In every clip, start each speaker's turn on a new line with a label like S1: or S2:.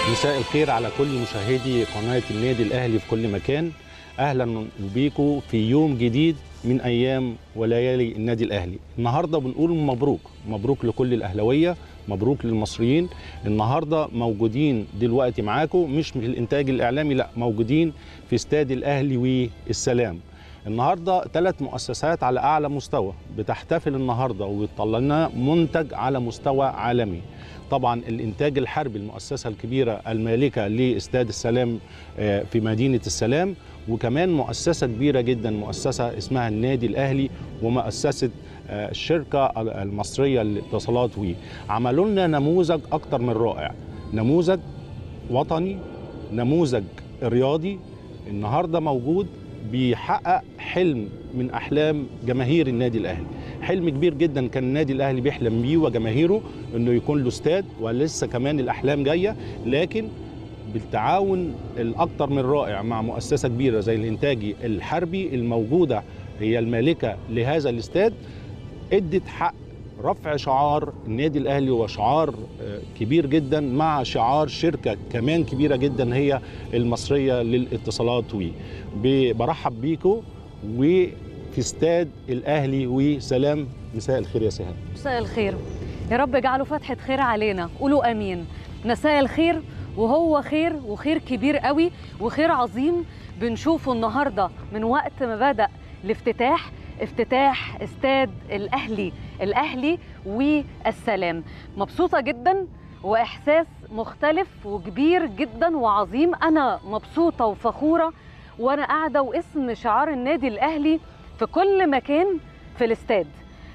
S1: مساء الخير على كل مشاهدي قناة النادي الأهلي في كل مكان أهلا بيكم في يوم جديد من أيام وليالي النادي الأهلي النهاردة بنقول مبروك مبروك لكل الأهلوية مبروك للمصريين النهاردة موجودين دلوقتي معاكم مش من الإنتاج الإعلامي لا موجودين في استاد الأهلي والسلام النهارده ثلاث مؤسسات على اعلى مستوى بتحتفل النهارده وبتطلع لنا منتج على مستوى عالمي طبعا الانتاج الحربي المؤسسه الكبيره المالكه لاستاد السلام في مدينه السلام وكمان مؤسسه كبيره جدا مؤسسه اسمها النادي الاهلي ومؤسسه الشركه المصريه للاتصالات وي عملوا لنا نموذج اكتر من رائع نموذج وطني نموذج رياضي النهارده موجود بيحقق حلم من احلام جماهير النادي الاهلي حلم كبير جدا كان النادي الاهلي بيحلم بيه وجماهيره انه يكون له استاد ولسه كمان الاحلام جايه لكن بالتعاون الاكثر من رائع مع مؤسسه كبيره زي الانتاجي الحربي الموجوده هي المالكه لهذا الاستاد ادت حق رفع شعار النادي الاهلي وشعار كبير جدا مع شعار شركه كمان كبيره جدا هي المصريه للاتصالات وي برحب بيكم وفي استاد الاهلي وسلام مساء الخير يا سهام
S2: مساء الخير يا رب اجعله فتحه خير علينا قولوا امين مساء الخير وهو خير وخير كبير قوي وخير عظيم بنشوفه النهارده من وقت ما بدا الافتتاح افتتاح استاد الاهلي الاهلي والسلام مبسوطه جدا واحساس مختلف وكبير جدا وعظيم انا مبسوطه وفخوره وانا قاعده واسم شعار النادي الاهلي في كل مكان في الاستاد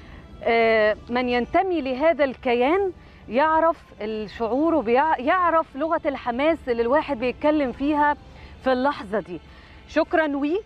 S2: من ينتمي لهذا الكيان يعرف الشعور ويعرف لغه الحماس اللي الواحد بيتكلم فيها في اللحظه دي شكرا وي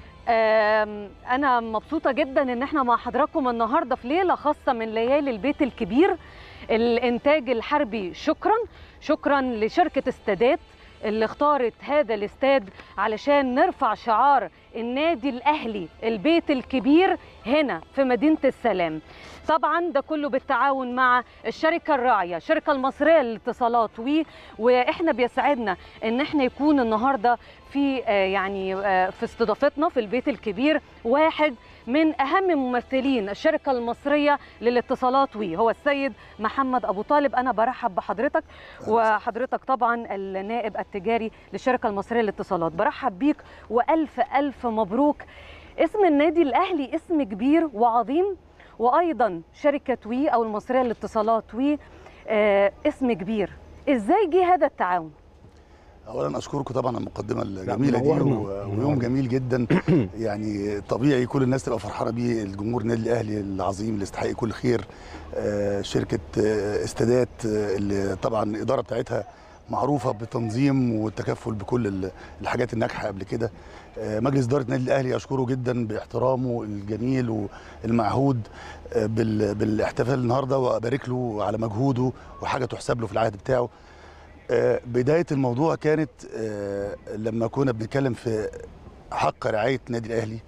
S2: أنا مبسوطة جدا إن احنا مع حضراتكم النهاردة في ليلة خاصة من ليالي البيت الكبير الإنتاج الحربي شكرا شكرا لشركة استادات اللي اختارت هذا الاستاد علشان نرفع شعار النادي الأهلي البيت الكبير هنا في مدينة السلام طبعا ده كله بالتعاون مع الشركه الراعيه الشركه المصريه للاتصالات وي واحنا بيسعدنا ان احنا يكون النهارده في يعني في استضافتنا في البيت الكبير واحد من اهم ممثلين الشركه المصريه للاتصالات وي هو السيد محمد ابو طالب انا برحب بحضرتك وحضرتك طبعا النائب التجاري للشركه المصريه للاتصالات برحب بيك والف الف مبروك اسم النادي الاهلي اسم كبير وعظيم وايضا شركه وي او المصريه للاتصالات وي آه اسم كبير ازاي جه هذا التعاون
S3: اولا اشكركم طبعا على المقدمه الجميله دي ويوم جميل جدا يعني طبيعي كل الناس تبقى فرحانه بيه الجمهور النادي الاهلي العظيم اللي يستحق كل خير آه شركه آه استادات اللي طبعا الاداره بتاعتها معروفه بالتنظيم والتكفل بكل الحاجات الناجحه قبل كده مجلس اداره النادي الاهلي اشكره جدا باحترامه الجميل والمعهود بالاحتفال النهارده وابارك له على مجهوده وحاجه تحسب له في العهد بتاعه بدايه الموضوع كانت لما كنا بنتكلم في حق رعايه النادي الاهلي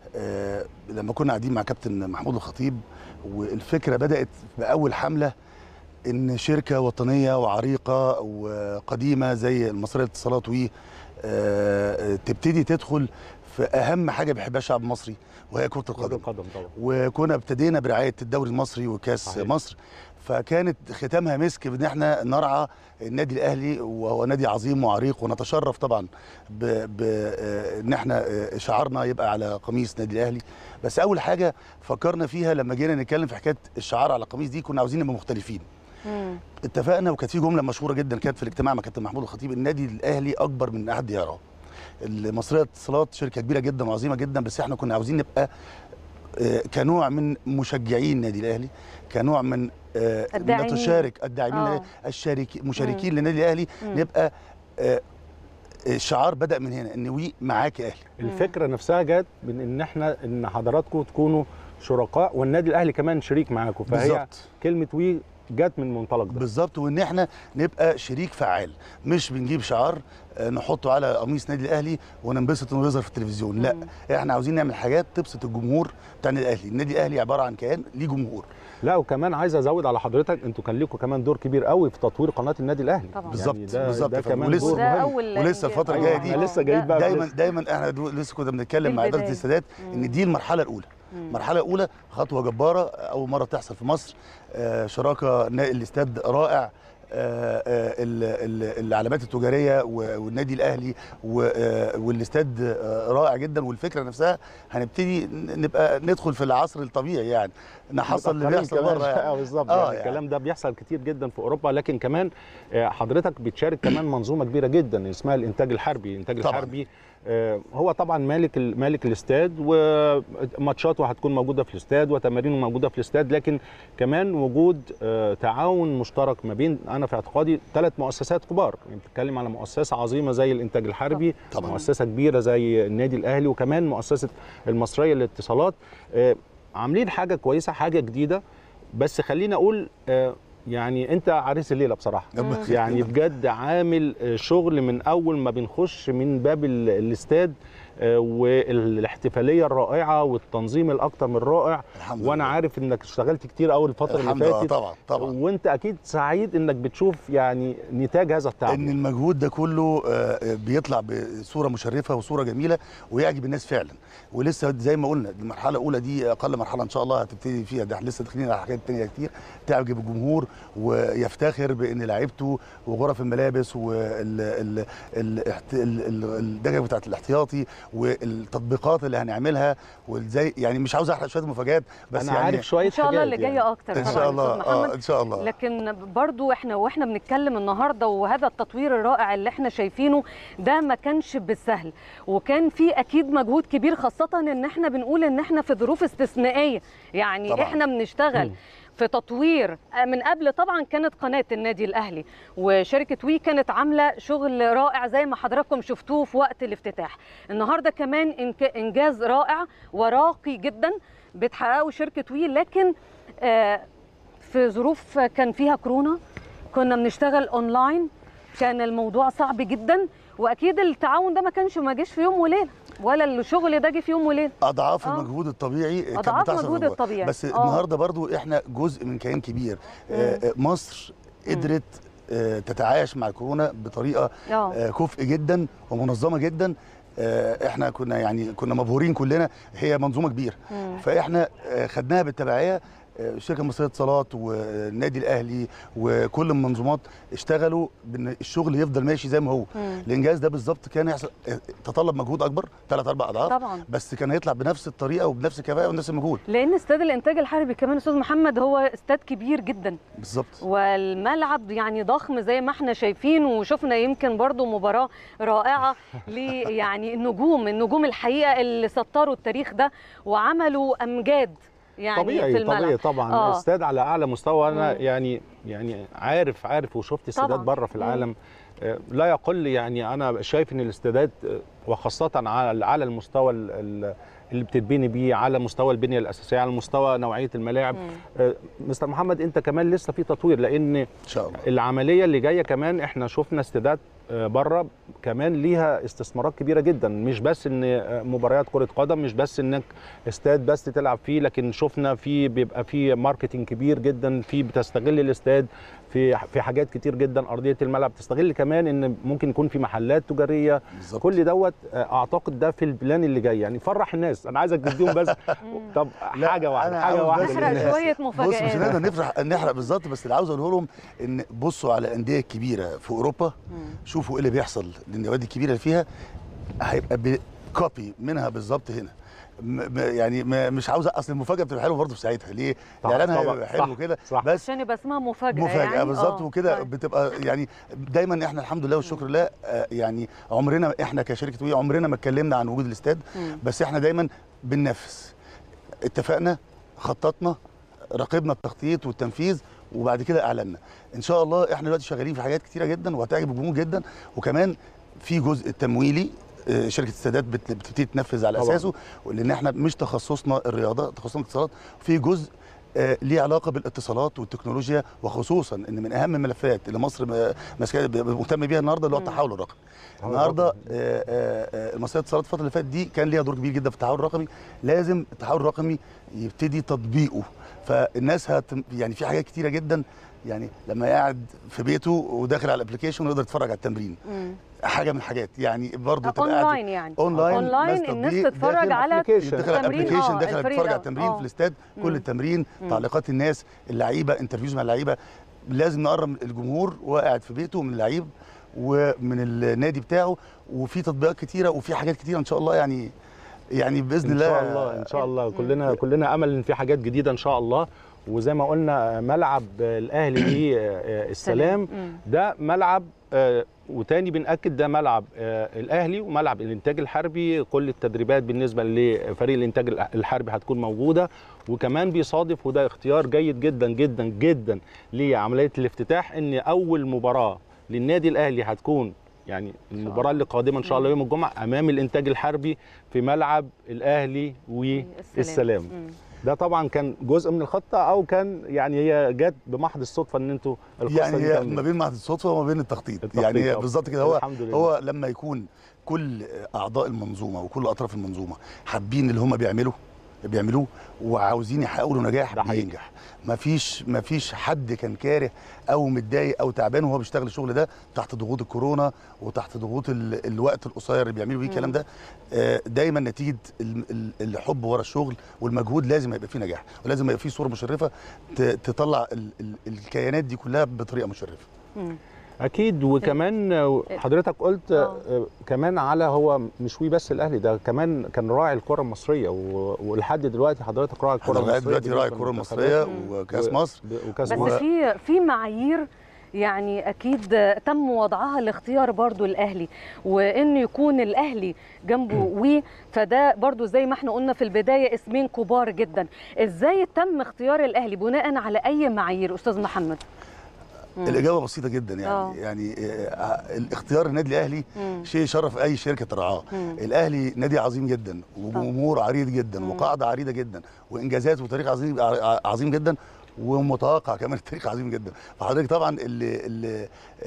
S3: لما كنا قاعدين مع كابتن محمود الخطيب والفكره بدات باول حمله ان شركه وطنيه وعريقه وقديمه زي المصريه للاتصالات وي تبتدي تدخل في اهم حاجه بيحبها الشعب المصري وهي كره القدم
S1: القدم طبعا
S3: وكنا ابتدينا برعايه الدوري المصري وكاس صحيح. مصر فكانت ختامها مسك بان احنا نرعى النادي الاهلي وهو نادي عظيم وعريق ونتشرف طبعا بان احنا شعارنا يبقى على قميص نادي الاهلي بس اول حاجه فكرنا فيها لما جينا نتكلم في حكايه الشعار على القميص دي كنا عاوزين نبقى مختلفين مم. اتفقنا وكانت في جمله مشهوره جدا كانت في الاجتماع مع كابتن محمود الخطيب النادي الاهلي اكبر من احد يراه المصريه للاتصالات شركه كبيره جدا وعظيمه جدا بس احنا كنا عاوزين نبقى كنوع من مشجعين النادي الاهلي كنوع من
S2: الداعمين
S3: نتشارك الداعمين الشارك مشاركين للنادي الاهلي نبقى الشعار بدا من هنا ان وي معاك يا اهلي
S1: الفكره نفسها جت من ان احنا ان حضراتكم تكونوا شركاء والنادي الاهلي كمان شريك معاكم فهي بالزبط. كلمه وي جت من المنطلق ده
S3: بالظبط وان احنا نبقى شريك فعال مش بنجيب شعار آه، نحطه على قميص نادي الاهلي وننبسط انه يظهر في التلفزيون لا احنا عاوزين نعمل حاجات تبسط الجمهور بتاع النادي الاهلي النادي الاهلي عباره عن كيان ليه جمهور
S1: لا وكمان عايز ازود على حضرتك انتوا كان لكم كمان دور كبير قوي في تطوير قناه النادي الاهلي
S2: طبعاً.
S3: بالظبط،
S1: ده
S3: بالظبط
S1: ده
S3: يا فندم.
S1: كمان
S3: ولسه-
S1: دور
S2: وده
S1: مهم
S2: اول
S3: ولسه الفترة
S1: الجاية
S3: دي
S1: لسه جايين بقى
S3: دايما
S1: لسه.
S3: دايما احنا دو- لسه كنا بنتكلم مع اداره
S2: البداية.
S3: الاستادات ان دي المرحله الاولى المرحله الاولى خطوه جباره اول مره تحصل في مصر آه، شراكه نا- الاستاد رائع آه، آه، ال- ال- العلامات التجاريه و- والنادي الاهلي و- آه، والاستاد آه، رائع جدا والفكره نفسها هنبتدي ن- نبقى ندخل في العصر الطبيعي يعني نحصل اللي
S1: متأخرين
S3: بيحصل
S1: كمان.
S3: بره
S1: اه
S3: يعني.
S1: بالظبط
S3: آه،
S1: يعني
S3: يعني.
S1: الكلام ده بيحصل كتير جدا في اوروبا لكن كمان آه، حضرتك بتشارك كمان منظومه كبيره جدا اسمها الانتاج الحربي الانتاج
S3: طبعاً.
S1: الحربي آه، هو طبعا مالك ال- مالك الاستاد وماتشاته هتكون موجوده في الاستاد وتمارينه موجوده في الاستاد لكن كمان وجود آه، تعاون مشترك ما بين انا في اعتقادي ثلاث مؤسسات كبار يعني بتتكلم على مؤسسه عظيمه زي الانتاج الحربي
S3: طبعاً.
S1: مؤسسه كبيره زي النادي الاهلي وكمان مؤسسه المصريه للاتصالات آه، عاملين حاجه كويسه حاجه جديده بس خليني اقول آه، يعني انت عريس الليله بصراحه
S3: ربنا
S1: يعني
S3: يخليك.
S1: بجد عامل آه، شغل من اول ما بنخش من باب ال- الاستاد آه، والاحتفاليه الرائعه والتنظيم الاكثر من رائع
S3: الحمد
S1: وانا
S3: لله.
S1: عارف انك اشتغلت كتير قوي الفتره اللي
S3: الحمد لله
S1: فاتت
S3: طبعا طبعا
S1: وانت اكيد سعيد انك بتشوف يعني نتاج هذا التعب
S3: ان المجهود ده كله آه، بيطلع بصوره مشرفه وصوره جميله ويعجب الناس فعلا ولسه زي ما قلنا المرحله الاولى دي اقل مرحله ان شاء الله هتبتدي فيها ده إحنا لسه داخلين على حاجات تانية كتير تعجب الجمهور ويفتخر بان لعيبته وغرف الملابس والدرجه بتاعت الاحتياطي والتطبيقات اللي هنعملها وازاي يعني مش عاوز احرق شويه مفاجات بس
S1: انا
S3: يعني
S1: عارف شويه
S2: ان شاء الله
S1: حاجات
S2: اللي
S1: يعني.
S2: جايه اكتر
S3: ان
S2: طبعاً
S3: شاء
S2: يا
S3: الله
S2: أستاذ محمد
S3: اه ان شاء الله
S2: لكن برضو احنا واحنا بنتكلم النهارده وهذا التطوير الرائع اللي احنا شايفينه ده ما كانش بالسهل وكان في اكيد مجهود كبير خاصه ان احنا بنقول ان احنا في ظروف استثنائيه يعني
S3: طبعاً.
S2: احنا بنشتغل
S1: مم.
S2: في تطوير من قبل طبعا كانت قناه النادي الاهلي وشركه وي كانت عامله شغل رائع زي ما حضراتكم شفتوه في وقت الافتتاح النهارده كمان إنك- انجاز رائع وراقي جدا بتحققه شركه وي لكن آه في ظروف كان فيها كورونا كنا بنشتغل اونلاين كان الموضوع صعب جدا واكيد التعاون ده ما كانش ما جاش في يوم وليله ولا الشغل ده جه في يوم وليله
S3: اضعاف
S2: آه.
S3: المجهود الطبيعي كانت
S2: أضعاف
S3: بتحصل في
S2: مجهود
S3: الجو.
S2: الطبيعي.
S3: بس
S2: آه.
S3: النهارده برضو احنا جزء من كيان كبير آه، آه، مصر قدرت آه، تتعايش مع الكورونا بطريقه
S2: اه
S3: آه، كفء جدا ومنظمه جدا آه، احنا كنا يعني كنا مبهورين كلنا هي منظومه كبيره
S2: مم.
S3: فاحنا آه، خدناها بالتبعيه آه، الشركه المصريه للاتصالات والنادي الاهلي وكل المنظومات اشتغلوا بان الشغل يفضل ماشي زي ما هو
S2: مم.
S3: الانجاز ده بالظبط كان يحصل آه، تطلب مجهود اكبر ثلاث اربع اضعاف
S2: طبعا
S3: بس كان هيطلع بنفس الطريقه وبنفس الكفاءه ونفس المجهود
S2: لان استاد الانتاج الحربي كمان استاذ محمد هو استاد كبير جدا
S3: بالظبط
S2: والملعب يعني ضخم زي ما احنا شايفين وشفنا يمكن برضو مباراة رائعة ل يعني النجوم النجوم الحقيقة اللي سطروا التاريخ ده وعملوا أمجاد يعني
S1: طبيعي
S2: في الملعب
S1: طبيعي طبعا
S2: آه.
S1: آه. استاد على اعلى مستوى انا
S2: مم.
S1: يعني يعني عارف عارف وشفت استادات
S2: طبعاً.
S1: بره في
S2: مم.
S1: العالم آه، لا يقل يعني انا شايف ان الاستادات آه، وخاصه على على المستوى ال- ال- اللي بتتبني بيه على مستوى البنيه الاساسيه على مستوى نوعيه الملاعب
S2: مم.
S1: آه، مستر محمد انت كمان لسه في تطوير لان
S3: ان شاء الله
S1: العمليه اللي جايه كمان احنا شفنا استادات آه، بره كمان ليها استثمارات كبيره جدا مش بس ان آه، مباريات كره قدم مش بس انك استاد بس تلعب فيه لكن شفنا في بيبقى في ماركتنج كبير جدا في بتستغل الاستاد في في حاجات كتير جدا ارضيه الملعب تستغل كمان ان ممكن يكون في محلات تجاريه
S3: بالظبط
S1: كل دوت آه، اعتقد ده في البلان اللي جاي يعني فرح الناس انا عايزك تديهم بس طب
S3: لا،
S1: حاجه واحده
S3: أنا
S1: حاجه
S3: عاوز
S1: واحده
S3: بس
S2: نحرق
S3: للناس.
S2: شوية
S3: بص مش
S2: مفاجآت
S3: هنقدر نفرح نحرق بالظبط بس اللي عاوز اقوله لهم ان بصوا على الانديه الكبيره في اوروبا شوفوا ايه اللي بيحصل للنوادي الكبيره اللي فيها هيبقى كوبي منها بالظبط هنا م- م- يعني م- مش عاوز اصل المفاجاه بتبقى حلوه برضه في ساعتها ليه؟
S1: طبعاً،
S3: الاعلان
S1: طبعاً،
S3: هيبقى حلو
S1: صح،
S3: كده
S1: صح.
S3: بس
S2: عشان يبقى اسمها مفاجأة
S3: مفاجاه
S2: يعني
S3: بالظبط
S2: آه،
S3: وكده
S2: طيب.
S3: بتبقى يعني دايما احنا الحمد لله والشكر لله آه، يعني عمرنا احنا كشركه وي عمرنا ما اتكلمنا عن وجود الاستاد
S2: مم.
S3: بس احنا دايما بننفذ اتفقنا خططنا راقبنا التخطيط والتنفيذ وبعد كده اعلنا ان شاء الله احنا دلوقتي شغالين في حاجات كتيره جدا وهتعجب الجمهور جدا وكمان في جزء تمويلي آه، شركه السادات بت- بتبتدي تنفذ على
S1: طبعاً.
S3: اساسه لان احنا مش تخصصنا الرياضه تخصصنا الاتصالات في جزء آه، ليه علاقه بالاتصالات والتكنولوجيا وخصوصا ان من اهم الملفات اللي مصر م- ماسكه مهتمه بيها النهارده اللي هو
S2: مم.
S3: التحول الرقمي النهارده آه، آه، آه، المصريه الاتصالات الفتره اللي فاتت دي كان ليها دور كبير جدا في التحول الرقمي لازم التحول الرقمي يبتدي تطبيقه فالناس هت يعني في حاجات كتيره جدا يعني لما قاعد في بيته وداخل على الابلكيشن ويقدر يتفرج على التمرين
S2: مم.
S3: حاجه من الحاجات يعني برضه تبقى قاعد
S2: اونلاين يعني
S3: اونلاين
S2: اونلاين
S3: ناس
S2: الناس
S3: تطبيق
S2: تتفرج
S3: داخل
S2: على
S1: application.
S3: داخل
S2: تمرين،
S3: الابلكيشن
S2: آه،
S3: داخل
S2: الفريق
S3: يتفرج على
S2: ده.
S3: التمرين
S2: آه.
S3: في الاستاد
S2: مم.
S3: كل التمرين
S2: مم.
S3: تعليقات الناس اللعيبه انترفيوز مع اللعيبه لازم نقرب الجمهور وقاعد في بيته من اللعيب ومن النادي بتاعه وفي تطبيقات كتيره وفي حاجات كتيره ان شاء الله يعني يعني باذن
S1: ان
S3: الله
S1: شاء الله ان شاء الله
S2: مم.
S1: كلنا كلنا امل ان في حاجات جديده ان شاء الله وزي ما قلنا ملعب الاهلي ليه آه، السلام
S2: مم.
S1: ده ملعب آه، وتاني بنأكد ده ملعب آه، الأهلي وملعب الإنتاج الحربي كل التدريبات بالنسبة لفريق الإنتاج الحربي هتكون موجودة وكمان بيصادف وده اختيار جيد جدا جدا جدا لعملية الافتتاح إن أول مباراة للنادي الأهلي هتكون يعني المباراة اللي قادمة إن شاء الله يوم الجمعة أمام الإنتاج الحربي في ملعب الأهلي والسلام
S2: مم.
S1: ده طبعا كان جزء من الخطة أو كان يعني هي جت بمحض الصدفة إن أنتوا القصة
S3: يعني
S1: دي
S3: هي
S1: تمت.
S3: ما بين معهد الصدفه وما بين التخطيط,
S1: التخطيط
S3: يعني هي
S1: طبعاً.
S3: بالظبط كده هو
S1: الحمد لله.
S3: هو لما يكون كل اعضاء المنظومه وكل اطراف المنظومه حابين اللي هم بيعملوا بيعملوه وعاوزين يحققوا له نجاح
S1: ده حقيقي.
S3: بينجح مفيش مفيش حد كان كاره او متضايق او تعبان وهو بيشتغل الشغل ده تحت ضغوط الكورونا وتحت ضغوط ال- الوقت القصير اللي بيعملوا بيه الكلام ده آه، دايما نتيجه ال- ال- الحب ورا الشغل والمجهود لازم يبقى فيه نجاح ولازم يبقى فيه صوره مشرفه ت- تطلع ال- ال- الكيانات دي كلها بطريقه مشرفه
S2: مم.
S1: اكيد وكمان حضرتك قلت
S2: آه.
S1: آه، كمان على هو مش وي بس الاهلي ده كمان كان راعي الكره المصريه و- ولحد دلوقتي حضرتك راعي الكره
S3: احنا لغايه
S1: المصريه
S3: دلوقتي راعي الكره المصريه وكاس
S1: و-
S3: مصر
S1: ب- وكاس
S2: بس
S1: مصر
S2: في في معايير يعني اكيد تم وضعها لاختيار برضو الاهلي وان يكون الاهلي جنبه وي فده برضو زي ما احنا قلنا في البدايه اسمين كبار جدا ازاي تم اختيار الاهلي بناء على اي معايير استاذ محمد مم.
S3: الاجابه بسيطه جدا يعني
S2: آه.
S3: يعني آه، الاختيار النادي الاهلي
S2: مم.
S3: شيء يشرف اي شركه ترعاه
S2: مم.
S3: الاهلي نادي عظيم جدا وجمهور عريض جدا
S2: مم.
S3: وقاعده عريضه جدا وانجازات وتاريخ عظيم عظيم جدا ومتوقع كمان التاريخ عظيم جدا فحضرتك طبعا اللي اللي,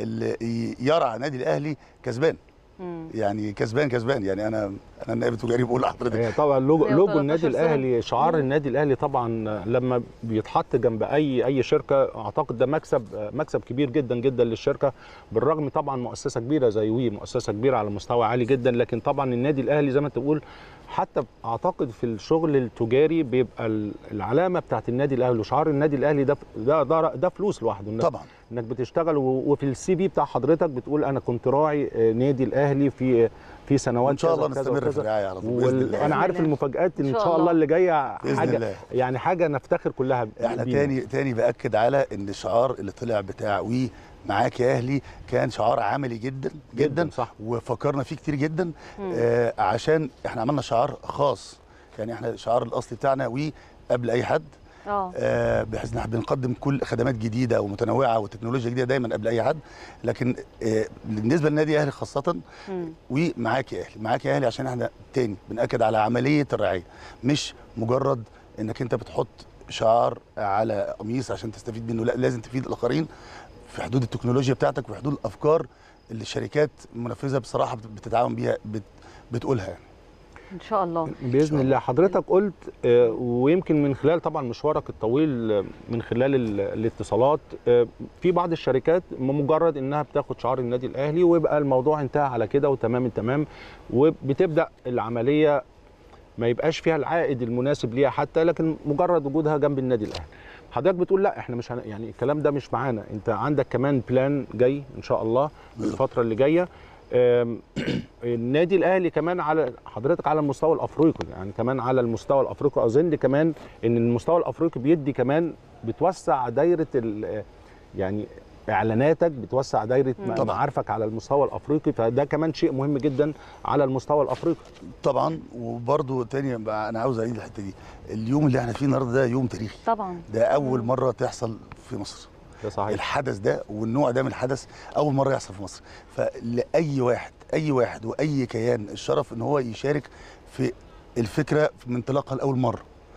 S3: اللي يرعى نادي الاهلي كسبان
S2: مم.
S3: يعني كسبان كسبان يعني انا انا النائب التجاري بقول لحضرتك
S1: هي طبعا لوجو,
S2: 113
S1: لوجو النادي
S2: سنة.
S1: الاهلي شعار
S2: مم.
S1: النادي الاهلي طبعا لما بيتحط جنب اي اي شركه اعتقد ده مكسب مكسب كبير جدا جدا للشركه بالرغم طبعا مؤسسه كبيره زي وي مؤسسه كبيره على مستوى عالي جدا لكن طبعا النادي الاهلي زي ما انت بتقول حتى اعتقد في الشغل التجاري بيبقى ال- العلامه بتاعت النادي الاهلي وشعار النادي الاهلي ده ده ده, ده فلوس لوحده إنك-
S3: طبعا
S1: انك بتشتغل و- وفي السي في بتاع حضرتك بتقول انا كنت راعي آه، نادي الاهلي في في سنوات
S3: وان شاء
S1: كذا
S3: الله
S1: وكذا
S3: نستمر في
S1: وكذا.
S3: الرعايه على طول باذن
S1: وال...
S3: الله
S1: انا عارف
S2: بإذن الله.
S1: المفاجات ان
S2: إن شاء
S1: شاء الله
S2: الله.
S1: اللي جايه
S3: بإذن
S1: حاجه
S3: الله.
S1: يعني حاجه نفتخر كلها
S3: احنا
S1: بيها.
S3: تاني تاني باكد على ان الشعار اللي طلع بتاع وي معاك يا اهلي كان شعار عملي جدا جدا,
S1: جداً، صح.
S3: وفكرنا فيه كتير جدا
S2: مم.
S3: آه عشان احنا عملنا شعار خاص يعني احنا الشعار الاصلي بتاعنا وي قبل اي حد
S2: اه
S3: آه بحيث ان احنا بنقدم كل خدمات جديده ومتنوعه وتكنولوجيا جديده دايما قبل اي حد لكن آه بالنسبه للنادي الاهلي خاصه
S2: مم.
S3: ومعاك يا اهلي معاك يا اهلي عشان احنا تاني بناكد على عمليه الرعايه مش مجرد انك انت بتحط شعار على قميص عشان تستفيد منه لا لازم تفيد الاخرين في حدود التكنولوجيا بتاعتك وفي حدود الافكار اللي الشركات المنفذه بصراحه بت- بتتعاون بيها بت بتقولها يعني.
S2: ان شاء الله
S1: باذن
S3: شاء
S1: الله حضرتك قلت آه، ويمكن من خلال طبعا مشوارك الطويل آه، من خلال ال- الاتصالات آه، في بعض الشركات مجرد انها بتاخد شعار النادي الاهلي ويبقى الموضوع انتهى على كده وتمام التمام وبتبدا العمليه ما يبقاش فيها العائد المناسب ليها حتى لكن مجرد وجودها جنب النادي الاهلي حضرتك بتقول لا احنا مش هن... يعني الكلام ده مش معانا انت عندك كمان بلان جاي ان شاء الله
S3: بالظبط.
S1: الفتره اللي جايه آم، النادي الاهلي كمان على حضرتك على المستوى الافريقي يعني كمان على المستوى الافريقي اظن كمان ان المستوى الافريقي بيدي كمان بتوسع دايره ال... يعني اعلاناتك بتوسع دايره
S2: مم.
S3: طبعاً.
S1: معارفك على المستوى الافريقي فده كمان شيء مهم جدا على المستوى الافريقي
S3: طبعا وبرده تاني بقى انا عاوز اعيد الحته دي اليوم اللي احنا فيه النهارده ده يوم تاريخي
S2: طبعا
S3: ده اول
S2: مم.
S3: مره تحصل في مصر
S1: ده صحيح
S3: الحدث ده والنوع ده من الحدث اول مره يحصل في مصر فلاي واحد اي واحد واي كيان الشرف ان هو يشارك في الفكره من انطلاقها لاول مره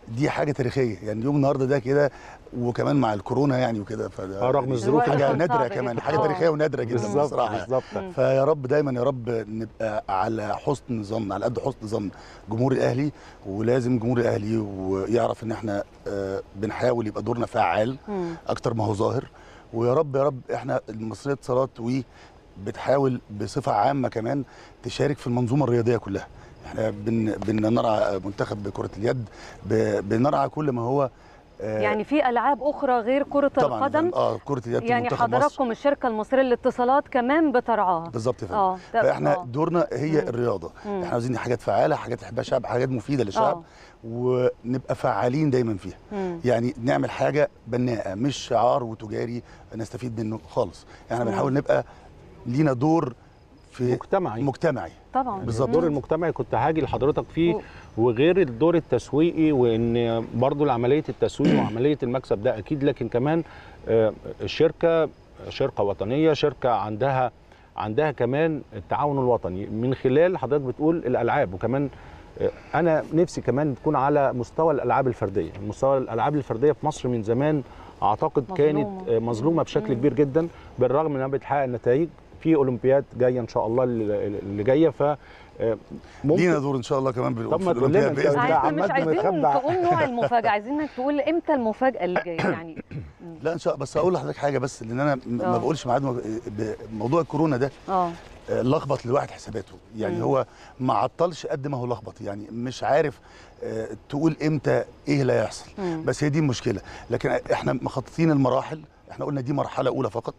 S3: دي حاجه تاريخيه يعني اليوم النهارده ده كده وكمان مع الكورونا يعني وكده فده
S1: آه، رغم
S3: يعني
S1: الظروف
S3: حاجه
S2: كان
S3: نادره
S2: صعب
S3: كمان
S2: جدا.
S3: حاجه
S2: آه.
S3: تاريخيه ونادره جدا
S1: بالظبط
S3: بصراحه يعني.
S1: بالظبط
S2: مم.
S3: فيا رب دايما يا رب نبقى على حسن ظن على قد حسن ظن جمهور الاهلي ولازم جمهور الاهلي ويعرف ان احنا آه، بنحاول يبقى دورنا فعال
S2: مم.
S3: اكتر ما هو ظاهر ويا رب يا رب احنا المصريه اتصالات و بتحاول بصفه عامه كمان تشارك في المنظومه الرياضيه كلها احنا بن بنرعى منتخب كره اليد ب- بنرعى كل ما هو آه،
S2: يعني في العاب اخرى غير كره
S3: طبعا
S2: القدم
S3: اه كره اليد
S2: يعني
S3: منتخب مصر
S2: حضراتكم الشركه المصريه للاتصالات كمان بترعاها
S3: بالظبط يا فندم
S2: اه ده-
S3: فاحنا
S2: آه.
S3: دورنا هي
S2: مم.
S3: الرياضه
S2: مم.
S3: احنا عاوزين حاجات فعاله حاجات يحبها الشعب حاجات مفيده للشعب
S2: آه.
S3: ونبقى فعالين دايما فيها
S2: مم.
S3: يعني نعمل حاجه بناءه مش شعار وتجاري نستفيد منه خالص احنا
S2: مم.
S3: بنحاول نبقى لينا دور في
S1: مجتمعي
S3: مجتمعي
S2: طبعا
S3: بالظبط.
S1: الدور
S2: مم.
S1: المجتمعي كنت هاجي لحضرتك فيه
S2: و-
S1: وغير الدور التسويقي وان برضو عمليه التسويق وعمليه المكسب ده اكيد لكن كمان آه، الشركه شركه وطنيه شركه عندها عندها كمان التعاون الوطني من خلال حضرتك بتقول الالعاب وكمان آه، انا نفسي كمان تكون على مستوى الالعاب الفرديه مستوى الالعاب الفرديه في مصر من زمان اعتقد
S2: مظلومة.
S1: كانت آه، مظلومه بشكل
S2: مم.
S1: كبير جدا بالرغم انها بتحقق نتائج في اولمبياد جايه ان شاء الله اللي اللي جايه ف آه، ممكن
S3: لينا دور ان شاء الله كمان بال-
S1: طب
S3: في
S1: ما تقول لنا
S3: الأولمبياد
S1: أنت
S3: بإذن الله.
S2: عايزين مش
S1: عمال
S2: عايزين
S1: بنخبع.
S2: تقول نوع المفاجاه عايزينك تقول امتى المفاجاه اللي جايه يعني
S3: لا ان شاء الله بس اقول لحضرتك حاجه بس لان انا م-
S2: آه.
S3: ما بقولش ميعاد م- موضوع الكورونا ده
S2: اه
S3: آه، لخبط لواحد حساباته يعني
S2: مم.
S3: هو ما عطلش قد ما هو لخبط يعني مش عارف آه، تقول امتى ايه اللي هيحصل
S2: مم.
S3: بس هي دي المشكله لكن احنا مخططين المراحل احنا قلنا دي مرحله اولى فقط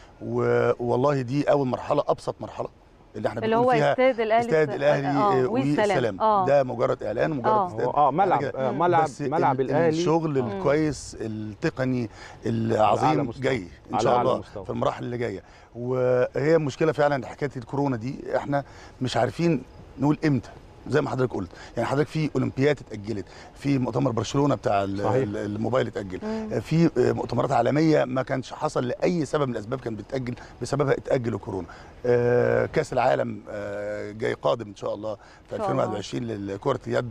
S3: و- والله دي اول مرحله ابسط مرحله اللي احنا
S2: اللي
S3: بنقول
S2: هو
S3: فيها
S2: استاد الاهلي
S3: استاد الاهلي
S2: آه،
S3: آه، والسلام
S2: اه
S3: ده مجرد اعلان مجرد
S2: آه.
S3: استاد
S1: اه ملعب
S3: حاجة-
S1: آه،
S2: مم.
S1: ملعب
S3: بس
S1: ملعب
S3: ال-
S1: الاهلي
S3: الشغل
S1: آه.
S3: الكويس التقني
S1: على
S3: العظيم
S1: مستوى.
S3: جاي ان
S1: على
S3: شاء
S1: أعلى
S3: الله
S1: مستوى.
S3: في المراحل اللي جايه وهي المشكله فعلا حكايه الكورونا دي احنا مش عارفين نقول امتى زي ما حضرتك قلت يعني حضرتك في اولمبياد اتاجلت في مؤتمر برشلونه بتاع ال-
S1: صحيح.
S3: ال- الموبايل اتاجل
S2: مم.
S3: في مؤتمرات عالميه ما كانش حصل لاي سبب من الاسباب كان بتاجل بسببها اتاجل الكورونا آه، كاس العالم آه، جاي قادم ان شاء الله في
S2: إن شاء الله.
S3: 2021 لكره اليد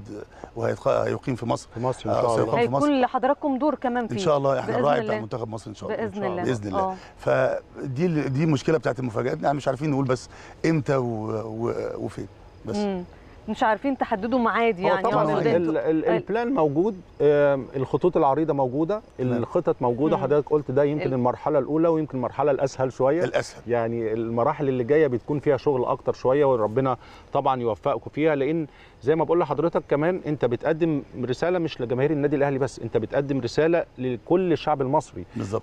S3: وهيقيم في مصر
S1: في مصر ان
S3: آه،
S1: شاء الله
S3: سيقام في مصر.
S2: هيكون لحضراتكم دور كمان فيه
S3: ان شاء الله احنا
S2: بإذن
S3: الراعي
S2: الله.
S3: بتاع منتخب مصر ان شاء الله
S2: باذن الله
S3: باذن الله
S2: آه.
S3: فدي ال- دي المشكله بتاعت المفاجات يعني مش عارفين نقول بس امتى و... و... وفين بس
S2: مم. مش عارفين تحددوا ميعاد
S1: هو
S2: يعني
S1: طبعا
S2: آه،
S1: ال-
S2: ده
S1: ال-
S2: انتوا-
S1: ال- البلان موجود آم، الخطوط العريضه موجوده
S3: تمام.
S1: الخطط موجوده
S2: مم.
S1: حضرتك قلت ده يمكن
S2: ال-
S1: المرحله الاولى ويمكن المرحله الاسهل شويه
S3: الاسهل
S1: يعني المراحل اللي جايه بتكون فيها شغل اكتر شويه وربنا طبعا يوفقكم فيها لان زي ما بقول لحضرتك كمان انت بتقدم رساله مش لجماهير النادي الاهلي بس انت بتقدم رساله لكل الشعب المصري
S3: بالظبط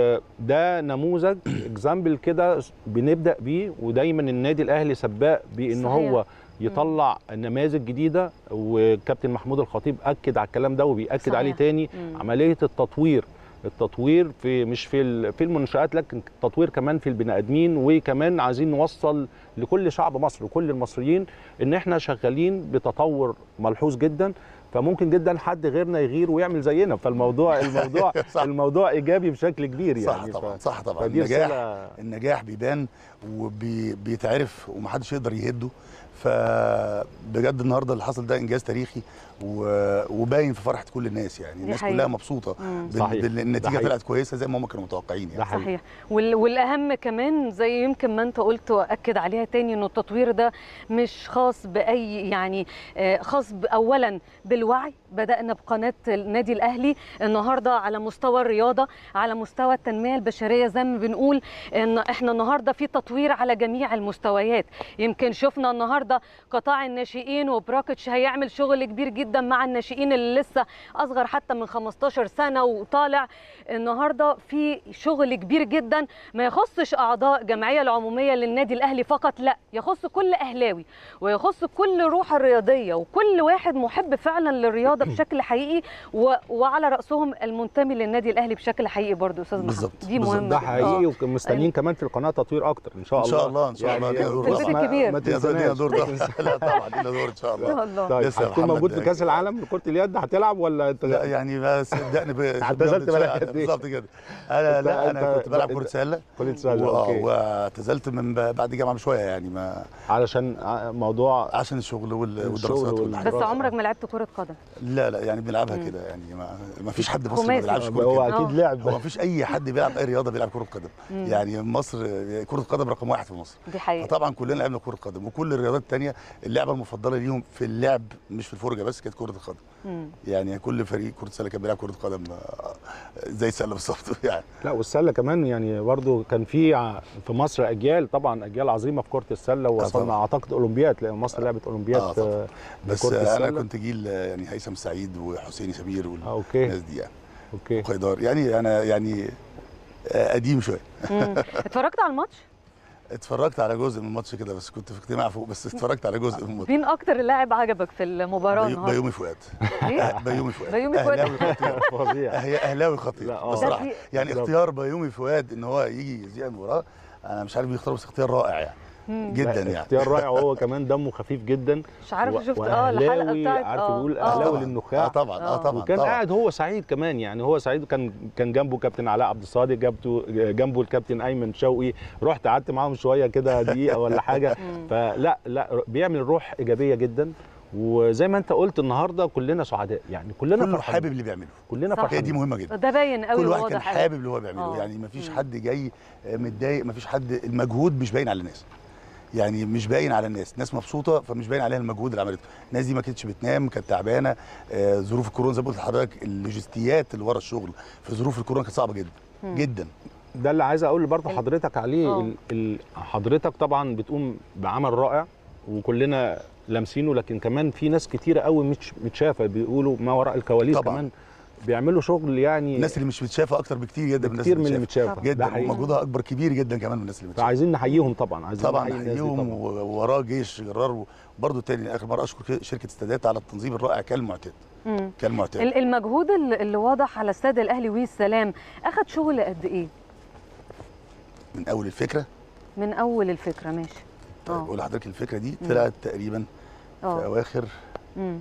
S1: وده نموذج اكزامبل كده بنبدا بيه ودايما النادي الاهلي سباق بان
S2: صحيح.
S1: هو يطلع نماذج جديده وكابتن محمود الخطيب اكد على الكلام ده وبياكد
S2: صحيح.
S1: عليه تاني
S2: مم.
S1: عمليه التطوير التطوير في مش في ال- في المنشات لكن التطوير كمان في البني ادمين وكمان عايزين نوصل لكل شعب مصر وكل المصريين ان احنا شغالين بتطور ملحوظ جدا فممكن جدا حد غيرنا يغير ويعمل زينا فالموضوع الموضوع
S3: صح.
S1: الموضوع ايجابي بشكل كبير
S3: صح
S1: يعني
S3: طبعا
S1: ف...
S3: صح طبعا
S1: فدي
S3: النجاح
S1: رساله
S3: النجاح بيبان وبيتعرف ومحدش يقدر يهده فبجد النهارده اللي حصل ده انجاز تاريخي و- وباين في فرحه كل الناس يعني الناس
S2: حقيقة.
S3: كلها مبسوطه
S2: مم.
S3: بال-
S1: صحيح.
S3: بال-
S1: ده
S3: النتيجه
S1: حقيقي.
S3: طلعت كويسه زي ما هم كانوا متوقعين يعني
S1: ده حقيقي
S2: صحيح وال- والاهم كمان زي يمكن ما انت قلت واكد عليها تاني انه التطوير ده مش خاص باي يعني آه، خاص ب- اولا بالوعي بدانا بقناه النادي الاهلي النهارده على مستوى الرياضه على مستوى التنميه البشريه زي ما بنقول ان احنا النهارده في تطوير على جميع المستويات يمكن شفنا النهارده قطاع الناشئين وبراكتش هيعمل شغل كبير جدا مع الناشئين اللي لسه اصغر حتى من 15 سنه وطالع النهارده في شغل كبير جدا ما يخصش اعضاء الجمعيه العموميه للنادي الاهلي فقط لا يخص كل اهلاوي ويخص كل روح الرياضيه وكل واحد محب فعلا للرياضه بشكل حقيقي و... وعلى راسهم المنتمي للنادي الاهلي بشكل حقيقي برضه استاذ محمد
S3: بالظبط،
S2: دي
S3: بالظبط.
S2: مهمه
S1: ده
S2: جداً.
S1: حقيقي
S2: آه.
S1: ومستنيين كمان في القناه تطوير اكتر ان شاء
S3: إن
S1: الله
S3: شاء الله، إن شاء الله. لينا دور
S2: البيت
S1: ما-
S2: الكبير.
S1: ما
S3: لينا دور- لينا
S1: تنسناش
S3: دور
S1: ما
S3: ده
S1: تنسناش.
S3: لا طبعا لينا دور ان شاء
S2: ان شاء
S3: الله
S2: الله
S1: طيب
S3: لسه يا
S1: هتكون
S3: محمد
S1: موجود في كاس
S3: كده.
S1: العالم لكره اليد هتلعب ولا انت
S3: لا يعني بس صدقني ب-
S1: اعتزلت
S3: صدقني
S1: بقالك قد إيه؟
S3: بالظبط كده انا
S1: أنت-
S3: لا انا
S1: أنت-
S3: كنت بلعب
S1: أنت-
S3: كره سله
S1: كره سله
S3: و-
S1: اوكي
S3: واعتزلت من ب- بعد الجامعه بشويه يعني ما
S1: علشان ع- موضوع
S3: عشان الشغل وال-
S1: الشغل
S3: والدراسات
S1: وال-
S3: والحاجات
S2: بس
S1: دراسة.
S2: عمرك ما لعبت كره قدم القدم
S3: لا لا يعني بنلعبها
S2: مم.
S3: كده يعني ما, ما فيش حد مصري ما
S2: خماسي.
S3: بيلعبش كره
S1: هو
S3: كده
S1: اكيد
S2: آه.
S1: لعب
S3: هو ما فيش اي حد بيلعب اي رياضه بيلعب كره قدم
S2: مم.
S3: يعني مصر كره القدم رقم واحد في مصر
S2: دي حقيقه
S3: فطبعا كلنا لعبنا كره قدم وكل الرياضات الثانيه اللعبه المفضله ليهم في اللعب مش في الفرجه بس كانت كره القدم
S2: مم.
S3: يعني كل فريق كره سله كان بيلعب كره قدم آه، زي السله بالظبط يعني
S1: لا والسله كمان يعني برضو كان في ع- في مصر اجيال طبعا اجيال عظيمه في كره السله ووصلنا
S3: طبعا.
S1: اعتقد اولمبياد لان مصر لعبت اولمبياد
S3: آه طبعا.
S1: آه،
S3: بس
S1: لكرة
S3: آه، انا
S1: السلة.
S3: كنت جيل آه، يعني هيثم سعيد وحسين سمير
S1: آه،
S3: والناس
S1: اوكي
S3: دي يعني
S1: اوكي
S3: وقيدار يعني انا يعني آه، قديم شويه
S2: مم. اتفرجت على الماتش
S3: اتفرجت على جزء من الماتش كده بس كنت في اجتماع فوق بس اتفرجت على جزء من الماتش
S2: مين اكتر لاعب عجبك في المباراه
S3: بيو-
S2: النهارده
S3: بيومي فؤاد
S2: إيه؟
S3: آه، بيومي فؤاد
S2: بيومي فؤاد.
S3: اهلاوي خطير
S1: فظيع
S3: هي اهلاوي خطير
S1: لا، آه.
S3: بصراحه
S2: ده في-
S3: يعني
S1: بالظبط.
S3: اختيار بيومي فؤاد ان هو يجي يذيع المباراه انا مش عارف بيختاروا بس اختيار رائع يعني
S2: مم.
S3: جدا
S1: لا،
S3: يعني
S1: اختيار رائع وهو كمان دمه خفيف جدا
S2: مش عارفه
S1: و-
S2: شفت اه الحلقه
S1: وأهلاوي،
S2: بتاعت
S1: عارف
S2: آه،
S1: يقول
S2: آه.
S1: أهلاوي
S3: طبعاً.
S1: للنخاع.
S3: اه طبعا اه
S2: آه.
S3: طبعا
S1: وكان
S3: طبعا
S1: قاعد هو سعيد كمان يعني هو سعيد كان كان جنبه كابتن علاء عبد الصادق جنبه جنبه الكابتن ايمن شوقي رحت قعدت معاهم شويه كده دقيقه ولا حاجه
S2: مم.
S1: فلا لا بيعمل روح ايجابيه جدا وزي ما انت قلت النهارده كلنا سعداء يعني كلنا
S3: كله
S1: فرحانين.
S3: حابب اللي بيعمله
S1: كلنا
S2: صح.
S3: هي دي
S1: فرحانين
S3: مهمه جدا
S2: ده باين قوي
S3: كل واحد كان
S2: وواضح أوي.
S3: حابب اللي هو بيعمله
S2: آه.
S3: يعني مفيش
S2: مم.
S3: حد جاي آه، متضايق مفيش حد المجهود مش باين على الناس يعني مش باين على الناس ناس مبسوطه فمش باين عليها المجهود اللي عملته الناس دي ما كانتش بتنام كانت تعبانه آه، ظروف الكورونا زي ما قلت لحضرتك اللوجستيات اللي ورا الشغل في ظروف الكورونا كانت صعبه جدا
S2: مم.
S3: جدا
S1: ده اللي عايز اقول برضه
S2: ال-
S1: حضرتك عليه
S2: آه.
S1: ال... ال... حضرتك طبعا بتقوم بعمل رائع وكلنا لامسينه لكن كمان في ناس كتيره قوي مش متشافه بيقولوا ما وراء الكواليس
S3: طبعاً.
S1: كمان بيعملوا شغل يعني
S3: الناس اللي مش متشافه اكتر بكتير جدا من الناس
S1: كتير من اللي
S3: متشافة.
S1: متشافه ده
S3: جدا
S1: حقيقي
S3: ومجهودها اكبر كبير جدا كمان من الناس اللي متشافه
S1: فعايزين نحييهم طبعا عايزين
S3: طبعا
S1: نحيي الناس دي
S3: نحييهم
S1: طبعاً.
S3: ووراه جيش جرار وبرضه تاني اخر مره اشكر شركه استادات على التنظيم الرائع كالمعتاد
S2: مم.
S3: كالمعتاد
S2: ال- المجهود ال- اللي واضح على استاد الاهلي والسلام اخد شغل قد ايه
S3: من اول الفكره
S2: من اول الفكره ماشي
S3: طيب
S2: آه.
S3: اقول لحضرتك الفكره دي
S2: مم.
S3: طلعت تقريبا في
S2: اه
S3: اواخر
S2: مم.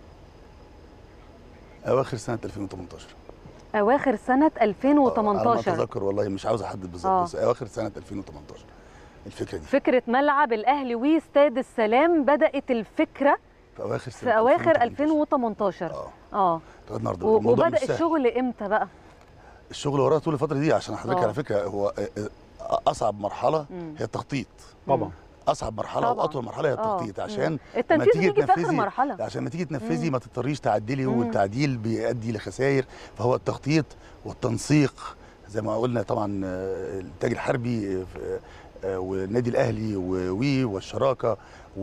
S3: اواخر سنه 2018
S2: اواخر سنه
S3: على ما
S2: 2018
S3: اتذكر والله مش عاوز احدد
S2: آه.
S3: بالظبط بس اواخر سنه 2018 الفكره دي
S2: فكره ملعب الاهلي واستاد السلام بدات الفكره
S3: في اواخر سنه
S2: في اواخر
S3: 2018
S2: 2018
S3: اه
S2: اه
S3: لغايه النهارده
S2: و-
S3: الموضوع
S2: وبدا
S3: مش سهل.
S2: الشغل امتى بقى
S3: الشغل وراها طول الفتره دي عشان حضرتك
S2: آه.
S3: على فكره هو آه، آه، اصعب مرحله
S2: مم.
S3: هي التخطيط
S1: طبعا
S3: اصعب مرحله
S2: طبعاً.
S3: واطول مرحله هي
S2: آه.
S3: التخطيط
S2: مم.
S3: عشان
S2: التنفيذ
S3: تيجي
S2: بيجي في اخر
S3: تنفذي-
S2: مرحله
S3: عشان ما تيجي تنفذي
S2: مم.
S3: ما تضطريش تعدلي
S2: مم.
S3: والتعديل بيؤدي لخسائر فهو التخطيط والتنسيق زي ما قلنا طبعا آه، التاج الحربي آه، آه، والنادي الاهلي ووي والشراكه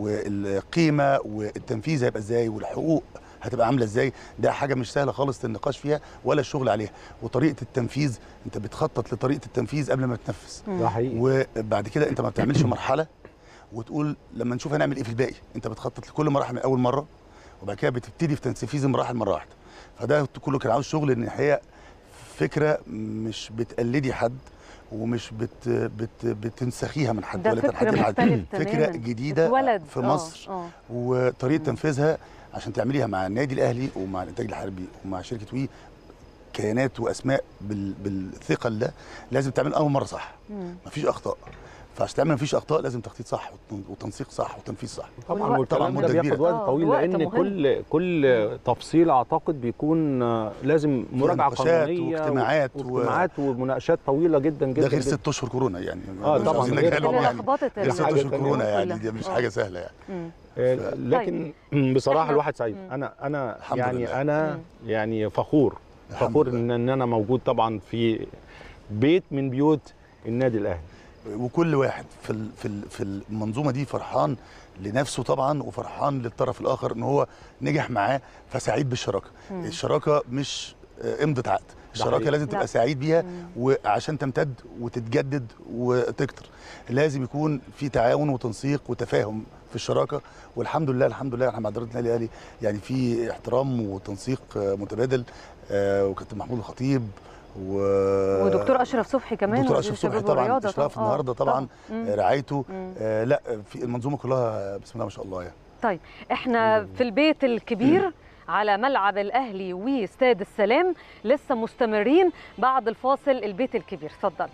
S3: والقيمه والتنفيذ هيبقى ازاي والحقوق هتبقى عامله ازاي ده حاجه مش سهله خالص النقاش فيها ولا الشغل عليها وطريقه التنفيذ انت بتخطط لطريقه التنفيذ قبل ما تنفذ
S2: مم.
S1: ده حقيقي
S3: وبعد كده انت ما بتعملش مرحله وتقول لما نشوف هنعمل ايه في الباقي انت بتخطط لكل مراحل من اول مره وبعد كده بتبتدي في تنفيذ المراحل مره واحده فده كله كان عاوز شغل ان هي فكره مش بتقلدي حد ومش بت بت بتنسخيها من حد
S2: ده
S3: ولا
S2: فكر
S3: تنحكي من حد
S2: مختلف
S3: فكره
S2: تماماً.
S3: جديده
S2: اتولد.
S3: في
S2: آه،
S3: مصر
S2: آه.
S3: وطريقه
S2: مم.
S3: تنفيذها عشان تعمليها مع النادي الاهلي ومع الانتاج الحربي ومع شركه وي كيانات واسماء بال بالثقل ده لازم تعمل اول مره صح
S2: مم.
S3: مفيش اخطاء فعشان تعمل مفيش اخطاء لازم تخطيط صح وتن- وتنسيق صح وتنفيذ صح
S1: طبعا
S2: والوقت.
S1: والكلام
S3: طبعاً
S1: ده
S3: مدة
S1: بياخد
S3: كبيرة.
S1: وقت
S2: آه،
S1: طويل
S2: الوقت
S1: لان
S2: مهم.
S1: كل كل تفصيل اعتقد بيكون آه، لازم مراجعه
S3: نقاشات
S1: قانونيه
S3: واجتماعات و-
S1: واجتماعات ومناقشات طويله جدا جدا
S3: ده غير
S1: جدا.
S3: ست اشهر كورونا يعني
S1: آه،
S3: مش
S1: طبعاً،
S3: عاوزين
S1: غير
S3: نجهلهم
S2: اللي
S3: يعني
S2: لخبطت
S3: غير ست
S1: حاجة
S3: اشهر
S1: تانية
S3: كورونا
S2: كلها.
S3: يعني دي مش
S2: آه.
S3: حاجه سهله يعني
S2: مم.
S1: آه، لكن بصراحه
S2: إحنا-
S1: الواحد سعيد
S2: مم.
S1: انا انا
S3: الحمد
S1: يعني
S3: لله.
S1: انا
S2: مم.
S1: يعني فخور
S3: الحمد
S1: فخور
S3: لله.
S1: ان ان انا موجود طبعا في بيت من بيوت النادي الاهلي
S3: وكل واحد في ال- في ال- في المنظومه دي فرحان لنفسه طبعا وفرحان للطرف الاخر ان هو نجح معاه فسعيد بالشراكه
S2: مم.
S3: الشراكه مش آه، امضه عقد الشراكه
S1: حقيقي.
S3: لازم
S2: لا.
S3: تبقى سعيد بيها
S2: مم.
S3: وعشان تمتد وتتجدد وتكتر لازم يكون في تعاون وتنسيق وتفاهم في الشراكه والحمد لله الحمد لله احنا مع اداره النادي الاهلي يعني في احترام وتنسيق آه، متبادل آه، وكابتن محمود الخطيب و
S2: ودكتور اشرف صبحي كمان
S3: دكتور
S2: وزير
S3: اشرف صبحي
S2: الشباب
S3: طبعا
S2: والرياضة
S3: اشراف
S2: طبعاً.
S3: النهارده طبعا
S2: مم.
S3: آه، رعايته
S2: مم.
S3: آه، لا في المنظومه كلها بسم الله ما شاء الله يعني
S2: طيب احنا في البيت الكبير على ملعب الاهلي واستاد السلام لسه مستمرين بعد الفاصل البيت الكبير اتفضل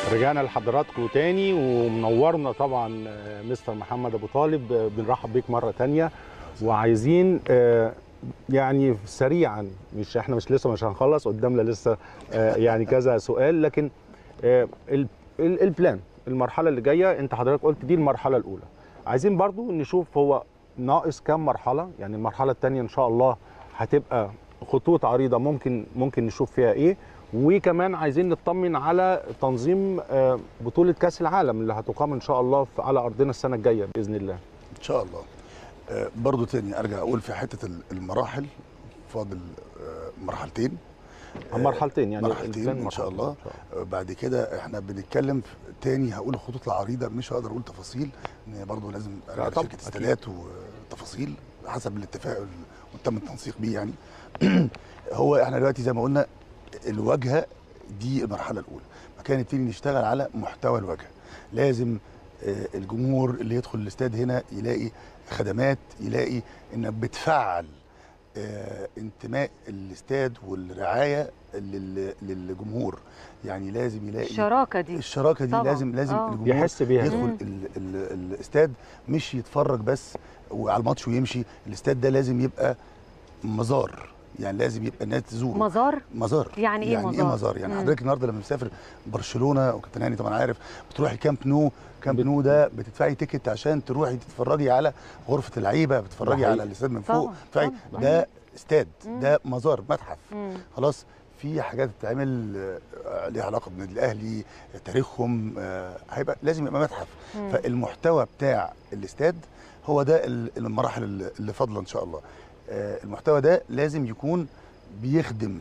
S1: رجعنا لحضراتكم تاني ومنورنا طبعا آه، مستر محمد ابو طالب آه، بنرحب بيك مره تانية وعايزين آه، يعني سريعا مش احنا مش لسه مش هنخلص قدامنا لسه آه، يعني كذا سؤال لكن آه، ال- ال- البلان المرحله اللي جايه انت حضرتك قلت دي المرحله الاولى عايزين برضو نشوف هو ناقص كام مرحله يعني المرحله الثانيه ان شاء الله هتبقى خطوط عريضه ممكن ممكن نشوف فيها ايه وكمان عايزين نطمن على تنظيم آه، بطوله كاس العالم اللي هتقام ان شاء الله في- على ارضنا السنه الجايه باذن الله
S3: ان شاء الله آه، برضو تاني ارجع اقول في حته ال- المراحل فاضل آه، مرحلتين
S1: آه، مرحلتين يعني
S3: مرحلتين
S1: البلان
S3: ان شاء
S1: مرحلتين
S3: الله
S1: إن شاء الله.
S3: آه، بعد كده احنا بنتكلم في- تاني هقول الخطوط العريضه مش هقدر اقول تفاصيل ان برضو لازم ارجع
S1: لا، طبعاً،
S3: لشركه
S1: أكيد.
S3: استادات وتفاصيل حسب الاتفاق ال- وتم التنسيق بيه يعني هو احنا دلوقتي زي ما قلنا الواجهه دي المرحله الاولى فكان نبتدي نشتغل على محتوى الواجهه لازم آه، الجمهور اللي يدخل الاستاد هنا يلاقي خدمات يلاقي انك بتفعل آه، انتماء الاستاد والرعايه لل- للجمهور يعني لازم يلاقي
S2: الشراكه دي
S3: الشراكه دي
S2: طبعاً.
S3: لازم لازم
S2: آه.
S3: الجمهور
S1: يحس بيها
S3: يدخل
S2: مم.
S3: ال ال الاستاد مش يتفرج بس وعلى الماتش ويمشي الاستاد ده لازم يبقى مزار يعني لازم يبقى الناس تزوره
S2: مزار
S3: مزار
S2: يعني إيه
S3: يعني
S2: مزار؟
S3: ايه مزار يعني
S2: مم.
S3: حضرتك النهارده لما مسافر برشلونه وكابتن هاني طبعا عارف بتروحي كامب نو كامب نو ده بتدفعي تيكت عشان تروحي تتفرجي على غرفه اللعيبه بتتفرجي
S1: حقيقي.
S3: على الاستاد من فوق
S2: طبعاً،
S3: بتدفعي
S2: طبعاً.
S3: ده استاد
S2: مم.
S3: ده مزار متحف
S2: مم.
S3: خلاص في حاجات بتتعمل آه، ليها علاقه بالنادي الاهلي تاريخهم آه، هيبقى لازم يبقى متحف
S2: مم.
S3: فالمحتوى بتاع الاستاد هو ده ال- المراحل اللي- اللي فاضله ان شاء الله آه، المحتوى ده لازم يكون بيخدم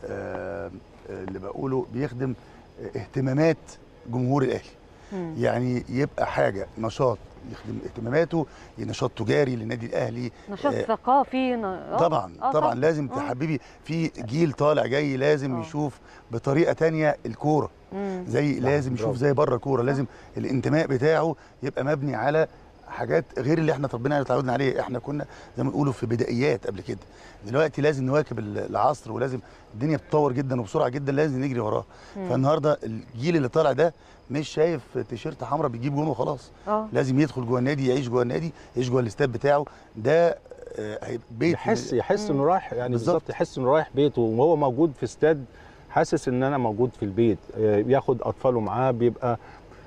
S3: آه، اللي بقوله بيخدم آه، اهتمامات جمهور الاهلي
S2: مم.
S3: يعني يبقى حاجه نشاط يخدم اهتماماته نشاط تجاري للنادي الاهلي
S2: نشاط
S3: آه،
S2: ثقافي ن- آه.
S3: طبعا
S2: آه
S3: طبعا لازم
S2: آه.
S3: تحببي في جيل طالع جاي لازم
S2: آه.
S3: يشوف بطريقه تانية الكوره
S2: مم.
S3: زي
S1: صح،
S3: لازم يشوف
S1: برافو.
S3: زي بره الكوره لازم الانتماء بتاعه يبقى مبني على حاجات غير اللي احنا اتربينا عليه اتعودنا عليه احنا كنا زي ما بنقولوا في بدائيات قبل كده دلوقتي لازم نواكب ال- العصر ولازم الدنيا بتتطور جدا وبسرعه جدا لازم نجري وراها
S2: مم.
S3: فالنهارده الجيل اللي طالع ده مش شايف تيشيرت حمراء بيجيب جون وخلاص
S2: اه
S3: لازم يدخل جوه النادي يعيش جوه النادي يعيش جوه الاستاد بتاعه ده آه، هيبقى بيت
S1: يحس يحس
S2: مم.
S1: انه رايح يعني
S3: بالظبط.
S1: بالظبط يحس انه رايح بيته وهو موجود في استاد حاسس ان انا موجود في البيت آه، ياخد اطفاله معاه بيبقى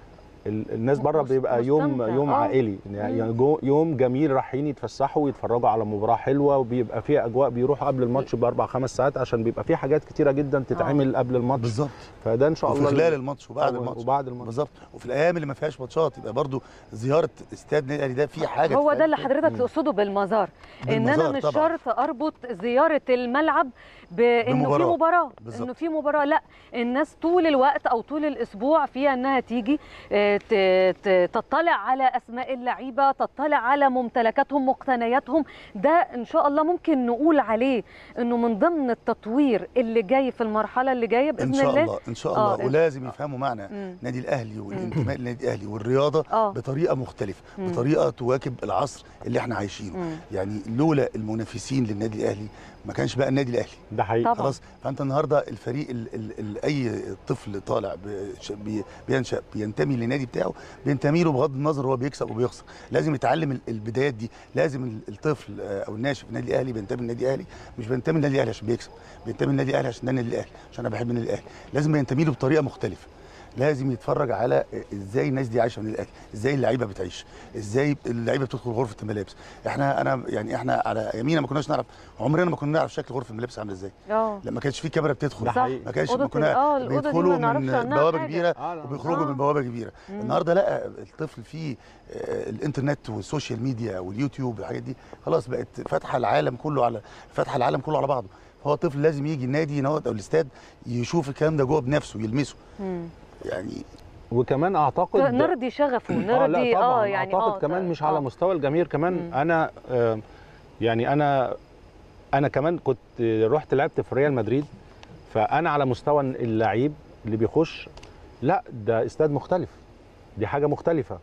S1: ال- الناس بره
S2: مست-
S1: بيبقى يوم
S2: مستمتع،
S1: يوم
S2: آه.
S1: عائلي يعني جو- يوم جميل رايحين يتفسحوا ويتفرجوا على مباراه حلوه وبيبقى فيها اجواء بيروحوا قبل الماتش باربع خمس ساعات عشان بيبقى في حاجات كتيره جدا تتعمل قبل الماتش
S3: بالظبط
S1: فده ان شاء
S3: وفي
S1: الله
S3: خلال الماتش وبعد
S1: أو-
S3: الماتش
S1: وبعد الماتش
S3: بالظبط وفي الايام اللي ما فيهاش ماتشات يبقى برضو زياره استاد نادي الاهلي ده في حاجه
S2: هو ده اللي
S3: تتعمل.
S2: حضرتك تقصده بالمزار ان انا
S3: بالمزار
S2: مش
S3: طبعاً.
S2: شرط اربط زياره الملعب بانه في
S3: بمباراة.
S2: مباراه
S3: بالظبط.
S2: انه في مباراه لا الناس طول الوقت او طول الاسبوع فيها انها تيجي آه، ت- ت- تطلع على اسماء اللعيبه تطلع على ممتلكاتهم مقتنياتهم ده ان شاء الله ممكن نقول عليه انه من ضمن التطوير اللي جاي في المرحله اللي جايه باذن
S3: ان شاء
S2: الله
S3: الله ان شاء
S2: آه،
S3: الله ولازم يفهموا معنى
S2: مم.
S3: نادي الاهلي والانتماء للنادي الاهلي والرياضه
S2: اه
S3: بطريقه مختلفه
S2: مم.
S3: بطريقه تواكب العصر اللي احنا عايشينه
S2: مم.
S3: يعني لولا المنافسين للنادي الاهلي ما كانش بقى النادي الاهلي
S1: ده حقيقي
S2: طبعاً.
S3: خلاص فانت النهارده الفريق ال ال ال اي طفل طالع بش- بي- بينشا بينتمي للنادي بتاعه بينتمي له بغض النظر هو بيكسب وبيخسر لازم يتعلم ال- البدايات دي لازم ال- الطفل آه، او الناشئ في النادي الاهلي بينتمي للنادي الاهلي مش بينتمي للنادي الاهلي عشان بيكسب بينتمي للنادي الاهلي عشان ده النادي الاهلي عشان انا بحب النادي الاهلي لازم ينتمي له بطريقه مختلفه لازم يتفرج على ازاي الناس دي عايشه من الاهلي ازاي اللعيبه بتعيش ازاي اللعيبه بتدخل غرفه الملابس احنا انا يعني احنا على يمينا ما كناش نعرف عمرنا ما كنا نعرف شكل غرفه الملابس عامله ازاي
S2: اه
S3: لما كانش في كاميرا بتدخل
S1: ده
S2: صح.
S1: حقيقي
S3: ما كانش
S2: أوضة
S3: ما
S2: ال-
S3: كنا
S2: آه، الأوضة دي
S3: بيدخلوا
S2: ما نعرفش
S3: من
S2: عنها
S3: بوابه
S2: حاجة.
S3: كبيره
S1: آه، لا.
S3: وبيخرجوا
S2: آه.
S3: من بوابه كبيره
S2: مم.
S3: النهارده لا الطفل فيه آه، الانترنت والسوشيال ميديا واليوتيوب والحاجات دي خلاص بقت فاتحه العالم كله على فاتحه العالم كله على بعضه فهو الطفل لازم يجي النادي ينوت او الاستاد يشوف الكلام ده جوه بنفسه يلمسه
S2: مم.
S3: يعني
S1: وكمان اعتقد
S2: نرضي شغفه
S1: اه
S2: نرضي
S1: لا طبعا
S2: اه يعني
S1: اعتقد
S2: اه
S1: كمان مش
S2: آه.
S1: على مستوى الجماهير كمان
S2: مم.
S1: انا آه يعني انا انا كمان كنت رحت لعبت في ريال مدريد فانا على مستوى اللعيب اللي بيخش لا ده استاد مختلف دي حاجه مختلفه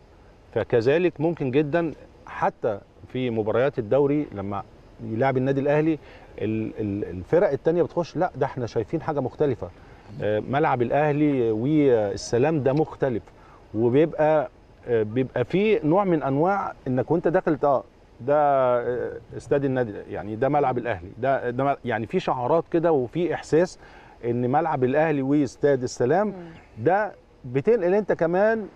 S1: فكذلك ممكن جدا حتى في مباريات الدوري لما يلعب النادي الاهلي ال- ال- الفرق التانية بتخش لا ده احنا شايفين حاجه مختلفه آه، ملعب الاهلي والسلام ده مختلف وبيبقى آه، بيبقى فيه نوع من انواع انك وانت داخل اه ده آه، استاد النادي يعني ده ملعب الاهلي ده ده مل- يعني في شعارات كده وفي احساس ان ملعب الاهلي واستاد السلام ده بتنقل انت كمان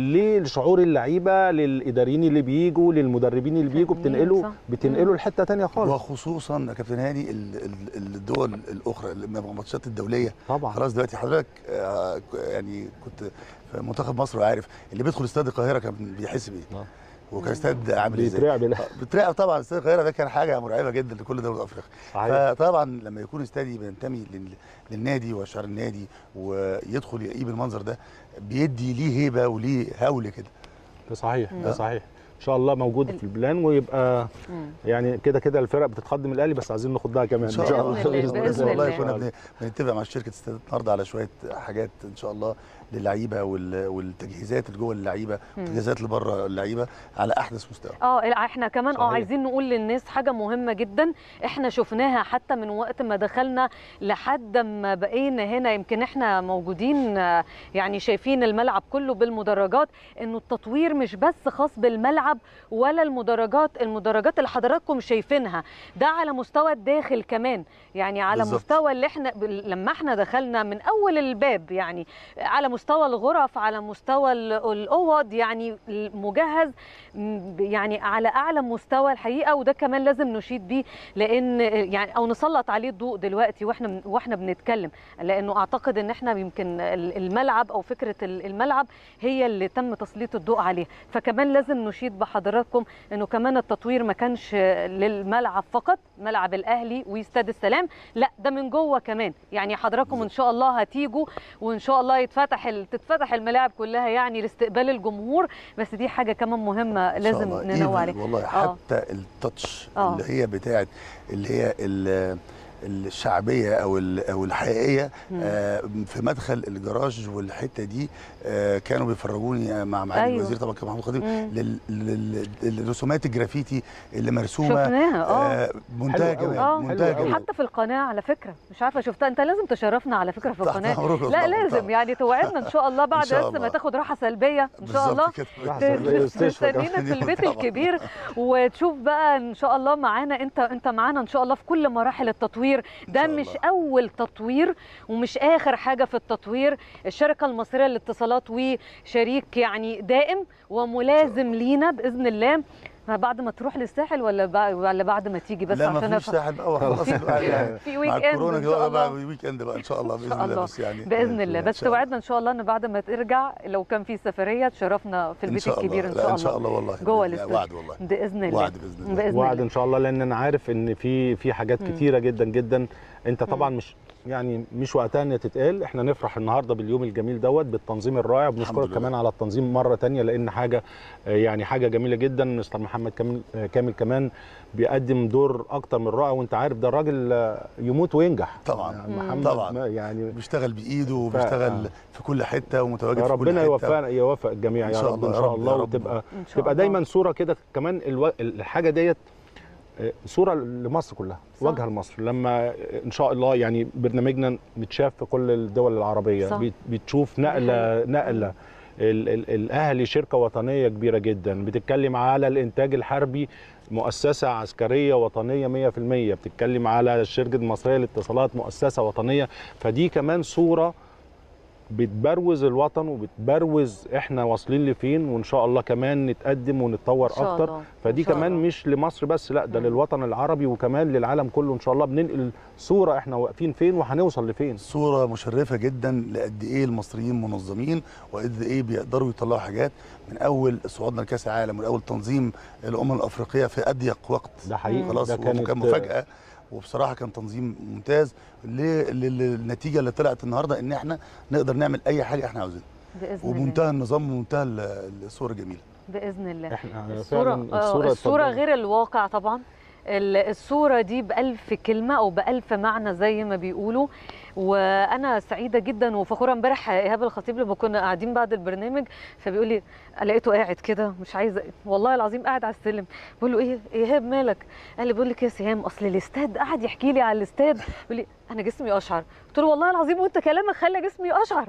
S1: لشعور اللعيبه للاداريين اللي بيجوا للمدربين اللي بيجوا
S2: فاهمين،
S1: بتنقله
S2: صح.
S1: بتنقله لحته تانية خالص
S3: وخصوصا يا كابتن هاني ال- ال- الدول الاخرى الماتشات الدوليه
S1: طبعا
S3: خلاص دلوقتي حضرتك آه، يعني كنت في منتخب مصر وعارف اللي بيدخل استاد القاهره كان بيحس بايه
S1: آه.
S3: وكان استاد عامل ازاي
S1: بيترعب لا.
S3: آه، بيترعب طبعا استاد القاهره ده كان حاجه مرعبه جدا لكل دوله افريقيا
S1: صحيح.
S3: فطبعا لما يكون استادي بينتمي لل- للنادي وشعار النادي ويدخل يلاقيه بالمنظر ده بيدي ليه هيبه وليه هول كده
S1: ده صحيح ده
S3: آه.
S1: صحيح ان شاء الله موجود في البلان ويبقى
S2: مم.
S1: يعني كده كده الفرق بتتقدم الاهلي بس عايزين ناخدها كمان
S3: ان شاء الله
S2: بإذن الله، بإذن
S3: والله
S2: الله.
S3: كنا بن- بنتفق مع شركه استاد النهارده على شويه حاجات ان شاء الله للعيبه وال- والتجهيزات اللي جوه اللعيبه والتجهيزات اللي بره اللعيبه على احدث مستوى
S2: اه احنا كمان اه
S1: صحيح.
S2: عايزين نقول للناس حاجه مهمه جدا احنا شفناها حتى من وقت ما دخلنا لحد ما بقينا هنا يمكن احنا موجودين آه، يعني شايفين الملعب كله بالمدرجات انه التطوير مش بس خاص بالملعب ولا المدرجات المدرجات اللي حضراتكم شايفينها ده على مستوى الداخل كمان يعني على
S3: بالظبط.
S2: مستوى اللي احنا بال- لما احنا دخلنا من اول الباب يعني على مستوى الغرف على مستوى ال- الاوض يعني مجهز م- يعني على اعلى مستوى الحقيقه وده كمان لازم نشيد بيه لان يعني او نسلط عليه الضوء دلوقتي واحنا واحنا بنتكلم لانه اعتقد ان احنا يمكن ال- الملعب او فكره ال- الملعب هي اللي تم تسليط الضوء عليها فكمان لازم نشيد بحضراتكم انه كمان التطوير ما كانش للملعب فقط ملعب الاهلي واستاد السلام لا ده من جوه كمان يعني حضراتكم ان شاء الله هتيجوا وان شاء الله يتفتح ال- تتفتح الملاعب كلها يعني لاستقبال الجمهور بس دي حاجه كمان مهمه
S3: إن شاء
S2: لازم
S3: الله.
S2: ننوه
S3: Even
S2: عليها
S3: والله
S2: آه.
S3: حتى التاتش
S2: آه.
S3: اللي هي بتاعت اللي هي ال- الشعبيه او ال- او الحقيقيه آه في مدخل الجراج والحته دي آه كانوا بيفرجوني مع معالي
S2: أيوة.
S3: الوزير طبعا كان محمود خطيب
S2: مم.
S3: لل- لل- للرسومات الجرافيتي اللي مرسومه
S2: شفناها اه
S3: منتهى
S1: حلو أوي.
S3: جمال
S2: اه
S3: منتهى
S1: حلو أوي.
S3: جمال
S2: حتى في القناه على فكره مش عارفه شفتها انت لازم تشرفنا على فكره في
S3: تحت
S2: القناه
S3: أمرك
S2: لا
S3: طبعاً،
S2: لازم
S3: طبعاً.
S2: يعني توعدنا ان شاء الله بعد
S3: شاء
S2: بس ما
S3: الله.
S2: تاخد راحه سلبيه ان شاء الله
S3: بالظبط كده.
S1: راح الاستشفاء كمان.
S2: تستنينا في البيت
S3: طبعاً.
S2: الكبير وتشوف بقى ان شاء الله معانا انت انت معانا ان شاء الله في كل مراحل التطوير ده
S3: شاء
S2: مش
S3: الله.
S2: اول تطوير ومش اخر حاجه في التطوير الشركه المصريه للاتصالات وشريك يعني دائم وملازم لينا باذن الله بعد ما تروح للساحل ولا بع- ولا بعد ما تيجي بس
S3: لا ما
S2: عشان
S3: فيش
S2: أفهم.
S3: ساحل بقى خلاص
S2: في-
S3: الواحد يعني
S2: في
S3: مع
S2: ويك اند
S3: الكورونا
S2: ان
S3: كده
S2: شاء
S3: بقى
S2: الله
S3: ويك اند بقى ان شاء الله
S2: إن
S3: باذن
S2: شاء
S3: الله
S2: الله.
S3: بس يعني
S2: باذن الله
S3: إن
S2: بس
S3: شاء الله.
S2: توعدنا ان شاء الله ان بعد ما ترجع لو كان في سفريه تشرفنا في
S3: إن
S2: البيت
S3: شاء الله.
S2: الكبير ان
S3: لا،
S2: شاء
S3: ان شاء
S2: الله
S3: الله والله
S2: جوه
S3: لا،
S2: الاستوديو.
S3: وعد والله
S2: باذن الله
S3: وعد باذن الله
S2: باذن
S1: وعد
S2: الله
S1: ان شاء الله لان انا عارف ان في في حاجات
S2: مم.
S1: كتيره جدا جدا انت طبعا مش يعني مش وقتها ان تتقال احنا نفرح النهارده باليوم الجميل دوت بالتنظيم الرائع
S3: الحمد
S1: بنشكرك
S3: لله.
S1: كمان على التنظيم مره تانية لان حاجه آه، يعني حاجه جميله جدا مستر محمد كامل آه، كامل كمان بيقدم دور اكتر من رائع وانت عارف ده الراجل آه، يموت وينجح
S3: طبعا.
S1: يعني
S2: مم.
S1: محمد
S3: طبعا.
S1: ما- يعني
S3: بيشتغل بايده
S1: آه.
S3: وبيشتغل في كل حته ومتواجد
S1: يا
S3: في كل
S1: ربنا
S3: حته
S1: يوفقنا يوفق الجميع
S3: إن
S1: يا
S3: شاء
S1: رب
S3: الله،
S1: ان
S3: يا
S1: شاء
S3: رب،
S1: الله
S3: يا رب.
S1: وتبقى
S2: ان شاء
S1: تبقى
S2: الله
S1: دايما صوره كده كمان الو... الحاجه ديت آه، صوره لمصر كلها
S2: صح.
S1: وجهه لمصر لما آه، ان شاء الله يعني برنامجنا متشاف في كل الدول العربيه
S2: صح.
S1: بت- بتشوف نقله نقله ال ال الاهلي شركه وطنيه كبيره جدا بتتكلم على الانتاج الحربي مؤسسه عسكريه وطنيه 100% بتتكلم على الشركه المصريه للاتصالات مؤسسه وطنيه فدي كمان صوره بتبروز الوطن وبتبروز احنا واصلين لفين وان شاء الله كمان نتقدم ونتطور
S2: إن شاء
S1: اكتر
S2: الله.
S1: فدي
S2: إن شاء
S1: كمان
S2: الله.
S1: مش لمصر بس لا ده
S2: مم.
S1: للوطن العربي وكمان للعالم كله ان شاء الله بننقل صوره احنا واقفين فين وهنوصل لفين
S3: صوره مشرفه جدا لقد ايه المصريين منظمين وقد ايه بيقدروا يطلعوا حاجات من اول صعودنا لكاس العالم من اول تنظيم الامم الافريقيه في اضيق وقت
S1: ده حقيقي
S3: خلاص
S1: ده كانت
S3: وكان مفاجاه وبصراحه كان تنظيم ممتاز ل- لل- للنتيجه اللي طلعت النهارده ان احنا نقدر نعمل اي حاجه احنا عاوزينها
S2: باذن الله
S3: وبمنتهى النظام ومنتهى ال- الصوره الجميله
S2: باذن الله
S1: احنا
S2: الصورة
S1: فعلا
S2: الصورة, الصورة
S1: اتفضل.
S2: غير الواقع طبعا ال- الصورة دي بألف كلمة أو بألف معنى زي ما بيقولوا وانا سعيده جدا وفخوره امبارح ايهاب الخطيب لما كنا قاعدين بعد البرنامج فبيقول لي لقيته قاعد كده مش عايزه والله العظيم قاعد على السلم بقول له ايه ايهاب مالك قال لي بقول لك يا سهام اصل الاستاد قعد يحكي لي على الاستاد بيقول لي انا جسمي اشعر قلت له والله العظيم وانت كلامك خلى جسمي اشعر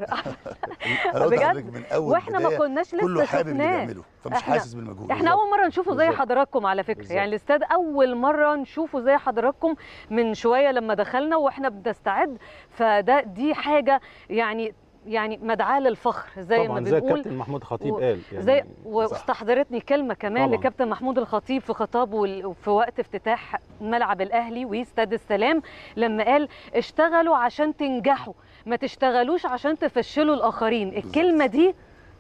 S3: انا قلت
S2: بجد؟
S3: لحضرتك من اول
S2: واحنا ما
S3: بداية
S2: كناش
S3: كله
S2: لسه
S3: حابب اللي
S2: شفناه
S3: بيعمله فمش
S2: إحنا-
S3: حاسس بالمجهود
S2: احنا اول مره نشوفه زي
S1: بالظبط.
S2: حضراتكم على فكره
S1: بالظبط.
S2: يعني الاستاد اول مره نشوفه زي حضراتكم من شويه لما دخلنا واحنا بنستعد فده دي حاجه يعني يعني مدعاه للفخر زي ما
S1: طبعا زي
S2: بنقول
S1: الكابتن محمود خطيب
S2: و-
S1: قال يعني
S2: زي واستحضرتني كلمه كمان
S1: طبعاً.
S2: لكابتن محمود الخطيب في خطابه وال- في وقت افتتاح ملعب الاهلي واستاد السلام لما قال اشتغلوا عشان تنجحوا ما تشتغلوش عشان تفشلوا الاخرين الكلمه دي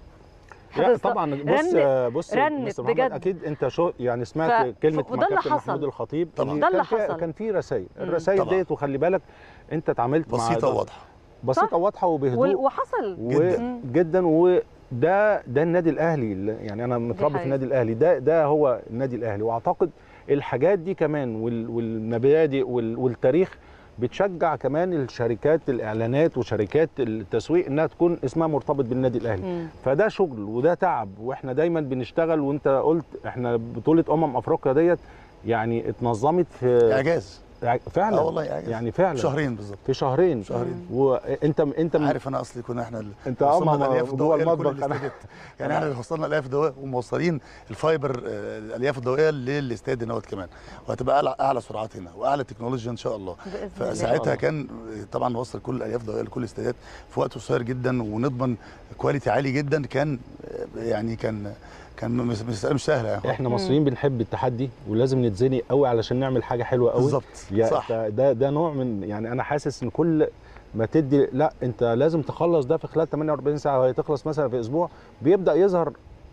S1: لا
S2: حضرتك-
S1: طبعا بص
S2: رنت-
S1: بص
S2: رنت
S1: مستر محمد
S2: بجد.
S1: اكيد انت شو يعني سمعت
S2: ف-
S1: كلمه
S2: ف- وده
S1: مع
S2: اللي
S1: كابتن
S2: حصل.
S1: محمود الخطيب
S3: طبعاً.
S1: إن
S2: ده اللي
S1: كان في-
S2: حصل.
S1: كان في رسائل
S2: مم.
S1: الرسائل
S3: طبعاً.
S1: ديت وخلي بالك انت اتعاملت مع
S3: بسيطه وواضحه
S1: بسيطه
S2: صح.
S1: وواضحه
S2: وال-
S1: وبهدوء
S2: وحصل
S3: جداً.
S2: مم.
S1: جدا وده ده النادي الاهلي اللي- يعني انا متربي في
S2: حقيقة.
S1: النادي الاهلي ده ده هو النادي الاهلي واعتقد الحاجات دي كمان وال- والمبادئ وال- والتاريخ بتشجع كمان الشركات الاعلانات وشركات التسويق انها تكون اسمها مرتبط بالنادي الاهلي
S2: مم.
S1: فده شغل وده تعب واحنا دايما بنشتغل وانت قلت احنا بطوله امم افريقيا ديت يعني اتنظمت في
S3: اعجاز
S1: فعلا
S3: اه والله اعجاز
S1: يعني فعلا
S3: شهرين بالظبط
S1: في شهرين
S3: شهرين.
S1: وانت انت من
S3: عارف انا اصلي كنا احنا ال-
S1: انت اه
S3: وصلنا
S1: ما-
S3: الالياف
S1: جوه
S3: الضوئيه لكل
S1: المطبخ انا
S3: الاستادات يعني احنا وصلنا الالياف الضوئيه وموصلين الفايبر آه، الالياف الضوئيه للاستاد هناوت كمان وهتبقى اعلى اعلى سرعات هنا واعلى تكنولوجيا ان شاء الله
S2: بإذن الله.
S3: فساعتها كان طبعا نوصل كل الالياف الضوئيه لكل الاستادات في وقت قصير جدا ونضمن كواليتي عالي جدا كان آه، يعني كان كان مش مش مش سهله يعني
S1: احنا مصريين بنحب التحدي ولازم نتزنق قوي علشان نعمل حاجه حلوه قوي
S3: بالظبط
S1: يا
S3: صح
S1: ده ده نوع من يعني انا حاسس ان كل ما تدي لا انت لازم تخلص ده في خلال 48 ساعه وهي تخلص مثلا في اسبوع بيبدا يظهر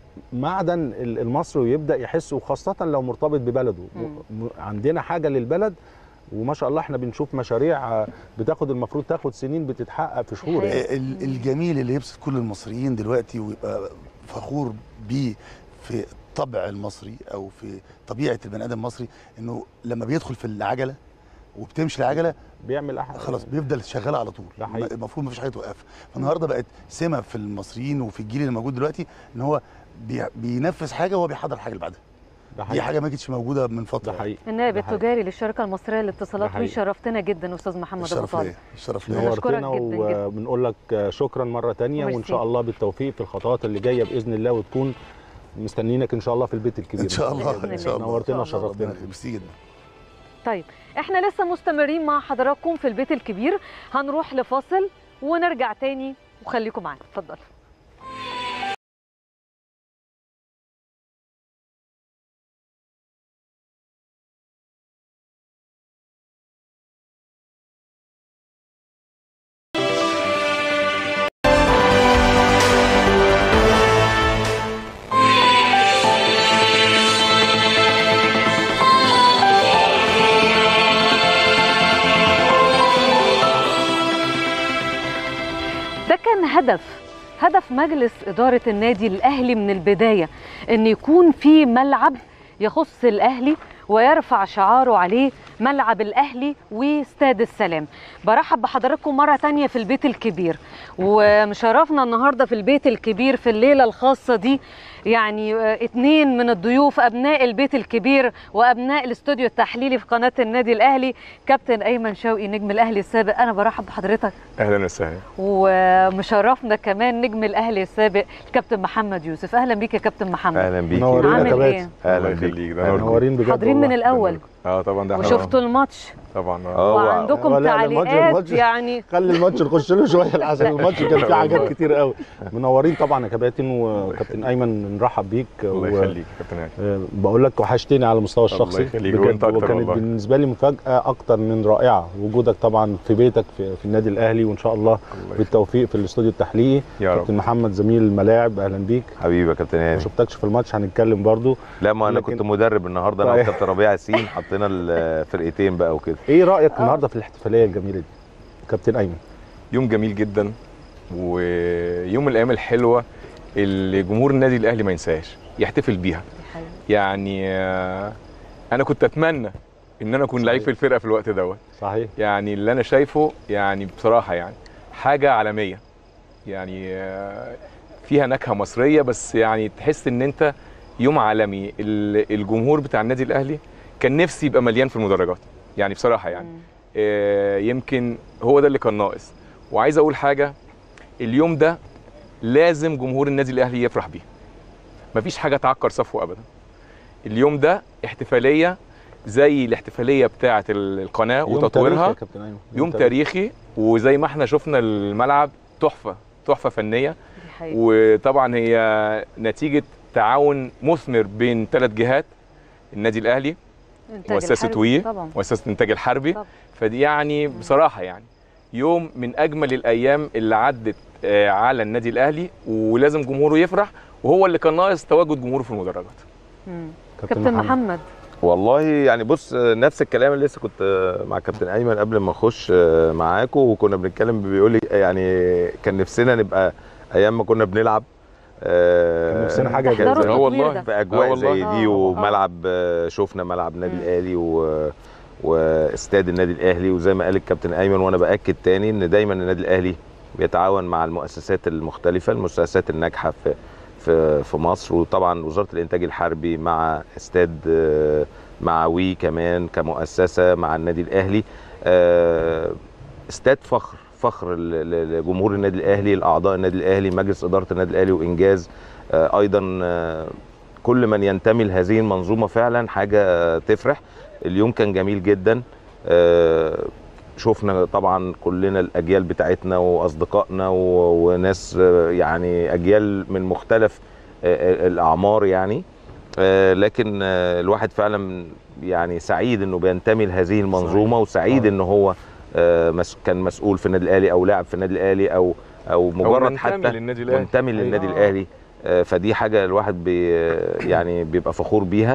S1: معدن ال- المصري ويبدا يحس وخاصه لو مرتبط ببلده
S2: مم.
S1: م- عندنا حاجه للبلد وما شاء الله احنا بنشوف مشاريع آه، بتاخد المفروض تاخد سنين بتتحقق في شهور يعني.
S2: حقيقة.
S3: ال- الجميل اللي يبسط كل المصريين دلوقتي ويبقى فخور بيه في الطبع المصري او في طبيعه البني ادم المصري انه لما بيدخل في العجله وبتمشي العجله
S1: بيعمل أحد
S3: خلاص بيفضل شغال على طول
S1: ده حقيقي.
S3: المفروض مفيش حاجه توقف فالنهارده بقت سمه في المصريين وفي الجيل اللي موجود دلوقتي ان هو بي- بينفذ حاجه وهو بيحضر حاجه اللي بعدها
S1: ده
S3: دي
S1: حقيقي
S3: حاجه ما كانتش موجوده من فتره
S1: ده حقيقي
S2: النائب
S1: ده حقيقي.
S2: التجاري للشركه المصريه للاتصالات
S1: ده حقيقي.
S2: وشرفتنا جدا استاذ محمد ابو
S3: الشرف
S2: طالب
S3: ليا الشرف
S2: أنا
S3: ليا
S2: بشكرك
S1: نورتنا
S2: جداً جداً.
S1: وبنقول لك شكرا مره تانية وان
S2: ميرسي.
S1: شاء الله بالتوفيق في الخطوات اللي جايه باذن الله وتكون مستنيينك ان شاء الله في البيت الكبير
S3: ان شاء الله
S2: بإذن
S3: ان شاء
S2: الله.
S3: الله
S1: نورتنا
S2: إن شاء الله.
S1: وشرفتنا
S3: ربنا ميرسي جدا
S2: طيب احنا لسه مستمرين مع حضراتكم في البيت الكبير هنروح لفاصل ونرجع تاني وخليكم معانا اتفضل ده كان هدف هدف مجلس إدارة النادي الأهلي من البداية أن يكون في ملعب يخص الأهلي ويرفع شعاره عليه ملعب الأهلي واستاد السلام برحب بحضراتكم مرة تانية في البيت الكبير ومشرفنا النهاردة في البيت الكبير في الليلة الخاصة دي يعني آه، اتنين من الضيوف أبناء البيت الكبير وأبناء الاستوديو التحليلي في قناة النادي الأهلي كابتن أيمن شوقي نجم الأهلي السابق أنا برحب بحضرتك
S4: اهلا وسهلا
S2: ومشرفنا كمان نجم الاهلي السابق الكابتن محمد يوسف اهلا بيك يا كابتن محمد
S5: اهلا بيك
S1: منورين يا
S2: عامل
S1: كباتن
S2: ايه
S4: الله
S5: اهلا بيك
S4: يخليك ده نوركم.
S1: منورين بجد
S2: حاضرين من
S1: والله.
S2: الاول
S4: اه طبعا ده احنا
S2: وشفتوا الماتش
S4: طبعا آه.
S5: اه
S2: وعندكم
S1: ولا لا، الماتش-
S2: تعليقات
S1: الماتش-
S2: يعني
S1: خلي الماتش نخش له شويه عشان الماتش كان فيه حاجات كتير قوي منورين طبعا يا كباتن وكابتن ايمن نرحب بيك
S4: الله
S1: و-
S4: يخليك يا كابتن هاني.
S1: آه، بقول لك وحشتني على المستوى
S4: الله
S1: الشخصي
S4: يخليك،
S1: بجد،
S4: وأنت أكتر
S1: وكانت
S4: والله.
S1: بالنسبه لي مفاجاه اكتر من رائعه وجودك طبعا في بيتك في, في النادي الاهلي وان شاء الله
S4: الله يخليك.
S1: بالتوفيق في الاستوديو التحليلي
S4: يا رب
S1: كابتن محمد زميل الملاعب اهلا بيك
S5: حبيبي يا كابتن
S1: ما
S5: هاني
S1: شفتكش في الماتش هنتكلم برضو
S5: لا ما انا
S1: لكن-
S5: كنت مدرب النهارده انا
S1: طيب.
S5: وكابتن ربيع ياسين حطينا الفرقتين بقى وكده
S1: ايه رايك
S2: آه.
S1: النهارده في الاحتفاليه الجميله دي كابتن ايمن
S4: يوم جميل جدا ويوم من الايام الحلوه اللي جمهور النادي الاهلي ما ينساهاش يحتفل بيها يعني آه، انا كنت اتمنى ان انا اكون لعيب
S1: صحيح.
S4: في الفرقه في الوقت دوت
S1: صحيح
S4: يعني اللي انا شايفه يعني بصراحه يعني حاجه عالميه يعني آه، فيها نكهه مصريه بس يعني تحس ان انت يوم عالمي ال- الجمهور بتاع النادي الاهلي كان نفسي يبقى مليان في المدرجات يعني بصراحه يعني
S2: مم.
S4: آه، يمكن هو ده اللي كان ناقص وعايز اقول حاجه اليوم ده لازم جمهور النادي الاهلي يفرح بيه مفيش حاجه تعكر صفه ابدا اليوم ده احتفاليه زي الاحتفاليه بتاعه ال- القناه
S1: يوم تاريخي
S4: وتطويرها
S1: يا كابتن أيمن.
S4: يوم تاريخي وزي ما احنا شفنا الملعب تحفه تحفه فنيه
S2: دي حقيقة.
S4: وطبعا هي نتيجه تعاون مثمر بين ثلاث جهات النادي الاهلي
S2: إنتاج
S4: مؤسسه
S2: الحربي
S4: وي
S2: طبعا
S4: مؤسسه الانتاج الحربي
S2: طبعا.
S4: فدي يعني بصراحه يعني يوم من اجمل الايام اللي عدت آه، على النادي الاهلي ولازم جمهوره يفرح وهو اللي كان ناقص تواجد جمهوره في المدرجات
S2: مم. كابتن محمد
S5: والله يعني بص نفس الكلام اللي لسه كنت مع كابتن ايمن قبل ما اخش معاكم وكنا بنتكلم بيقول لي يعني كان نفسنا نبقى ايام ما كنا بنلعب
S1: كان نفسنا حاجة
S5: كان
S2: تحضروا
S5: زي-
S4: اه
S2: التطوير
S4: والله
S2: ده.
S5: في
S4: آه
S5: اجواء
S4: والله.
S5: زي
S2: آه،
S5: دي
S2: آه.
S5: وملعب آه، شفنا ملعب النادي
S2: مم.
S5: الاهلي و واستاد النادي الاهلي وزي ما قال الكابتن ايمن وانا باكد تاني ان دايما النادي الاهلي بيتعاون مع المؤسسات المختلفه المؤسسات الناجحه في في في مصر وطبعا وزاره الانتاج الحربي مع استاد آه، مع وي كمان كمؤسسه مع النادي الاهلي آه، استاد فخر فخر ل- ل- لجمهور النادي الاهلي لاعضاء النادي الاهلي مجلس اداره النادي الاهلي وانجاز آه، ايضا آه، كل من ينتمي لهذه المنظومه فعلا حاجه آه، تفرح اليوم كان جميل جدا آه، شفنا طبعا كلنا الاجيال بتاعتنا واصدقائنا و- وناس آه، يعني اجيال من مختلف آه، آه، الاعمار يعني آه، لكن آه، الواحد فعلا يعني سعيد انه بينتمي لهذه المنظومه وسعيد
S1: آه.
S5: ان هو آه، مس- كان مسؤول في النادي الاهلي او لاعب في النادي الاهلي او او مجرد
S4: منتمي
S5: حتى
S4: للنادي الاهلي
S5: منتمي للنادي
S2: آه.
S5: الاهلي آه، فدي حاجه الواحد بي يعني بيبقى فخور بيها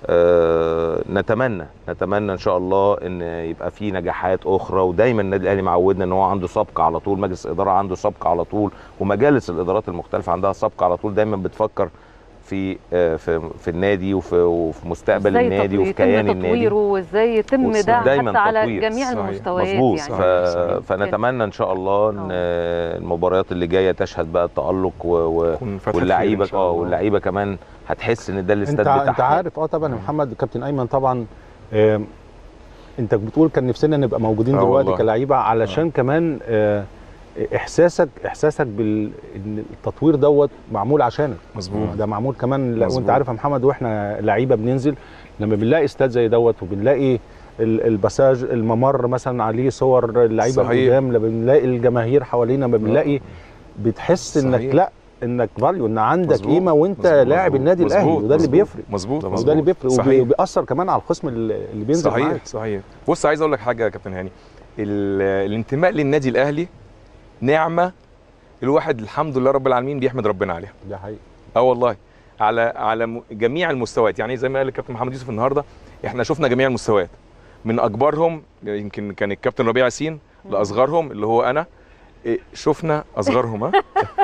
S5: آه، نتمنى نتمنى ان شاء الله ان يبقى في نجاحات اخرى ودايما النادي الاهلي معودنا ان هو عنده سبق على طول مجلس الاداره عنده سبق على طول ومجالس الادارات المختلفه عندها سبق على طول دايما بتفكر في آه، في في النادي وفي, وفي مستقبل
S2: إزاي
S5: النادي
S2: تطوير-
S5: وفي كيان
S2: يتم
S5: النادي
S2: تطويره وازاي يتم
S4: وص-
S2: ده
S5: دايماً
S2: حتى على
S5: تطوير.
S2: جميع
S4: صحيح.
S2: المستويات
S5: مظبوط
S2: يعني
S5: ف...
S4: صحيح.
S5: فنتمنى ان شاء الله ان
S2: آه.
S5: المباريات اللي جايه تشهد بقى التالق و... و...
S4: تكون فتحة خير
S5: واللعيبه
S4: إن شاء
S5: اه
S4: الله.
S5: واللعيبه كمان هتحس ان ده الاستاد
S1: انت
S5: بتاعها
S1: انت عارف اه طبعا يا محمد كابتن ايمن طبعا آم، انت بتقول كان نفسنا نبقى موجودين
S4: آه
S1: دلوقتي
S4: والله.
S1: كلعيبه علشان كمان آه، احساسك احساسك بال ان التطوير دوت معمول عشانك
S4: مظبوط
S1: ده معمول كمان لا- وانت
S4: مظبوط.
S1: عارف يا محمد واحنا لعيبه بننزل لما بنلاقي استاد زي دوت وبنلاقي ال- البساج الممر مثلا عليه صور اللعيبه
S4: صحيح.
S1: القدام لما بنلاقي الجماهير حوالينا لما بنلاقي بتحس انك
S4: صحيح.
S1: لا انك فاليو ان عندك
S4: مظبوط.
S1: قيمه وانت
S4: مظبوط.
S1: لاعب النادي
S4: مظبوط.
S1: الاهلي وده اللي
S4: مظبوط.
S1: بيفرق
S4: مظبوط
S1: وده
S4: مظبوط
S1: اللي بيفرق
S4: صحيح
S1: وبيأثر كمان على الخصم اللي اللي بينزل
S4: صحيح
S1: معاك
S4: صحيح بص عايز اقول لك حاجه يا كابتن هاني ال- الانتماء للنادي الاهلي نعمه الواحد الحمد لله رب العالمين بيحمد ربنا عليها
S1: ده حقيقي
S4: اه والله على على م- جميع المستويات يعني زي ما قال الكابتن محمد يوسف النهارده احنا شفنا جميع المستويات من اكبرهم يمكن كان الكابتن ربيع ياسين لاصغرهم اللي هو انا إيه، شفنا اصغرهم ها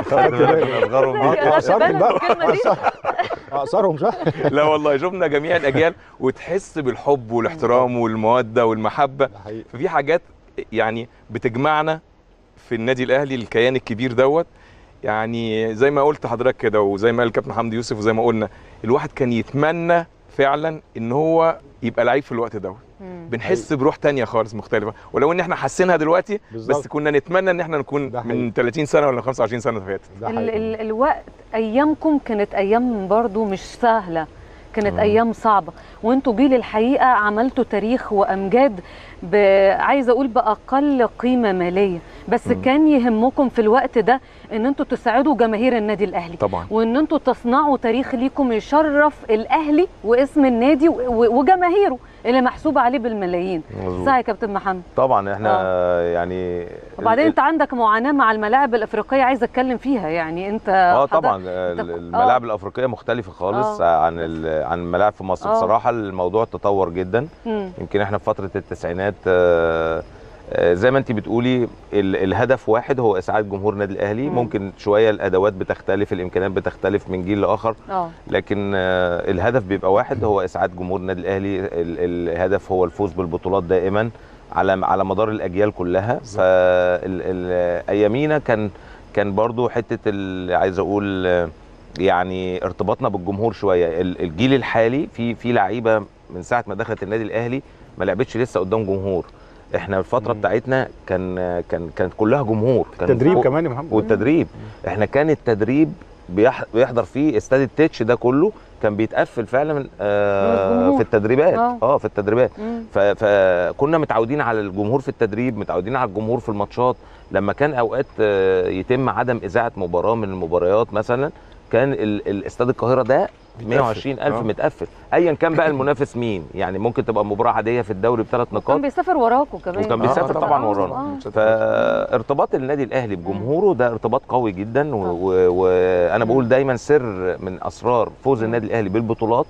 S1: اقصرهم بقى اقصرهم صح
S4: لا والله شفنا جميع الاجيال وتحس بالحب والاحترام والموده والمحبه
S1: ده حقيقي
S4: ففي حاجات يعني بتجمعنا في النادي الاهلي الكيان الكبير دوت يعني زي ما قلت حضرتك كده وزي ما قال الكابتن حمدي يوسف وزي ما قلنا الواحد كان يتمنى فعلا ان هو يبقى لعيب في الوقت دوت
S2: مم.
S4: بنحس بروح تانية خالص مختلفه ولو ان احنا حاسينها دلوقتي بس
S1: بالظبط
S4: كنا نتمنى ان احنا نكون
S1: ده حقيقي.
S4: من 30 سنه ولا 25 سنه فاتت
S1: ده
S2: ال
S1: حقيقي
S2: ال الوقت ايامكم كانت ايام برضو مش سهله كانت ايام صعبه وانتوا جيل الحقيقه عملتوا تاريخ وامجاد ب... عايزه اقول باقل قيمه ماليه بس
S4: مم.
S2: كان يهمكم في الوقت ده ان انتوا تساعدوا جماهير النادي الاهلي
S4: طبعا
S2: وان انتوا تصنعوا تاريخ ليكم يشرف الاهلي واسم النادي و- و- وجماهيره اللي محسوبه عليه بالملايين
S5: مظبوط.
S2: صح يا كابتن محمد
S5: طبعا احنا يعني
S2: وبعدين
S5: ال-
S2: انت عندك معاناه مع الملاعب الافريقيه عايزه اتكلم فيها يعني انت
S5: اه
S2: حضرتك-
S5: طبعا
S2: أنت-
S5: ال-
S2: آه.
S5: الملاعب الافريقيه مختلفه خالص
S2: آه.
S5: عن ال- عن الملاعب في مصر
S2: آه.
S5: بصراحه الموضوع تطور جدا
S2: مم.
S5: يمكن احنا في فتره التسعينات آه، آه، زي ما انت بتقولي ال- الهدف واحد هو اسعاد جمهور النادي الاهلي
S2: مم.
S5: ممكن شويه الادوات بتختلف الامكانيات بتختلف من جيل لاخر
S2: اه
S5: لكن آه، الهدف بيبقى واحد هو اسعاد جمهور النادي الاهلي ال- الهدف هو الفوز بالبطولات دائما على على مدار الاجيال كلها فايامينا كان كان برضو حته ال- عايز اقول آه، يعني ارتباطنا بالجمهور شويه ال- الجيل الحالي في في لعيبه من ساعه ما دخلت النادي الاهلي ما لعبتش لسه قدام جمهور احنا الفتره
S1: مم.
S5: بتاعتنا كان كان كانت كلها جمهور كان
S1: تدريب
S5: فوق-
S1: كمان يا محمد
S5: والتدريب احنا كان التدريب بيح- بيحضر فيه استاد التتش ده كله كان بيتقفل فعلا آه
S2: الجمهور.
S5: في التدريبات
S2: آه.
S5: اه في التدريبات
S2: مم.
S5: ف- فكنا متعودين على الجمهور في التدريب متعودين على الجمهور في الماتشات لما كان اوقات آه، يتم عدم اذاعه مباراه من المباريات مثلا كان ال- ال- استاد القاهره ده 120 الف
S4: آه.
S5: متقفل ايا كان بقى المنافس مين يعني ممكن تبقى مباراه عاديه في الدوري بثلاث
S2: كان
S5: نقاط
S2: بيسافر وراكم كمان
S5: وكان
S4: آه،
S5: بيسافر
S4: طبعاً.
S5: طبعا
S2: آه،
S5: ورانا
S2: آه.
S5: فارتباط النادي الاهلي بجمهوره ده ارتباط قوي جدا و- و- وانا بقول دايما سر من اسرار فوز النادي الاهلي بالبطولات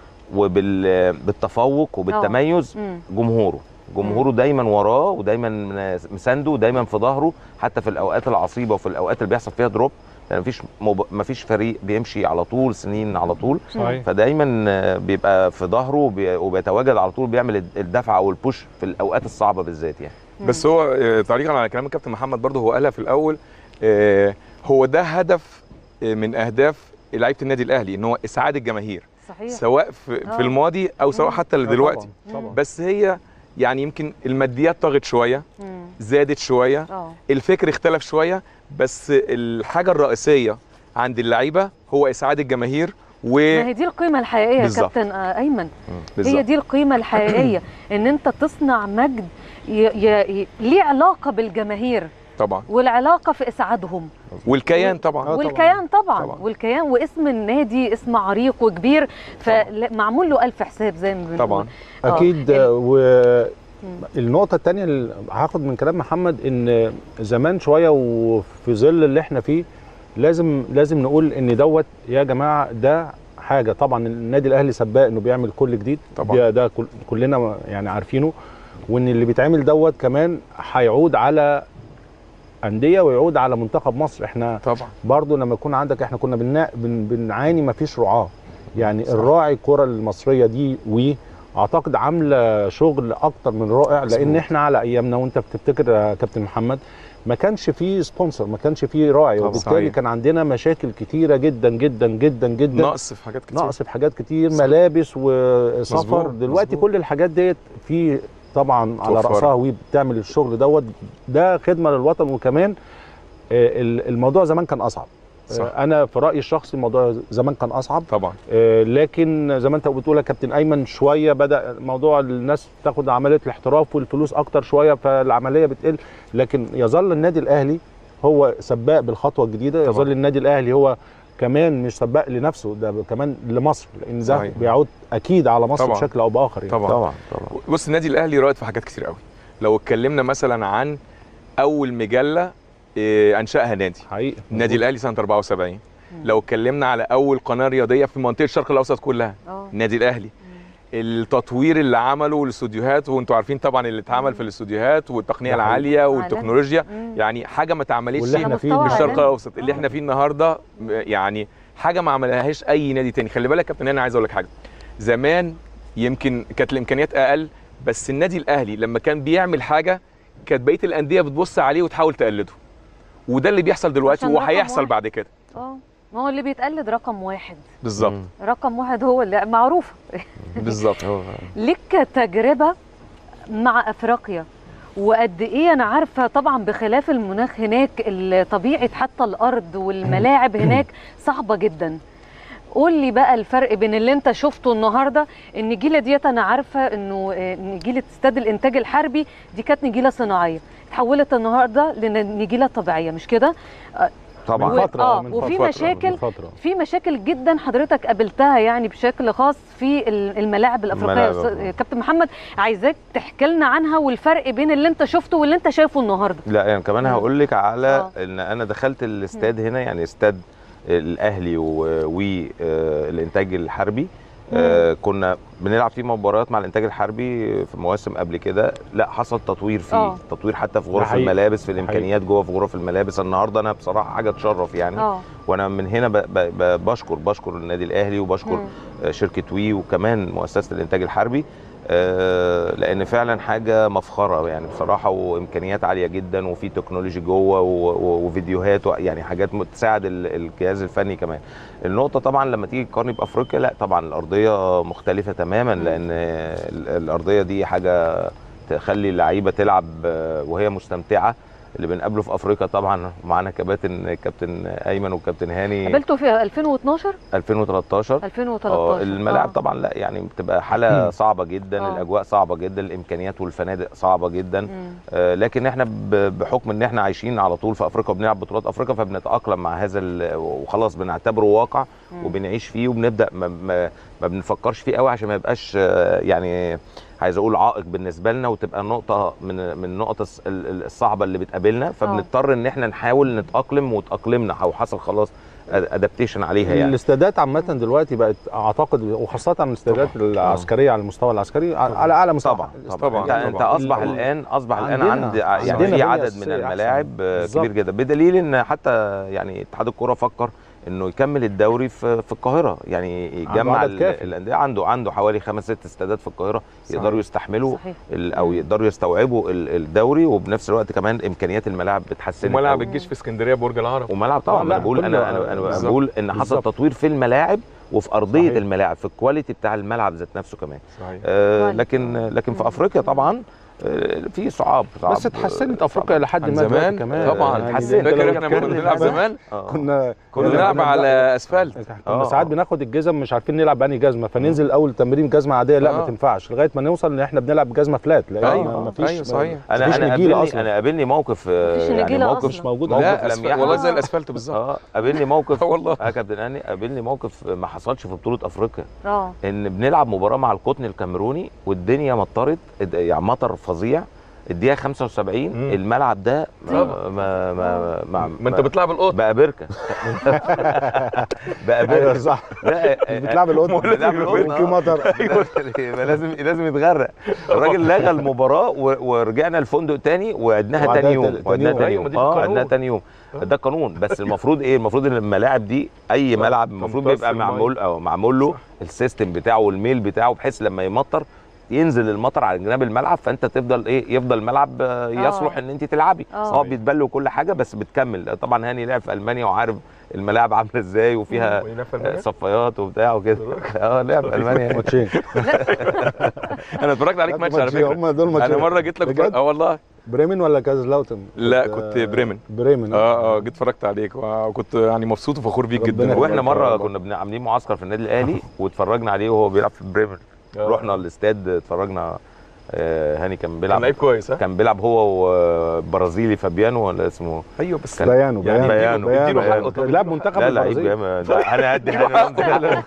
S5: وبالتفوق وبالتميز
S2: مم.
S5: جمهوره جمهوره دايما وراه ودايما مسانده ودايما في ظهره حتى في الاوقات العصيبه وفي الاوقات اللي بيحصل فيها دروب لان مفيش مب... مفيش فريق بيمشي على طول سنين على طول
S1: صحيح
S5: فدايما آه، بيبقى في ظهره وبي... وبيتواجد على طول بيعمل الدفع او البوش في الاوقات الصعبه بالذات يعني
S4: بس هو آه، تعليقا على كلام الكابتن محمد برضه هو قالها في الاول آه، هو ده هدف آه، من اهداف لعيبه النادي الاهلي ان هو اسعاد الجماهير
S2: صحيح
S4: سواء في,
S2: آه.
S4: في الماضي او سواء
S2: مم.
S4: حتى اللي
S1: آه،
S4: دلوقتي
S1: طبعاً، طبعا
S4: بس هي يعني يمكن الماديات طغت شويه
S2: مم.
S4: زادت شويه
S2: اه
S4: الفكر اختلف شويه بس الحاجه الرئيسيه عند اللعيبه هو اسعاد الجماهير و
S2: ما هي دي القيمة الحقيقية يا
S4: بالظبط.
S2: كابتن آه، أيمن هي
S4: بالظبط.
S2: دي القيمة الحقيقية إن أنت تصنع مجد ي... ي... ي... ليه علاقة بالجماهير
S4: طبعا
S2: والعلاقة في إسعادهم
S4: والكيان طبعا
S1: آه، طبعاً.
S2: والكيان طبعا.
S4: طبعاً.
S2: والكيان واسم النادي اسم عريق وكبير فمعمول له ألف حساب زي ما بنقول
S4: طبعا
S2: آه،
S1: اكيد
S2: ال-
S1: والنقطه الثانيه اللي هاخد من كلام محمد ان زمان شويه وفي ظل اللي احنا فيه لازم لازم نقول ان دوت يا جماعه ده حاجه طبعا النادي الاهلي سباق انه بيعمل كل جديد
S4: طبعاً.
S1: ده, ده كل- كلنا يعني عارفينه وان اللي بيتعمل دوت كمان هيعود على انديه ويعود على منتخب مصر احنا
S4: طبعا
S1: برضو لما يكون عندك احنا كنا بنا بن بنعاني ما فيش رعاه يعني
S4: صح.
S1: الراعي الكره المصريه دي واعتقد عامله شغل اكتر من رائع لان
S4: مظبوط.
S1: احنا على ايامنا وانت بتفتكر يا كابتن محمد ما كانش فيه سبونسر ما كانش فيه راعي
S4: طبعا.
S1: وبالتالي
S4: صحيح.
S1: كان عندنا مشاكل كتيره جدا جدا جدا جدا
S4: نقص في حاجات كتير
S1: نقص في حاجات كتير
S4: صح.
S1: ملابس وسفر
S4: مظبوط،
S1: دلوقتي
S4: مظبوط.
S1: كل الحاجات ديت في طبعا على
S4: توفرت.
S1: راسها وي بتعمل الشغل دوت ده خدمه للوطن وكمان آه، ال- الموضوع زمان كان اصعب
S4: صح.
S1: آه، انا في رايي الشخصي الموضوع زمان كان اصعب
S4: طبعا
S1: آه، لكن زي ما انت بتقول يا كابتن ايمن شويه بدا موضوع الناس تاخد عمليه الاحتراف والفلوس اكتر شويه فالعمليه بتقل لكن يظل النادي الاهلي هو سباق بالخطوه الجديده
S4: طبعا.
S1: يظل النادي الاهلي هو كمان مش سباق لنفسه ده كمان لمصر لان ده
S4: صحيح.
S1: بيعود اكيد على مصر
S4: طبعا.
S1: بشكل او باخر يعني.
S4: طبعا
S5: طبعا طبعا
S4: بص النادي الاهلي رائد في حاجات كتير قوي لو اتكلمنا مثلا عن اول مجله إيه، انشاها نادي
S1: حقيقي
S4: النادي الاهلي سنه 74 لو اتكلمنا على اول قناه رياضيه في منطقه الشرق الاوسط كلها
S2: اه
S4: النادي الاهلي التطوير اللي عمله الاستوديوهات وانتوا عارفين طبعا اللي اتعمل في الاستوديوهات والتقنيه
S1: ده حقيقي.
S4: العاليه والتكنولوجيا
S2: مم.
S4: يعني حاجه ما اتعملتش
S1: واللي احنا فيه
S2: مستوى
S4: في
S1: ده-
S4: الشرق
S2: عالمي.
S4: الاوسط اللي
S2: آه.
S4: احنا فيه النهارده م- يعني حاجه ما عملهاش اي نادي تاني خلي بالك يا كابتن انا عايز اقول لك حاجه زمان يمكن كانت الامكانيات اقل بس النادي الاهلي لما كان بيعمل حاجه كانت بقيه الانديه بتبص عليه وتحاول تقلده وده اللي بيحصل دلوقتي
S2: عشان رقم
S4: وهيحصل
S2: واحد.
S4: بعد كده
S2: اه ما هو اللي بيتقلد رقم واحد
S4: بالظبط
S5: مم.
S2: رقم واحد هو اللي معروف
S4: بالظبط
S5: هو-
S2: لك تجربة مع أفريقيا وقد إيه أنا عارفة طبعا بخلاف المناخ هناك ال- طبيعة حتى الأرض والملاعب هناك صعبة جدا قول لي بقى الفرق بين اللي انت شفته النهارده النجيله ديت انا عارفه انه آه، نجيله استاد الانتاج الحربي دي كانت نجيله صناعيه اتحولت النهارده لنجيله طبيعيه مش كده
S5: طبعا
S1: من فترة
S2: آه،
S1: من
S2: وفي
S1: فترة،
S2: مشاكل
S1: من فترة.
S2: في مشاكل جدا حضرتك قابلتها يعني بشكل خاص في ال- الملاعب الافريقيه
S5: الملاعب.
S2: أستاذ- كابتن محمد عايزاك تحكي لنا عنها والفرق بين اللي انت شفته واللي انت شايفه النهارده
S5: لا يعني كمان
S2: مم.
S5: هقول لك على
S2: آه.
S5: ان انا دخلت الاستاد هنا يعني استاد الاهلي والانتاج الحربي آه كنا بنلعب فيه مباريات مع الانتاج الحربي في مواسم قبل كده لا حصل تطوير فيه
S2: آه.
S5: تطوير حتى في
S1: ده
S5: غرف
S1: حقيقي.
S5: الملابس في
S1: ده
S5: الامكانيات جوه في غرف الملابس النهارده انا بصراحه حاجه تشرف يعني
S2: اه
S5: وانا من هنا ب ب ب بشكر بشكر النادي الاهلي وبشكر
S2: مم.
S5: آه، شركه وي وكمان مؤسسه الانتاج الحربي آه، لان فعلا حاجه مفخره يعني بصراحه وامكانيات عاليه جدا وفي تكنولوجي جوه و- و- وفيديوهات و- يعني حاجات تساعد ال- الجهاز الفني كمان النقطه طبعا لما تيجي تقارني بافريقيا لا طبعا الارضيه مختلفه تماما لان ال- الارضيه دي حاجه تخلي اللعيبه تلعب آه، وهي مستمتعه اللي بنقابله في افريقيا طبعا معانا كباتن كابتن ايمن وكابتن هاني
S2: قابلته في 2012
S5: 2013
S2: 2013
S5: اه الملاعب
S2: آه.
S5: طبعا لا يعني بتبقى حاله صعبه جدا
S2: آه.
S5: الاجواء صعبه جدا الامكانيات والفنادق صعبه جدا
S2: مم.
S5: آه، لكن احنا ب- بحكم ان احنا عايشين على طول في افريقيا وبنلعب بطولات افريقيا فبنتاقلم مع هذا ال- وخلاص بنعتبره واقع
S2: مم.
S5: وبنعيش فيه وبنبدا ما, ما, ما بنفكرش فيه قوي عشان ما يبقاش آه، يعني عايز اقول عائق بالنسبه لنا وتبقى نقطه من من النقط الص- ال- ال- الصعبه اللي بتقابلنا فبنضطر ان احنا نحاول نتاقلم وتاقلمنا او حصل خلاص ادابتيشن عليها يعني
S1: الاستادات عامة دلوقتي بقت اعتقد وخاصة الاستادات العسكرية على المستوى العسكري على اعلى مستوى
S5: طبعا
S4: طبعاً،
S5: انت, انت
S4: طبعاً.
S5: اصبح
S1: ال-
S5: الان اصبح الان
S1: عندنا-
S5: عند يعني
S1: عندنا
S5: في
S1: بنية
S5: عدد من
S1: أساسية
S5: الملاعب
S1: أحسن.
S5: آه،
S1: بالظبط.
S5: كبير جدا بدليل ان حتى يعني اتحاد الكوره فكر انه يكمل الدوري في في القاهره يعني يجمع
S1: عدد
S5: ال-
S1: كافي.
S5: الانديه عنده عنده حوالي خمس ست استادات في القاهره
S4: صحيح.
S5: يقدروا يستحملوا
S2: صحيح
S5: ال- او يقدروا يستوعبوا ال- الدوري وبنفس الوقت كمان امكانيات الملاعب بتحسن
S4: وملعب الجيش في اسكندريه برج العرب
S5: وملعب طبعا
S1: آه،
S5: ما
S1: لا،
S5: انا بقول
S1: كله-
S5: انا انا, أنا
S1: بالظبط.
S5: بقول ان حصل
S1: بالظبط.
S5: تطوير في الملاعب وفي ارضيه
S1: صحيح.
S5: الملاعب في الكواليتي بتاع الملعب ذات نفسه كمان
S4: صحيح
S5: آه
S2: كويس.
S5: لكن لكن
S2: مم.
S5: في افريقيا طبعا آه، في صعاب صعاب
S1: بس اتحسنت
S5: آه،
S1: افريقيا
S5: صعاب.
S1: لحد
S4: عن
S1: ما دلوقتي
S4: زمان
S1: كمان
S4: طبعا
S1: يعني
S5: اتحسنت.
S1: أنت لو
S4: فاكر احنا لما كنا
S1: بتتكلم
S4: بنلعب
S1: زمان
S4: زمان
S5: آه.
S1: كنا
S4: كنا
S1: يعني
S4: بنلعب
S1: كنا
S4: على اسفلت
S1: كنا
S5: آه.
S1: ساعات بناخد الجزم مش عارفين نلعب باني جزمه فننزل الاول تمرين جزمه عاديه لا ما
S4: آه.
S1: تنفعش لغايه ما نوصل ان احنا بنلعب بجزمه فلات لان
S4: أيوة،
S1: ما فيش
S4: أيوة، صحيح.
S5: انا
S1: مفيش
S5: انا
S1: نجيلة
S5: قابلني
S1: أصلاً.
S5: انا قابلني موقف آه،
S2: مفيش
S5: يعني
S2: نجيلة
S5: موقف
S2: أصلاً.
S1: مش موجود
S5: موقف
S4: لا
S5: لم
S4: أسفل
S5: يحدث.
S4: والله زي الاسفلت بالظبط
S5: اه قابلني موقف
S4: والله.
S5: اه كابتن هاني قابلني موقف ما حصلش في بطوله افريقيا
S2: اه
S5: ان بنلعب مباراه مع القطن الكاميروني والدنيا مطرت الد- يعني مطر فظيع الدقيقه 75
S4: مم.
S5: الملعب ده ما
S4: طبعا.
S5: ما ما ما,
S4: ما انت بتلعب القط
S5: بقى بركه بقى
S1: ايوه
S5: بركه
S1: صح
S5: لا،
S1: بتلعب القطن
S5: بتلعب القطن
S1: في مطر
S5: يبقى لازم لازم يتغرق الراجل لغى المباراه و- ورجعنا الفندق تاني وعدناها
S1: وعدها
S5: تاني يوم
S1: تاني
S5: وعدناها
S1: يوم.
S5: تاني
S4: أيوة،
S5: يوم
S4: ما دي
S5: اه
S4: القانون.
S5: عدناها تاني يوم ده قانون بس المفروض ايه المفروض ان الملاعب دي اي
S4: صح.
S5: ملعب المفروض
S4: تمتص
S5: بيبقى
S4: المية.
S5: معمول او معمول له السيستم بتاعه والميل بتاعه بحيث لما يمطر ينزل المطر على جناب الملعب فانت تفضل ايه يفضل الملعب آه، يصلح ان انت تلعبي
S2: آه.
S5: اه بيتبل وكل حاجه بس بتكمل طبعا هاني لعب في المانيا وعارف الملاعب عامله ازاي وفيها آه، صفيات وبتاع وكده اه لعب في المانيا
S1: ماتشين
S4: انا اتفرجت عليك ماتش على فكره
S1: هم دول ماتشين
S4: انا مره جيت لك
S1: بجد؟
S4: اه والله
S1: بريمن ولا كازلاوتن
S4: لا، كنت بريمن.
S1: بريمن
S4: اه اه جيت اتفرجت عليك وكنت يعني مبسوط وفخور بيك
S1: ربنا
S4: جدا
S1: يخليك.
S5: واحنا مره
S4: والله.
S5: كنا بن- عاملين معسكر في النادي الاهلي واتفرجنا عليه وهو بيلعب في بريمر
S4: آه.
S5: رحنا الاستاد اتفرجنا آه، هاني كان
S4: كان
S5: بيلعب
S4: لعيب كويس ها
S5: كان بيلعب هو وبرازيلي فابيانو ولا اسمه
S4: ايوه بس
S5: كان-
S1: بيانو
S5: يعني
S1: بيانو
S5: بيانو.
S4: اديله
S1: بيانو
S4: حقه طب،
S1: لاعب
S4: اديله
S1: منتخب
S5: لا لعيب
S1: البرازيل
S5: جامد ده انا هدي هاني رمزي.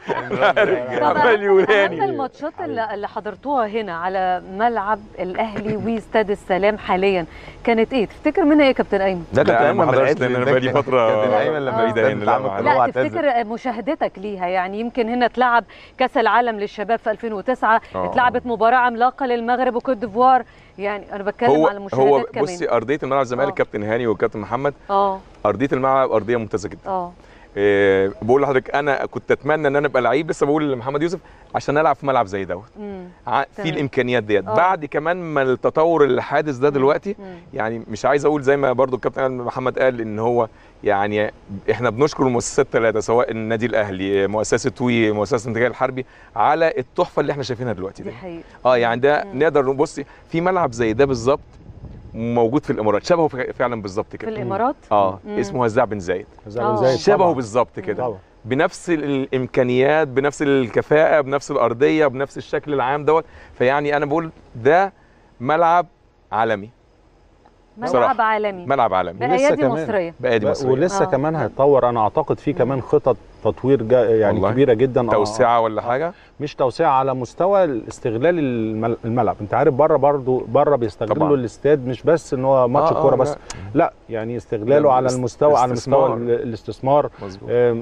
S2: طب
S4: عمال يقول
S2: أهم
S4: هاني
S2: الماتشات اللي اللي حضرتوها هنا على ملعب الاهلي واستاد السلام حاليا كانت ايه تفتكر منها ايه يا كابتن ايمن
S5: ده كان
S4: لا انا ما
S5: دايما
S4: حضرتش
S5: بنعد
S4: لان انا
S5: ده
S4: بقالي
S5: كان-
S4: فتره
S5: كان دايما لما
S2: بعيد
S5: يستنى
S4: عن
S5: بتاع
S4: اللعبة.
S5: محمد
S2: لا
S5: هو اعتزل.
S2: تفتكر مشاهدتك ليها يعني يمكن هنا اتلعب كاس العالم للشباب في 2009
S4: آه.
S2: اتلعبت مباراه عملاقه للمغرب وكوت ديفوار يعني انا بتكلم
S4: هو
S2: على المشاهدات
S4: هو
S2: كمان
S4: بصي ارضيه الملعب الزمالك
S2: آه.
S4: كابتن هاني وكابتن محمد
S2: اه
S4: ارضيه الملعب ارضيه ممتازه جدا
S2: اه
S4: إيه بقول لحضرتك انا كنت اتمنى ان انا ابقى لعيب لسه بقول لمحمد يوسف عشان العب في ملعب زي دوت
S2: امم
S4: ع- في
S2: تمام.
S4: الامكانيات ديت
S2: آه.
S4: بعد كمان ما التطور الحادث ده دلوقتي
S2: مم.
S4: يعني مش عايز اقول زي ما برضو الكابتن محمد قال ان هو يعني احنا بنشكر المؤسسات الثلاثه سواء النادي الاهلي مؤسسه وي مؤسسه الانتاج الحربي على التحفه اللي احنا شايفينها دلوقتي
S2: دي
S4: دي
S2: حقيقه
S4: اه يعني ده
S2: مم.
S4: نقدر نقول بصي في ملعب زي ده بالظبط موجود في الامارات شبهه فع- فعلا بالظبط
S2: في
S4: كده
S2: الامارات
S4: اه
S2: مم.
S4: اسمه هزاع بن زايد
S1: زي
S2: آه.
S1: زي
S4: شبهه بالظبط كده
S1: طبعا
S4: بنفس الامكانيات بنفس الكفاءه بنفس الارضيه بنفس الشكل العام دوت فيعني انا بقول ده ملعب عالمي
S2: ملعب
S4: بصراحة.
S2: عالمي
S4: ملعب عالمي
S2: بايادي
S1: كمان.
S2: مصريه
S4: بأيدي مصريه
S1: ولسه
S2: آه.
S1: كمان هيتطور انا اعتقد في كمان خطط تطوير جا يعني
S4: والله.
S1: كبيره جدا آه.
S4: توسعه ولا حاجه
S1: مش توسعه على مستوى استغلال المل- الملعب انت عارف بره برضو بره بيستغلوا
S5: طبعاً.
S1: الاستاد مش بس ان هو ماتش
S4: آه، آه،
S1: الكوره
S4: لا.
S1: بس لا يعني استغلاله
S4: لا،
S1: على
S4: است-
S1: المستوى على مستوى
S4: استثمار.
S1: ال- الاستثمار
S4: مظبوط
S1: آم،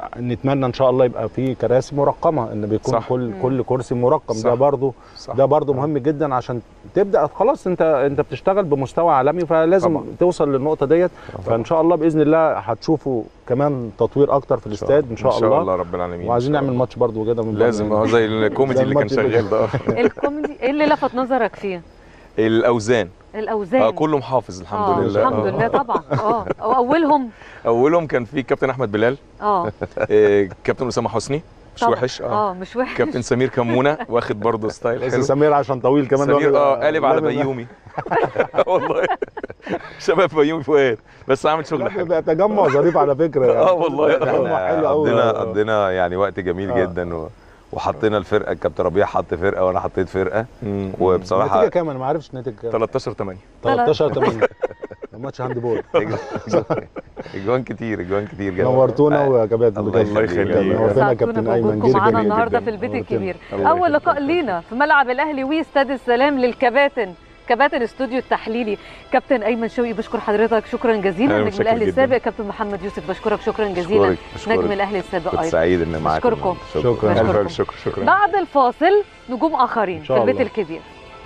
S1: نتمنى ان شاء الله يبقى في كراسي مرقمه ان بيكون
S4: صح.
S1: كل
S2: مم.
S1: كل كرسي مرقم
S4: صح.
S1: ده برضو
S4: صح
S1: ده برضو مهم جدا عشان تبدا خلاص انت انت بتشتغل بمستوى عالمي فلازم
S4: طبعا.
S1: توصل للنقطه ديت فان شاء الله باذن الله هتشوفوا كمان تطوير اكتر في الاستاد ان شاء,
S4: ان شاء
S1: الله,
S4: الله رب العالمين
S1: وعايزين
S4: إن شاء
S1: نعمل
S4: الله.
S1: ماتش برضو كده من
S4: لازم
S1: بعد-
S4: اه زي الكوميدي
S1: زي
S4: اللي كان
S1: الماتش اللي
S4: شغال ده
S2: الكوميدي ايه اللي لفت نظرك فيه
S4: الاوزان
S2: الاوزان
S4: اه كله محافظ الحمد
S2: آه،
S4: لله
S2: الحمد
S4: آه.
S2: لله طبعا اه واولهم
S4: اولهم كان في كابتن احمد بلال
S2: اه
S4: آه، كابتن اسامه حسني مش
S2: طبعا.
S4: وحش اه
S2: اه مش وحش
S4: كابتن سمير كمونه واخد برضه ستايل
S1: بس
S4: حلو
S1: سمير عشان طويل كمان هو
S4: سمير
S1: بيبقى
S4: اه قالب على
S1: لامم-
S4: بيومي والله شباب بيومي فؤاد بس عامل شغل
S1: لا،
S4: حلو
S1: بيبقى تجمع ظريف على فكره يعني
S4: آه والله.
S1: تجمع حلو قوي
S5: قضينا قضينا يعني وقت جميل
S1: آه.
S5: جدا و... وحطينا الفرقه الكابتن ربيع حط فرقه وانا حطيت فرقه وبصراحه
S1: النتيجه كام انا ما عرفتش النتيجه كام
S4: 13 8
S1: 13 8 ماتش هاند بول
S5: اجوان كتير اجوان كتير جدا
S1: نورتونا ويا كابتن
S5: الله
S1: بجد.
S5: يخليك.
S1: نورتنا يا
S2: سعدتونا
S1: كابتن ايمن
S2: بوجودكم
S1: جدا
S2: معانا
S1: جدا
S2: النهارده
S1: جدا.
S2: في البيت
S1: نورتنا.
S2: الكبير
S4: الله
S2: اول
S4: يخليك.
S2: لقاء لينا في ملعب الاهلي واستاد السلام للكباتن كباتن استوديو التحليلي كابتن ايمن شوقي بشكر حضرتك شكرا جزيلا
S4: أنا
S2: نجم
S4: متشكر
S2: الاهلي
S4: جداً.
S2: السابق كابتن محمد يوسف بشكرك شكرا جزيلا
S5: أشكرك، أشكرك.
S2: نجم الاهلي السابق
S5: كنت
S2: ايضا
S5: سعيد ان معاكم
S2: أشكركم.
S1: شكراً.
S4: الف
S2: بشكركم.
S4: الف شكر شكرا
S2: بعد الفاصل نجوم اخرين في
S1: شاء
S2: البيت
S1: الله.
S2: الكبير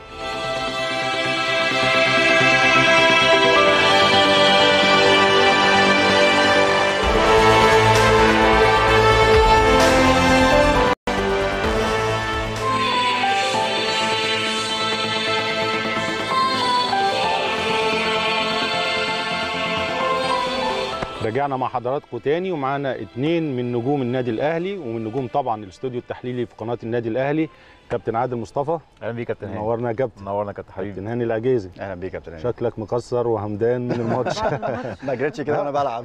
S1: رجعنا مع حضراتكم تاني ومعانا اتنين من نجوم النادي الاهلي ومن نجوم طبعا الاستوديو التحليلي في قناه النادي الاهلي كابتن عادل مصطفى
S6: اهلا بيك يا كابتن هاني
S1: منورنا يا كابتن
S6: منورنا يا كابتن حبيبي
S1: كابتن هاني العجيزي
S6: اهلا بيك يا كابتن هاني
S1: شكلك مكسر وهمدان من الماتش
S6: ما جريتش كده وانا بلعب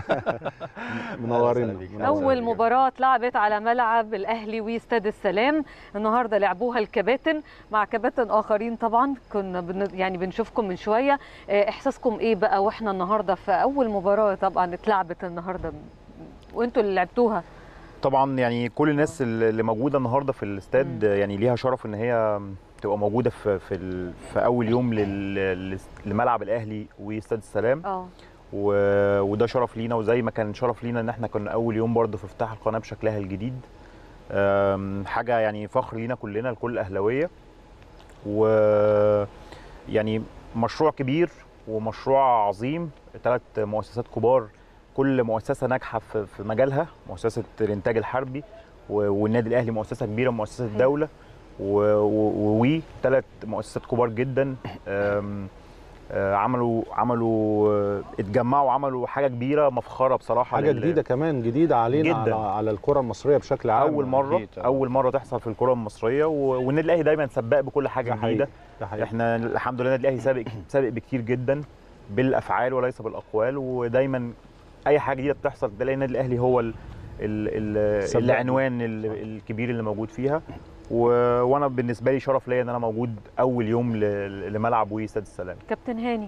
S1: منورنا
S6: بيك.
S1: منورنا.
S2: اول مباراه اتلعبت على ملعب الاهلي واستاد السلام النهارده لعبوها الكباتن مع كباتن اخرين طبعا كنا بن يعني بنشوفكم من شويه آه، احساسكم ايه بقى واحنا النهارده في اول مباراه طبعا اتلعبت النهارده وانتوا اللي لعبتوها
S6: طبعا يعني كل الناس اللي موجوده النهارده في الاستاد يعني ليها شرف ان هي تبقى موجوده في في, ال- في اول يوم لل- لل- لملعب الاهلي واستاد السلام
S2: اه
S6: و- وده شرف لينا وزي ما كان شرف لينا ان احنا كنا اول يوم برضه في افتتاح القناه بشكلها الجديد أم، حاجه يعني فخر لينا كلنا لكل الاهلاويه و يعني مشروع كبير ومشروع عظيم ثلاث مؤسسات كبار كل مؤسسه ناجحه في في مجالها مؤسسه الانتاج الحربي و- والنادي الاهلي مؤسسه كبيره مؤسسه
S2: صحيح.
S6: دوله ووي ثلاث مؤسسات كبار جدا أم، آه، عملوا عملوا آه، اتجمعوا عملوا حاجه كبيره مفخره بصراحه
S1: حاجه
S6: لل-
S1: جديده كمان جديده علينا
S6: جداً.
S1: على, على الكره المصريه بشكل عام
S6: اول مره
S1: أكيد.
S6: اول مره تحصل في الكره المصريه و- والنادي الاهلي دايما سباق بكل حاجه
S1: ده حقيقي.
S6: جديده
S1: ده حقيقي.
S6: احنا الحمد لله النادي الاهلي سابق سابق بكتير جدا بالافعال وليس بالاقوال ودايما اي حاجه جديده بتحصل تلاقي النادي الاهلي هو ال ال ال
S1: سباق.
S6: العنوان ال- الكبير اللي موجود فيها و... وانا بالنسبه لي شرف ليا ان انا موجود اول يوم ل... لملعب وي استاد السلام
S2: كابتن هاني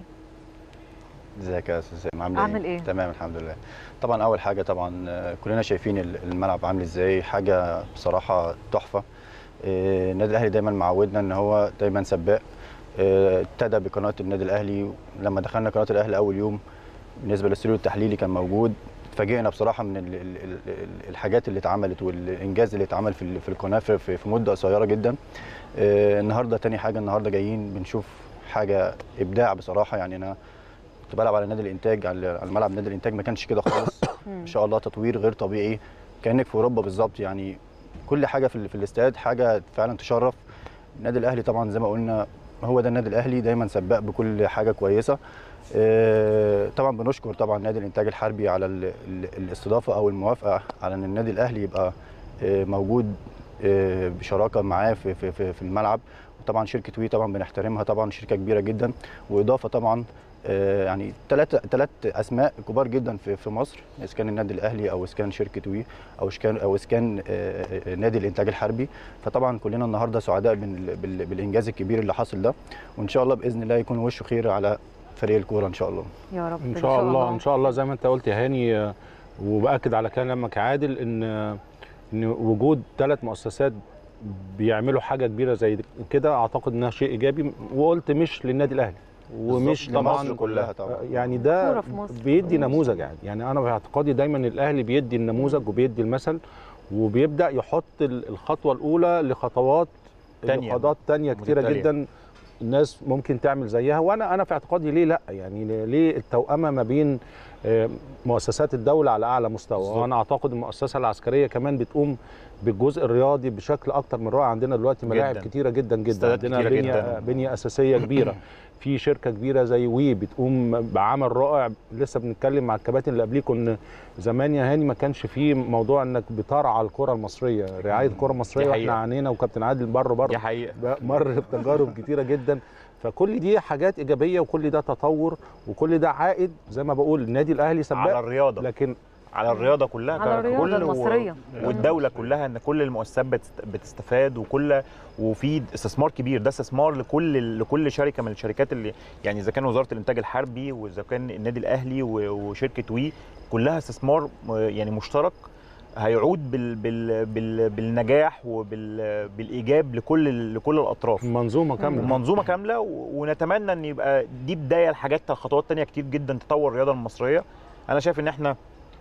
S7: ازيك يا استاذ سامي عامل,
S2: عامل إيه؟
S7: تمام الحمد لله طبعا اول حاجه طبعا آه، كلنا شايفين ال- الملعب عامل ازاي حاجه بصراحه تحفه آه، النادي الاهلي دايما معودنا ان هو دايما سباق آه، ابتدى بقناه النادي الاهلي لما دخلنا قناه الاهلي اول يوم بالنسبه للاستوديو التحليلي كان موجود اتفاجئنا بصراحه من ال ال ال ال الحاجات اللي اتعملت والانجاز اللي اتعمل في ال- في القناه في, في في مده قصيره جدا آه، النهارده تاني حاجه النهارده جايين بنشوف حاجه ابداع بصراحه يعني انا كنت بلعب على نادي الانتاج على على ملعب نادي الانتاج ما كانش كده خالص ما شاء الله تطوير غير طبيعي كانك في اوروبا بالظبط يعني كل حاجه في, ال- في الاستاد حاجه فعلا تشرف النادي الاهلي طبعا زي ما قلنا هو ده النادي الاهلي دايما سباق بكل حاجه كويسه آه، طبعا بنشكر طبعا نادي الانتاج الحربي على ال- ال- الاستضافه او الموافقه على ان النادي الاهلي يبقى آه، موجود آه، بشراكه معاه في في في في الملعب وطبعا شركه وي طبعا بنحترمها طبعا شركه كبيره جدا واضافه طبعا آه، يعني ثلاث ثلاث اسماء كبار جدا في في مصر اذا كان النادي الاهلي او اذا كان شركه وي او اذا كان او اذا كان آه، آه، نادي الانتاج الحربي فطبعا كلنا النهارده سعداء بال- بال- بالانجاز الكبير اللي حاصل ده وان شاء الله باذن الله يكون وشه خير على فريق الكوره ان شاء الله
S2: يا رب
S1: ان شاء الله ان شاء الله زي ما انت قلت يا هاني آه، وباكد على كلامك يا عادل ان آه، ان وجود ثلاث مؤسسات بيعملوا حاجه كبيره زي كده اعتقد انها شيء ايجابي وقلت مش للنادي الاهلي ومش
S7: بالظبط،
S1: طبعا
S7: لمصر كلها طبعا.
S1: يعني ده
S2: كورة في مصر.
S1: بيدي نموذج يعني يعني انا باعتقادي دايما الاهلي بيدي النموذج وبيدي المثل وبيبدا يحط ال- الخطوه الاولى لخطوات
S6: تانية.
S1: لخطوات تانية كتيره
S6: متتالية.
S1: جدا الناس ممكن تعمل زيها وانا انا في اعتقادي ليه لا يعني ليه التوأمه ما بين آه، مؤسسات الدوله على اعلى مستوى
S6: بالظبط.
S1: وانا اعتقد المؤسسه العسكريه كمان بتقوم بالجزء الرياضي بشكل اكتر من رائع عندنا دلوقتي ملاعب
S6: جداً.
S1: كتيره جدا جدا
S6: استادات
S1: عندنا
S6: كتيرة
S1: بنيه
S6: جداً.
S1: بنيه اساسيه كبيره في شركه كبيره زي وي بتقوم بعمل رائع لسه بنتكلم مع الكباتن اللي قبليكم ان زمان يا هاني ما كانش فيه موضوع انك بترعى الكره المصريه رعايه الكره المصريه
S6: دي
S1: واحنا
S6: حقيقة.
S1: عانينا وكابتن عادل بر
S6: دي
S1: بره
S6: حقيقه
S1: مر بتجارب كتيره جدا فكل دي حاجات ايجابيه وكل ده تطور وكل ده عائد زي ما بقول النادي الاهلي
S6: على
S1: سباق
S6: الرياضه
S1: لكن
S6: على الرياضه كلها
S2: على الرياضة
S6: كل و-
S2: المصرية.
S6: والدوله كلها ان كل المؤسسات بتست- بتستفاد وكل وفي استثمار كبير ده استثمار لكل لكل شركه من الشركات اللي يعني اذا كان وزاره الانتاج الحربي واذا كان النادي الاهلي و- وشركه وي كلها استثمار م- يعني مشترك هيعود بال بال بال بالنجاح وبالايجاب لكل لكل الاطراف
S1: منظومه كامله
S6: منظومه كامله و- ونتمنى ان يبقى دي بدايه لحاجات خطوات تانية كتير جدا تطور الرياضه المصريه انا شايف ان احنا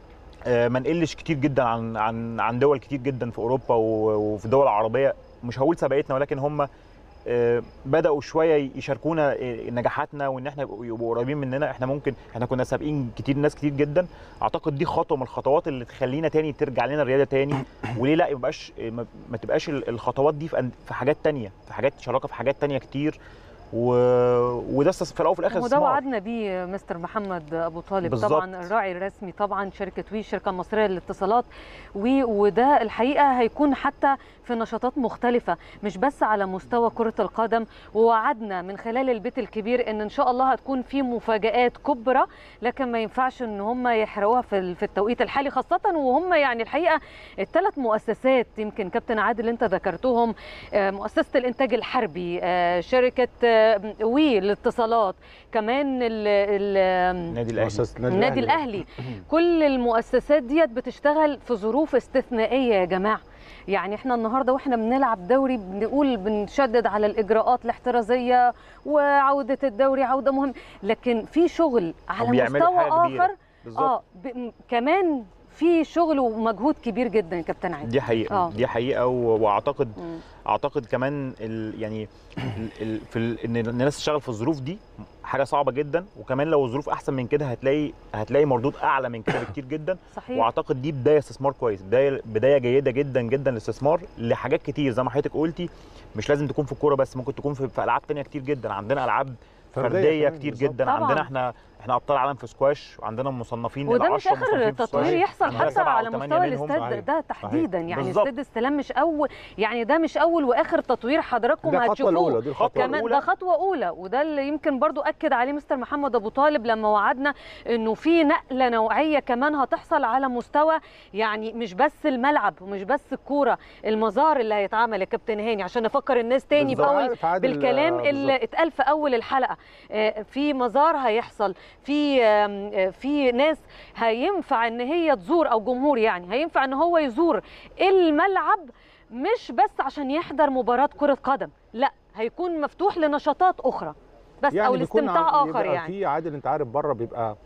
S6: آه، ما نقلش كتير جدا عن عن عن دول كتير جدا في اوروبا و- وفي الدول العربيه مش هقول سبقتنا ولكن هم آه، بداوا شويه يشاركونا آه، نجاحاتنا وان احنا يبقوا يبقوا قريبين مننا احنا ممكن احنا كنا سابقين كتير ناس كتير جدا اعتقد دي خطوه من الخطوات اللي تخلينا تاني ترجع لنا الرياده تاني وليه لا يبقاش ما ما تبقاش ال- الخطوات دي في أن- في حاجات تانية في حاجات شراكه في حاجات تانية كتير و... وده استث- في الاول وفي الاخر
S2: وده
S6: استثمار.
S2: وعدنا بيه مستر محمد ابو طالب
S6: بالظبط.
S2: طبعا الراعي الرسمي طبعا شركه وي الشركه المصريه للاتصالات وي وده الحقيقه هيكون حتى في نشاطات مختلفه مش بس على مستوى كره القدم ووعدنا من خلال البيت الكبير ان ان شاء الله هتكون في مفاجات كبرى لكن ما ينفعش ان هم يحرقوها في ال- في التوقيت الحالي خاصه وهم يعني الحقيقه الثلاث مؤسسات يمكن كابتن عادل انت ذكرتهم آه، مؤسسه الانتاج الحربي آه، شركه آه، وي الاتصالات كمان ال- ال-
S6: النادي الاهلي
S1: مؤسسة
S2: النادي الاهلي كل المؤسسات ديت بتشتغل في ظروف استثنائيه يا جماعه يعني احنا النهارده واحنا بنلعب دوري بنقول بنشدد على الاجراءات الاحترازيه وعوده الدوري عوده مهم لكن في شغل على
S6: وبيعملوا
S2: مستوى
S6: حاجة كبيرة.
S2: اخر
S6: بالظبط
S2: اه ب- م- كمان في شغل ومجهود كبير جدا يا كابتن عادل
S6: دي حقيقه
S2: آه.
S6: دي حقيقه و- واعتقد
S2: مم.
S6: اعتقد كمان ال يعني ال ال في ال ان الناس تشتغل في الظروف دي حاجه صعبه جدا وكمان لو الظروف احسن من كده هتلاقي هتلاقي مردود اعلى من كده بكتير جدا
S2: صحيح
S6: واعتقد دي بدايه استثمار كويس بدايه بدايه جيده جدا جدا للاستثمار لحاجات كتير زي ما حضرتك قلتي مش لازم تكون في الكوره بس ممكن تكون في, في العاب تانية كتير جدا عندنا العاب
S1: فردية
S6: فرديه
S1: كمان،
S6: كتير
S1: بالظبط.
S6: جدا
S2: طبعاً.
S6: عندنا احنا احنا ابطال عالم في سكواش وعندنا مصنفين
S2: وده
S6: نبقى
S2: مش
S6: 10
S2: اخر
S6: مصنفين في
S2: تطوير
S6: سكواش.
S2: يحصل
S6: عندنا
S2: حتى
S6: سبعة
S2: على
S6: أو تمانية
S2: مستوى
S6: منهم.
S2: الاستاد
S1: صحيح.
S2: ده تحديدا يعني
S6: بالظبط.
S2: استاد استلام مش اول يعني ده مش اول واخر تطوير حضراتكم
S1: دي الخطوه
S2: هتشوفوه
S1: الاولى دي الخطوه
S6: خطوة
S2: كمان
S6: الأولى.
S2: ده خطوه اولى وده اللي يمكن برضو اكد عليه مستر محمد ابو طالب لما وعدنا انه في نقله نوعيه كمان هتحصل على مستوى يعني مش بس الملعب ومش بس الكوره المزار اللي هيتعمل يا كابتن هاني عشان نفكر الناس تاني
S1: بالظبط.
S2: باول
S1: عارف عادل،
S2: بالكلام
S1: آه،
S2: اللي اتقال في اول الحلقه آه، في مزار هيحصل في آم، آه، في ناس هينفع ان هي تزور او جمهور يعني هينفع ان هو يزور الملعب مش بس عشان يحضر مباراه كره قدم لا هيكون مفتوح لنشاطات اخرى بس او
S1: بيكون
S2: لاستمتاع
S1: ع-
S2: اخر
S1: يبقى
S2: يعني
S1: في عادل انت عارف بره بيبقى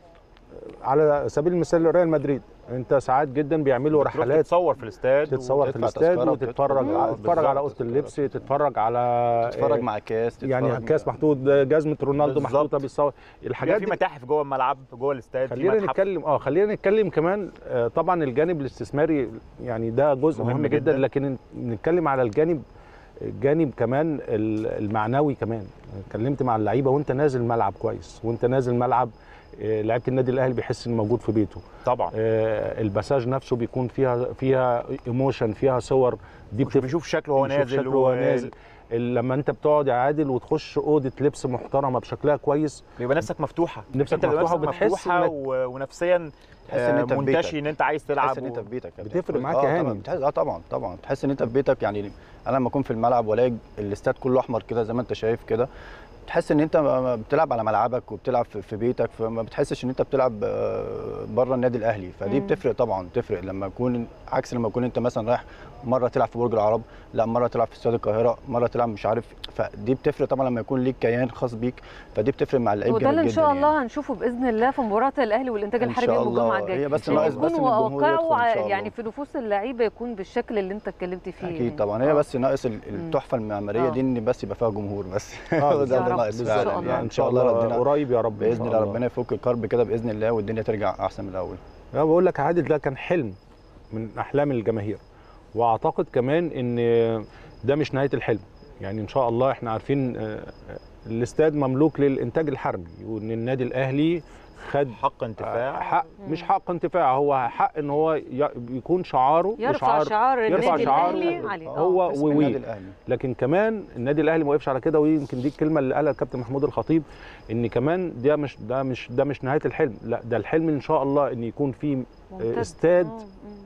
S1: على سبيل المثال ريال مدريد انت ساعات جدا بيعملوا
S6: بتروح
S1: رحلات
S6: تتصور في الاستاد
S1: تتصور في
S7: وتدفع
S1: الاستاد
S7: تذكرة
S1: وتتفرج
S7: وتدخل.
S1: على تتفرج على
S7: بالظبط،
S1: اوضه اللبس
S7: تذكرة.
S1: تتفرج على
S7: تتفرج
S1: آه،
S7: مع كاس
S1: يعني
S7: تتفرج-
S1: كاس محطوط جزمه رونالدو
S6: بالظبط.
S1: محطوطه بالصور
S6: بيبقى
S1: الحاجات
S6: في
S1: دي
S6: متاحف جوه الملعب جوه الاستاد في
S1: خلينا
S6: متحف.
S1: نتكلم اه خلينا نتكلم كمان آه، طبعا الجانب الاستثماري يعني ده جزء
S6: مهم
S1: مهم, جدا,
S6: جداً.
S1: لكن نتكلم على الجانب الجانب كمان ال- المعنوي كمان اتكلمت مع اللعيبه وانت نازل ملعب كويس وانت نازل ملعب آه، لعيبه النادي الاهلي بيحس انه موجود في بيته
S6: طبعا
S1: آه، البساج نفسه بيكون فيها فيها ايموشن فيها صور دي بتفرق
S6: بيشوف شكله وهو
S1: بيشوف
S6: نازل
S1: شكله وهو
S6: و-
S1: نازل ال- لما انت بتقعد يا عادل وتخش اوضه لبس محترمه بشكلها كويس
S6: بيبقى نفسك مفتوحه
S1: نفسك
S6: انت بيبقى
S1: مفتوحة
S6: نفسك
S1: وبتحس
S6: مفتوحه
S1: إنك-
S6: و... ونفسيا
S7: تحس ان
S6: آه،
S7: انت في
S6: منتشي
S7: بيتك
S6: ان انت عايز تلعب
S7: تحس ان انت
S6: و...
S7: في بيتك يا
S1: بتفرق
S7: كابتن.
S1: معاك
S7: آه
S1: يا
S7: طبعاً،
S1: هاني.
S7: بتحس اه طبعا طبعا تحس ان انت في بيتك يعني انا لما اكون في الملعب والاقي الاستاد كله احمر كده زي ما انت شايف كده بتحس ان انت بتلعب على ملعبك وبتلعب في في بيتك فما بتحسش ان انت بتلعب آه، بره النادي الاهلي فدي
S2: مم.
S7: بتفرق طبعا تفرق لما يكون عكس لما يكون انت مثلا رايح مره تلعب في برج العرب لا مره تلعب في استاد القاهره مره تلعب مش عارف فدي بتفرق طبعا لما يكون ليك كيان خاص بيك فدي بتفرق مع اللعيب
S2: وده
S7: جامد
S2: اللي ان
S7: جدا
S2: شاء
S7: يعني.
S2: الله هنشوفه باذن الله في مباراه الاهلي والانتاج
S7: إن
S2: الحربي
S7: شاء
S2: يوم الجمعه
S7: الله.
S2: الجاي
S7: هي بس
S2: إن
S7: ناقص
S2: يكون
S7: بس إن الجمهور
S2: واقعه
S7: يدخل إن شاء
S2: يعني
S7: الله.
S2: في نفوس اللعيبه يكون بالشكل اللي انت اتكلمت فيه
S7: اكيد
S2: يعني.
S7: طبعا هي
S2: آه.
S7: بس ناقص ال- التحفه المعماريه
S2: آه.
S7: دي ان بس يبقى فيها جمهور بس
S1: آه،
S7: هو
S2: يا
S7: ده
S2: رب.
S7: اللي ناقص
S2: إن شاء
S7: فعلا
S2: الله.
S7: يعني
S1: ان شاء الله
S7: ربنا
S1: قريب يا رب إن
S7: باذن
S1: شاء
S7: الله ربنا يفك الكرب كده باذن الله والدنيا ترجع احسن من الاول
S1: انا بقول لك يا عادل ده كان حلم من احلام الجماهير واعتقد كمان ان ده مش نهايه الحلم يعني ان شاء الله احنا عارفين آه، الاستاد مملوك للانتاج الحربي وان النادي الاهلي خد
S6: حق انتفاع
S1: حق مش حق انتفاع هو حق ان هو ي- يكون شعاره
S2: يرفع
S1: وشعار
S2: شعار
S1: يرفع
S2: النادي
S1: شعار
S2: الاهلي عليه آه.
S1: هو
S7: اسم
S1: ووي
S7: النادي الاهلي
S1: لكن كمان النادي الاهلي ما وقفش على كده ويمكن دي الكلمه اللي قالها الكابتن محمود الخطيب ان كمان ده مش ده مش ده مش نهايه الحلم لا ده الحلم ان شاء الله ان يكون في
S2: ممتاز.
S1: استاد
S2: آه، مم.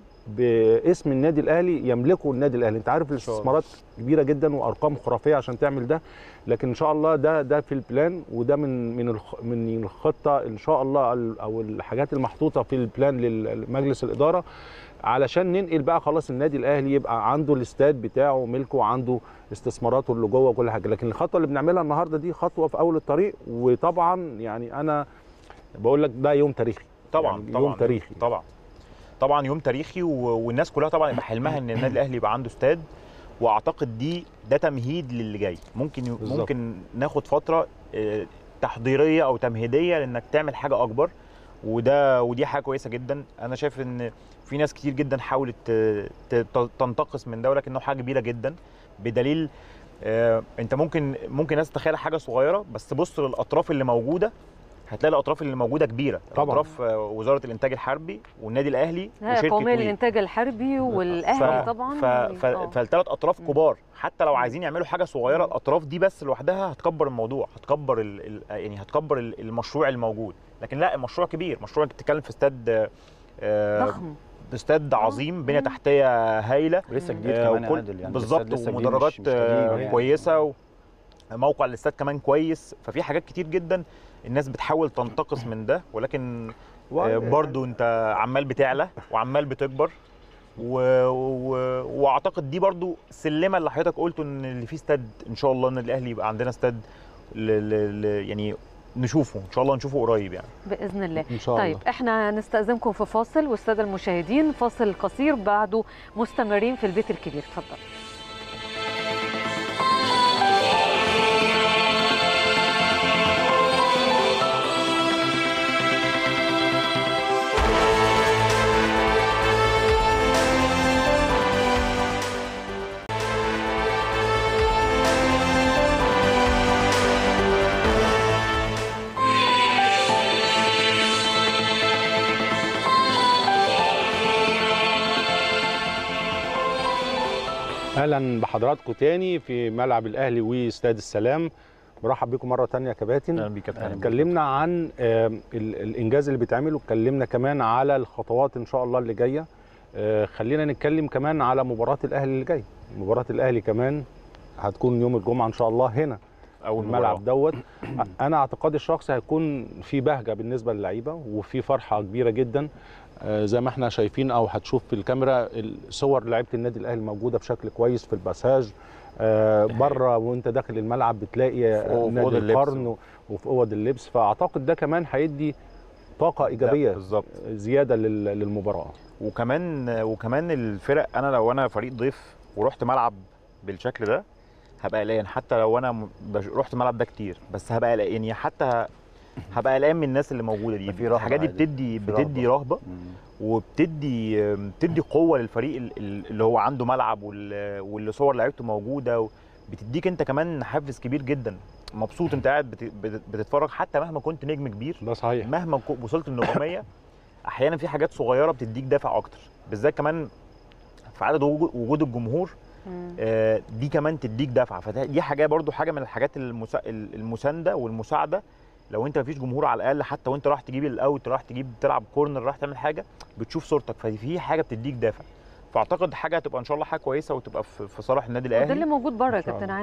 S1: باسم النادي الاهلي يملكه النادي الاهلي انت عارف الاستثمارات كبيره جدا وارقام خرافيه عشان تعمل ده لكن ان شاء الله ده ده في البلان وده من من الخ- من الخطه ان شاء الله ال- او الحاجات المحطوطه في البلان لمجلس الاداره علشان ننقل بقى خلاص النادي الاهلي يبقى عنده الاستاد بتاعه ملكه وعنده استثماراته اللي جوه وكل حاجه لكن الخطوه اللي بنعملها النهارده دي خطوه في اول الطريق وطبعا يعني انا بقول لك ده يوم تاريخي
S6: طبعا
S1: يعني
S6: طبعا
S1: يوم تاريخي
S6: طبعا طبعا يوم تاريخي و... والناس كلها طبعا يبقى حلمها ان النادي الاهلي يبقى عنده استاد واعتقد دي ده تمهيد للي جاي ممكن ي...
S1: بالظبط.
S6: ممكن ناخد فتره آه، تحضيريه او تمهيديه لانك تعمل حاجه اكبر وده ودي حاجه كويسه جدا انا شايف ان في ناس كتير جدا حاولت ت- ت- تنتقص من ده ولكنه حاجه كبيره جدا بدليل آه، انت ممكن ممكن ناس تتخيل حاجه صغيره بس بص للاطراف اللي موجوده هتلاقي الاطراف اللي موجوده كبيره
S1: طبعاً.
S6: اطراف آه، وزاره الانتاج الحربي والنادي الاهلي
S2: هي
S6: وشركه
S2: قوميه
S6: وي.
S2: للانتاج الحربي والاهلي طبعا
S6: ف... ف...
S2: آه.
S6: فالثلاث اطراف
S2: مم.
S6: كبار حتى لو
S2: مم.
S6: عايزين يعملوا حاجه صغيره الاطراف دي بس لوحدها هتكبر الموضوع هتكبر ال... ال... يعني هتكبر ال- المشروع الموجود لكن لا المشروع كبير مشروع انت بتتكلم في استاد آه،
S2: ضخم
S6: استاد عظيم بنيه
S2: مم.
S6: تحتيه هايله
S7: ولسه جديد
S6: آه،
S7: كمان يا
S6: وكل-
S7: عادل يعني
S6: بالظبط
S7: الاستاد لسه جديد،
S6: ومدرجات
S7: مش- مش قديم
S6: آه،
S7: يعني.
S6: كويسه وموقع الاستاد كمان كويس ففي حاجات كتير جدا الناس بتحاول تنتقص من ده ولكن آه، برضو انت عمال بتعلى وعمال بتكبر و... و... واعتقد دي برضو سلمه اللي حضرتك قلته ان اللي فيه استاد ان شاء الله ان الاهلي يبقى عندنا استاد ل... ل... ل... يعني نشوفه ان شاء الله نشوفه قريب يعني
S2: باذن الله
S1: ان شاء
S2: طيب
S1: الله
S2: احنا هنستأذنكم في فاصل والسادة المشاهدين فاصل قصير بعده مستمرين في البيت الكبير اتفضل
S1: اهلا بحضراتكم تاني في ملعب الاهلي واستاد السلام برحب بكم مره تانية يا كباتن
S6: اهلا بيك يا كابتن.
S1: اتكلمنا عن آم، ال- الانجاز اللي بيتعمل واتكلمنا كمان على الخطوات ان شاء الله اللي جايه آه، خلينا نتكلم كمان على مباراه الاهلي اللي جايه مباراه الاهلي كمان هتكون يوم الجمعه ان شاء الله هنا
S6: اول
S1: الملعب دوت انا اعتقادي الشخصي هيكون في بهجه بالنسبه للعيبه وفي فرحه كبيره جدا آه، زي ما احنا شايفين او هتشوف في الكاميرا صور لعيبه النادي الاهلي موجوده بشكل كويس في الباساج آه، بره وانت داخل الملعب بتلاقي
S6: في
S1: آه،
S6: أوض
S1: نادي
S6: اللبس.
S1: القرن و- وفي اوض اللبس فاعتقد ده كمان هيدي طاقه ايجابيه
S6: بالظبط
S1: زياده لل- للمباراه
S6: وكمان وكمان الفرق انا لو انا فريق ضيف ورحت ملعب بالشكل ده هبقى قلقان حتى لو انا م- بش- رحت الملعب ده كتير بس هبقى قلقان يعني حتى ه- هبقى قلقان من الناس اللي موجوده دي
S7: في رهبة
S6: الحاجات دي
S7: عادي.
S6: بتدي
S7: في
S6: بتدي رهبه
S7: مم.
S6: وبتدي بتدي قوه للفريق ال- ال- اللي هو عنده ملعب وال- واللي صور لعيبته موجوده بتديك انت كمان حافز كبير جدا مبسوط انت قاعد بت- بت- بتتفرج حتى مهما كنت نجم كبير
S1: ده صحيح
S6: مهما كو- وصلت للنجوميه احيانا في حاجات صغيره بتديك دافع اكتر بالذات كمان في عدد وجو- وجود الجمهور
S2: مم.
S6: آه، دي كمان تديك دفعه فدي حاجه برضو حاجه من الحاجات المسا... المسانده والمساعده لو انت مفيش جمهور على الاقل حتى وانت رايح تجيب الاوت رايح تجيب تلعب كورنر رايح تعمل حاجه بتشوف صورتك ففي حاجه بتديك دافع فاعتقد حاجه هتبقى ان شاء الله حاجه كويسه وتبقى في في صالح النادي
S2: وده اللي
S6: الاهلي
S2: موجود بره يا
S1: إن شاء
S2: كابتن
S1: الله.
S2: عادل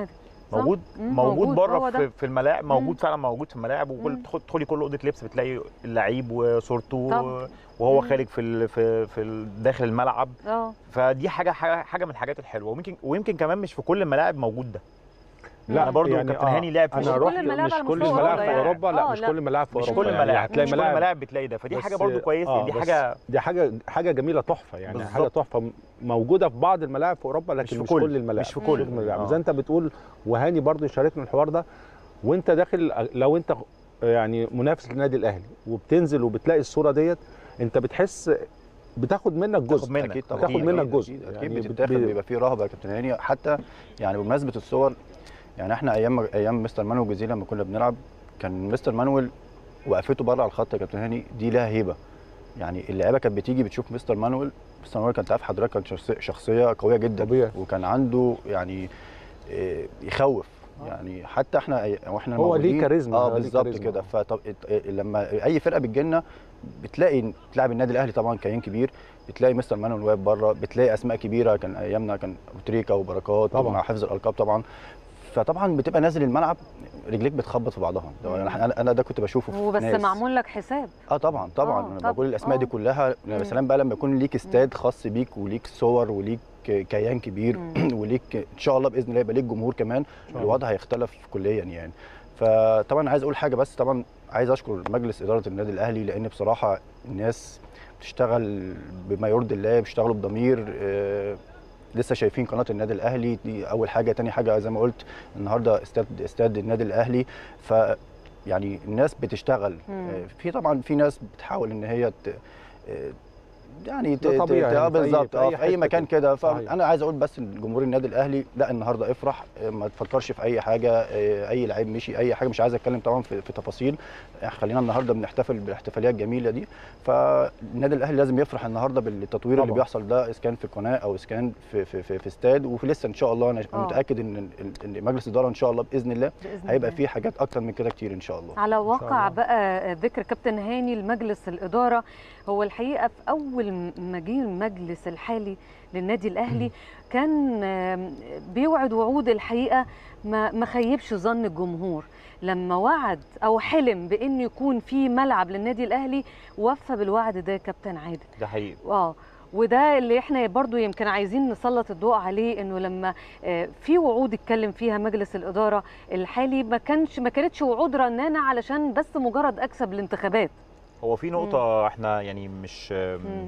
S2: صح.
S6: موجود
S2: مم،
S6: موجود
S2: موجود، هو
S6: بره
S2: ده.
S6: في, في الملاعب موجود
S2: مم.
S6: فعلا موجود في الملاعب وكل
S2: مم.
S6: تدخل- تدخلي كل اوضه لبس بتلاقي اللعيب وصورته
S2: طبعا.
S6: وهو
S2: مم.
S6: خارج في ال في في ال- داخل الملعب
S2: اه
S6: فدي حاجه حاجه حاجه من الحاجات الحلوه ويمكن ويمكن كمان مش في كل الملاعب موجود ده
S2: لا،
S6: انا برضو كابتن هاني لعب في
S1: انا
S2: مش كل
S1: رحت
S2: الملاعب
S1: مش
S2: على
S1: كل
S2: مستوى
S1: الملاعب
S2: أوروبا
S1: في
S2: يعني.
S1: اوروبا لا
S2: آه،
S1: مش
S2: لا.
S1: كل الملاعب في
S6: مش
S1: اوروبا
S6: كل
S1: يعني
S6: الملاعب
S1: هتلاقي
S6: مش كل
S1: ملاعب
S6: الملاعب بتلاقي ده فدي حاجه
S1: بس-
S6: برضو كويسه
S1: آه،
S6: دي
S1: بس
S6: حاجه
S1: دي حاجه حاجه جميله تحفه يعني
S6: بالظبط.
S1: حاجه تحفه موجوده في بعض الملاعب في اوروبا لكن
S6: في
S1: مش,
S6: كل-
S1: كل الملاعب
S6: مش في كل.
S1: الملاعب
S6: آه.
S1: زي انت بتقول وهاني برضو يشاركنا الحوار ده وانت داخل لو انت يعني منافس للنادي الاهلي وبتنزل وبتلاقي الصوره ديت انت بتحس بتاخد منك جزء
S6: تاخد منك.
S7: اكيد طبعا
S1: بتاخد
S7: أكيد،
S1: منك
S7: أكيد،
S1: جزء
S7: اكيد,
S1: يعني
S7: أكيد
S1: بت-
S7: بتتاخد
S1: ب-
S7: بيبقى فيه رهبه يا كابتن هاني حتى يعني بمناسبه الصور يعني احنا ايام ايام مستر مانويل جوزيه لما كنا بنلعب كان مستر مانويل وقفته بره على الخط يا كابتن هاني دي لها هيبه يعني اللعيبه كانت بتيجي بتشوف مستر مانويل مستر مانويل كان عارف حضرتك كان شخصية- شخصيه قويه جدا
S1: طبيعي.
S7: وكان عنده يعني إيه، يخوف يعني حتى احنا أي- واحنا
S1: هو ليه
S7: موجودين-
S1: كاريزما،
S7: اه
S1: هو ليه
S7: بالظبط
S1: كاريزما.
S7: كده فطب إيه، لما اي فرقه بتجيلنا بتلاقي تلعب النادي الاهلي طبعا كيان كبير بتلاقي مستر مانويل واقف بره بتلاقي اسماء كبيره كان ايامنا كان ابو تريكه وبركات
S1: طبعاً.
S7: مع حفظ الالقاب طبعا فطبعا بتبقى نازل الملعب رجليك بتخبط في بعضها ده انا انا أنا ده كنت بشوفه في
S2: وبس
S7: ناس.
S2: معمول لك حساب
S7: اه طبعا طبعا
S2: آه،
S7: انا
S2: طب-
S7: بقول الاسماء دي
S2: آه.
S7: كلها يا سلام بقى لما يكون ليك استاد خاص بيك وليك صور وليك كيان كبير
S2: مم.
S7: وليك ان شاء الله باذن الله يبقى ليك جمهور كمان
S1: الله.
S7: الوضع هيختلف كليا يعني فطبعا عايز اقول حاجه بس طبعا عايز اشكر مجلس اداره النادي الاهلي لان بصراحه الناس بتشتغل بما يرضي الله بيشتغلوا بضمير آه، لسه شايفين قناه النادي الاهلي دي اول حاجه تاني حاجه زي ما قلت النهارده استاد استاد النادي الاهلي ف يعني الناس بتشتغل
S2: مم.
S7: آه، في طبعا في ناس بتحاول ان هي ت... آه، يعني ت-
S1: ده
S7: ت-
S1: طبيعي
S7: ت- آه
S1: يعني في أي-
S7: بالظبط
S1: في
S7: اه
S1: أي
S7: في اي
S1: حتة
S7: مكان
S1: كده.
S7: كده
S1: صحيح.
S7: فانا عايز اقول بس لجمهور النادي الاهلي لا النهارده افرح آه، ما تفكرش في اي حاجه آه، اي لعيب مشي اي حاجه مش عايز اتكلم طبعا في, في تفاصيل آه، خلينا النهارده بنحتفل بالاحتفاليه الجميله دي فالنادي الاهلي لازم يفرح النهارده بالتطوير اللي
S1: طبعاً.
S7: بيحصل ده اذا كان في قناه او اذا كان في في في, في استاد وفي لسه ان شاء الله انا
S2: آه.
S7: متاكد ان إن- ان مجلس الاداره ان شاء الله باذن الله
S2: بإذن
S7: هيبقى
S2: الله.
S7: فيه حاجات اكتر من كده كتير ان شاء الله
S2: على واقع
S1: الله.
S2: بقى ذكر كابتن هاني لمجلس الإدارة هو الحقيقة في أول ما جه المجلس الحالي للنادي الأهلي كان آم، بيوعد وعود الحقيقة ما ما خيبش ظن الجمهور لما وعد أو حلم بأن يكون في ملعب للنادي الأهلي وفى بالوعد ده يا كابتن عادل
S6: ده حقيقي
S2: اه وده اللي احنا برضو يمكن عايزين نسلط الضوء عليه انه لما آه، في وعود اتكلم فيها مجلس الاداره الحالي ما كانش ما كانتش وعود رنانه علشان بس مجرد اكسب الانتخابات
S6: هو في نقطه احنا يعني مش
S2: مم.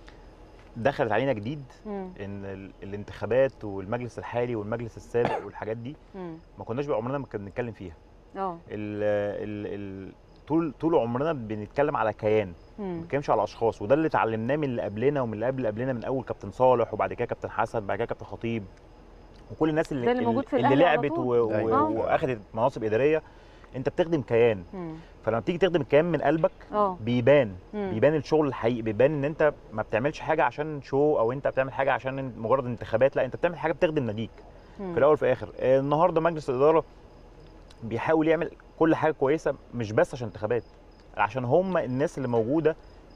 S6: دخلت علينا جديد
S2: مم.
S6: ان ال- الانتخابات والمجلس الحالي والمجلس السابق والحاجات دي
S2: مم.
S6: ما كناش بقى عمرنا ما كنا بنتكلم فيها
S2: اه
S6: ال ال ال طول طول عمرنا بنتكلم على كيان ما
S2: مم.
S6: بنتكلمش على اشخاص وده اللي اتعلمناه من اللي قبلنا ومن اللي قبل اللي قبلنا من اول كابتن صالح وبعد كده كابتن حسن بعد كده كابتن خطيب وكل الناس اللي
S2: ده اللي موجود في
S6: اللي
S2: الأهلي على
S6: لعبت
S2: طول.
S6: و- و-
S7: أيوة.
S6: واخدت مناصب اداريه انت بتخدم كيان
S2: مم.
S6: فلما بتيجي تخدم الكيان من قلبك
S2: اه
S6: بيبان
S2: مم.
S6: بيبان الشغل الحقيقي بيبان ان انت ما بتعملش حاجه عشان شو او انت بتعمل حاجه عشان مجرد انتخابات لا انت بتعمل حاجه بتخدم ناديك
S2: مم.
S6: في الاول وفي الاخر آه، النهارده مجلس الاداره بيحاول يعمل كل حاجه كويسه مش بس عشان انتخابات عشان هم الناس اللي موجوده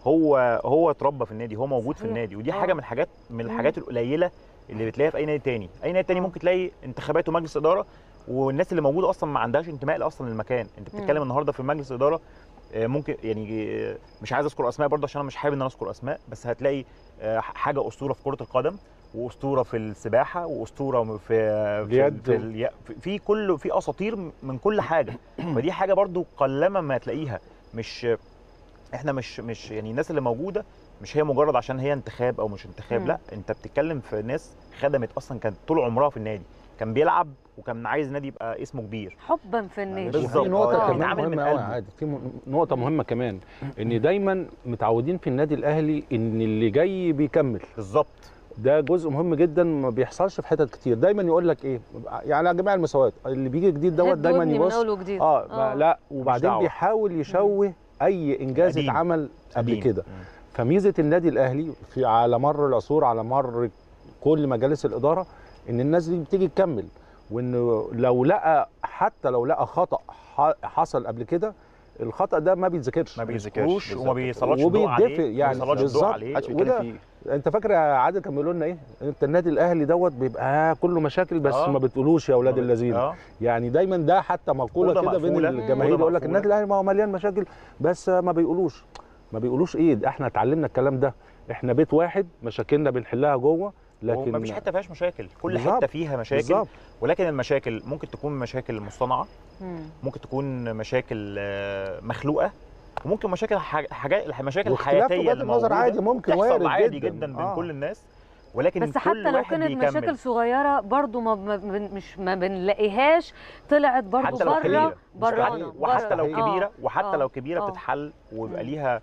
S6: هو هو اتربى في النادي هو موجود في
S2: صحيح.
S6: النادي ودي
S2: آه.
S6: حاجه من الحاجات من
S2: مم.
S6: الحاجات القليله اللي بتلاقيها في اي نادي تاني اي نادي تاني
S2: آه.
S6: ممكن تلاقي انتخابات ومجلس اداره والناس اللي موجوده اصلا ما عندهاش انتماء اصلا للمكان انت بتتكلم
S2: مم.
S6: النهارده في مجلس اداره آه، ممكن يعني آه، مش عايز اذكر اسماء برضه عشان انا مش حابب ان انا اذكر اسماء بس هتلاقي آه، حاجه اسطوره في كره القدم واسطوره في السباحه واسطوره في في,
S1: اليد.
S6: في, الي- في, في كل في اساطير من كل حاجه فدي حاجه برضو قلما ما تلاقيها مش احنا مش مش يعني الناس اللي موجوده مش هي مجرد عشان هي انتخاب او مش انتخاب
S2: مم.
S6: لا انت بتتكلم في ناس خدمت اصلا كانت طول عمرها في النادي كان بيلعب وكان عايز النادي يبقى اسمه كبير
S2: حبا في النادي
S6: بالظبط.
S1: في نقطة
S2: آه.
S1: كمان
S6: بيتعامل من
S1: مهمة قوي
S6: قلبه.
S1: عادي في م- نقطة مهمة كمان إن دايما متعودين في النادي الأهلي إن اللي جاي بيكمل
S6: بالظبط
S1: ده جزء مهم جدا ما بيحصلش في حتت كتير دايما يقول لك إيه يعني على جميع المستويات اللي بيجي جديد دوت
S2: هد
S1: دايما
S2: ودني من
S1: يبص
S2: اول وجديد
S1: اه ما لا وبعدين
S6: دعوة.
S1: بيحاول يشوه أي إنجاز
S6: قديم.
S1: اتعمل قبل
S6: قديم.
S1: كده
S6: مم.
S1: فميزه النادي الاهلي في على مر العصور على مر كل مجالس الاداره ان الناس دي بتيجي تكمل وانه لو لقى حتى لو لقى خطا ح- حصل قبل كده الخطا ده ما بيتذكرش
S6: ما
S7: بيذكرش
S6: بيذكروش وما
S7: بالظبط.
S6: بيسلطش الضوء عليه
S1: وبيدفق يعني
S6: ما بيسلطش الضوء
S1: بالظبط.
S6: عليه
S7: محدش
S1: وده-
S7: بيتكلم فيه
S1: انت فاكر يا عادل كان بيقولوا لنا ايه انت النادي الاهلي دوت بيبقى كله مشاكل بس
S6: آه.
S1: ما بتقولوش يا اولاد الذين
S6: اه
S1: يعني دايما ده حتى مقوله
S6: أوضة
S1: كده بين
S6: مقفولة.
S1: الجماهير
S6: أوضة
S1: يقول لك
S6: مقفولة.
S1: النادي الاهلي ما هو مليان مشاكل بس ما بيقولوش ما بيقولوش ايه ده احنا اتعلمنا الكلام ده احنا بيت واحد مشاكلنا بنحلها جوه لكن
S6: مفيش حته فيهاش مشاكل كل
S1: بالظبط.
S6: حته فيها مشاكل
S1: بالظبط
S6: ولكن المشاكل ممكن تكون مشاكل مصطنعه
S2: مم.
S6: ممكن تكون مشاكل آه، مخلوقه وممكن مشاكل حاج- حاجات المشاكل
S1: واختلاف
S6: الحياتيه
S1: وجهات
S6: اللي
S1: النظر
S6: موجودة
S1: عادي ممكن
S6: تحصل
S1: وارد
S6: عادي
S1: جدا.
S6: جدا, بين
S1: آه.
S6: كل الناس ولكن
S2: بس
S6: كل
S2: حتى لو
S6: واحد
S2: كانت
S6: بيكمل.
S2: مشاكل صغيره برضو ما ما بن- مش ما بنلاقيهاش طلعت برضو
S6: حتى لو
S2: بره
S6: كبيرة.
S2: برانا
S6: وحتى لو
S1: مستحيل.
S6: كبيره وحتى
S2: آه.
S6: لو كبيره
S2: آه.
S6: بتتحل ويبقى
S2: مم.
S6: ليها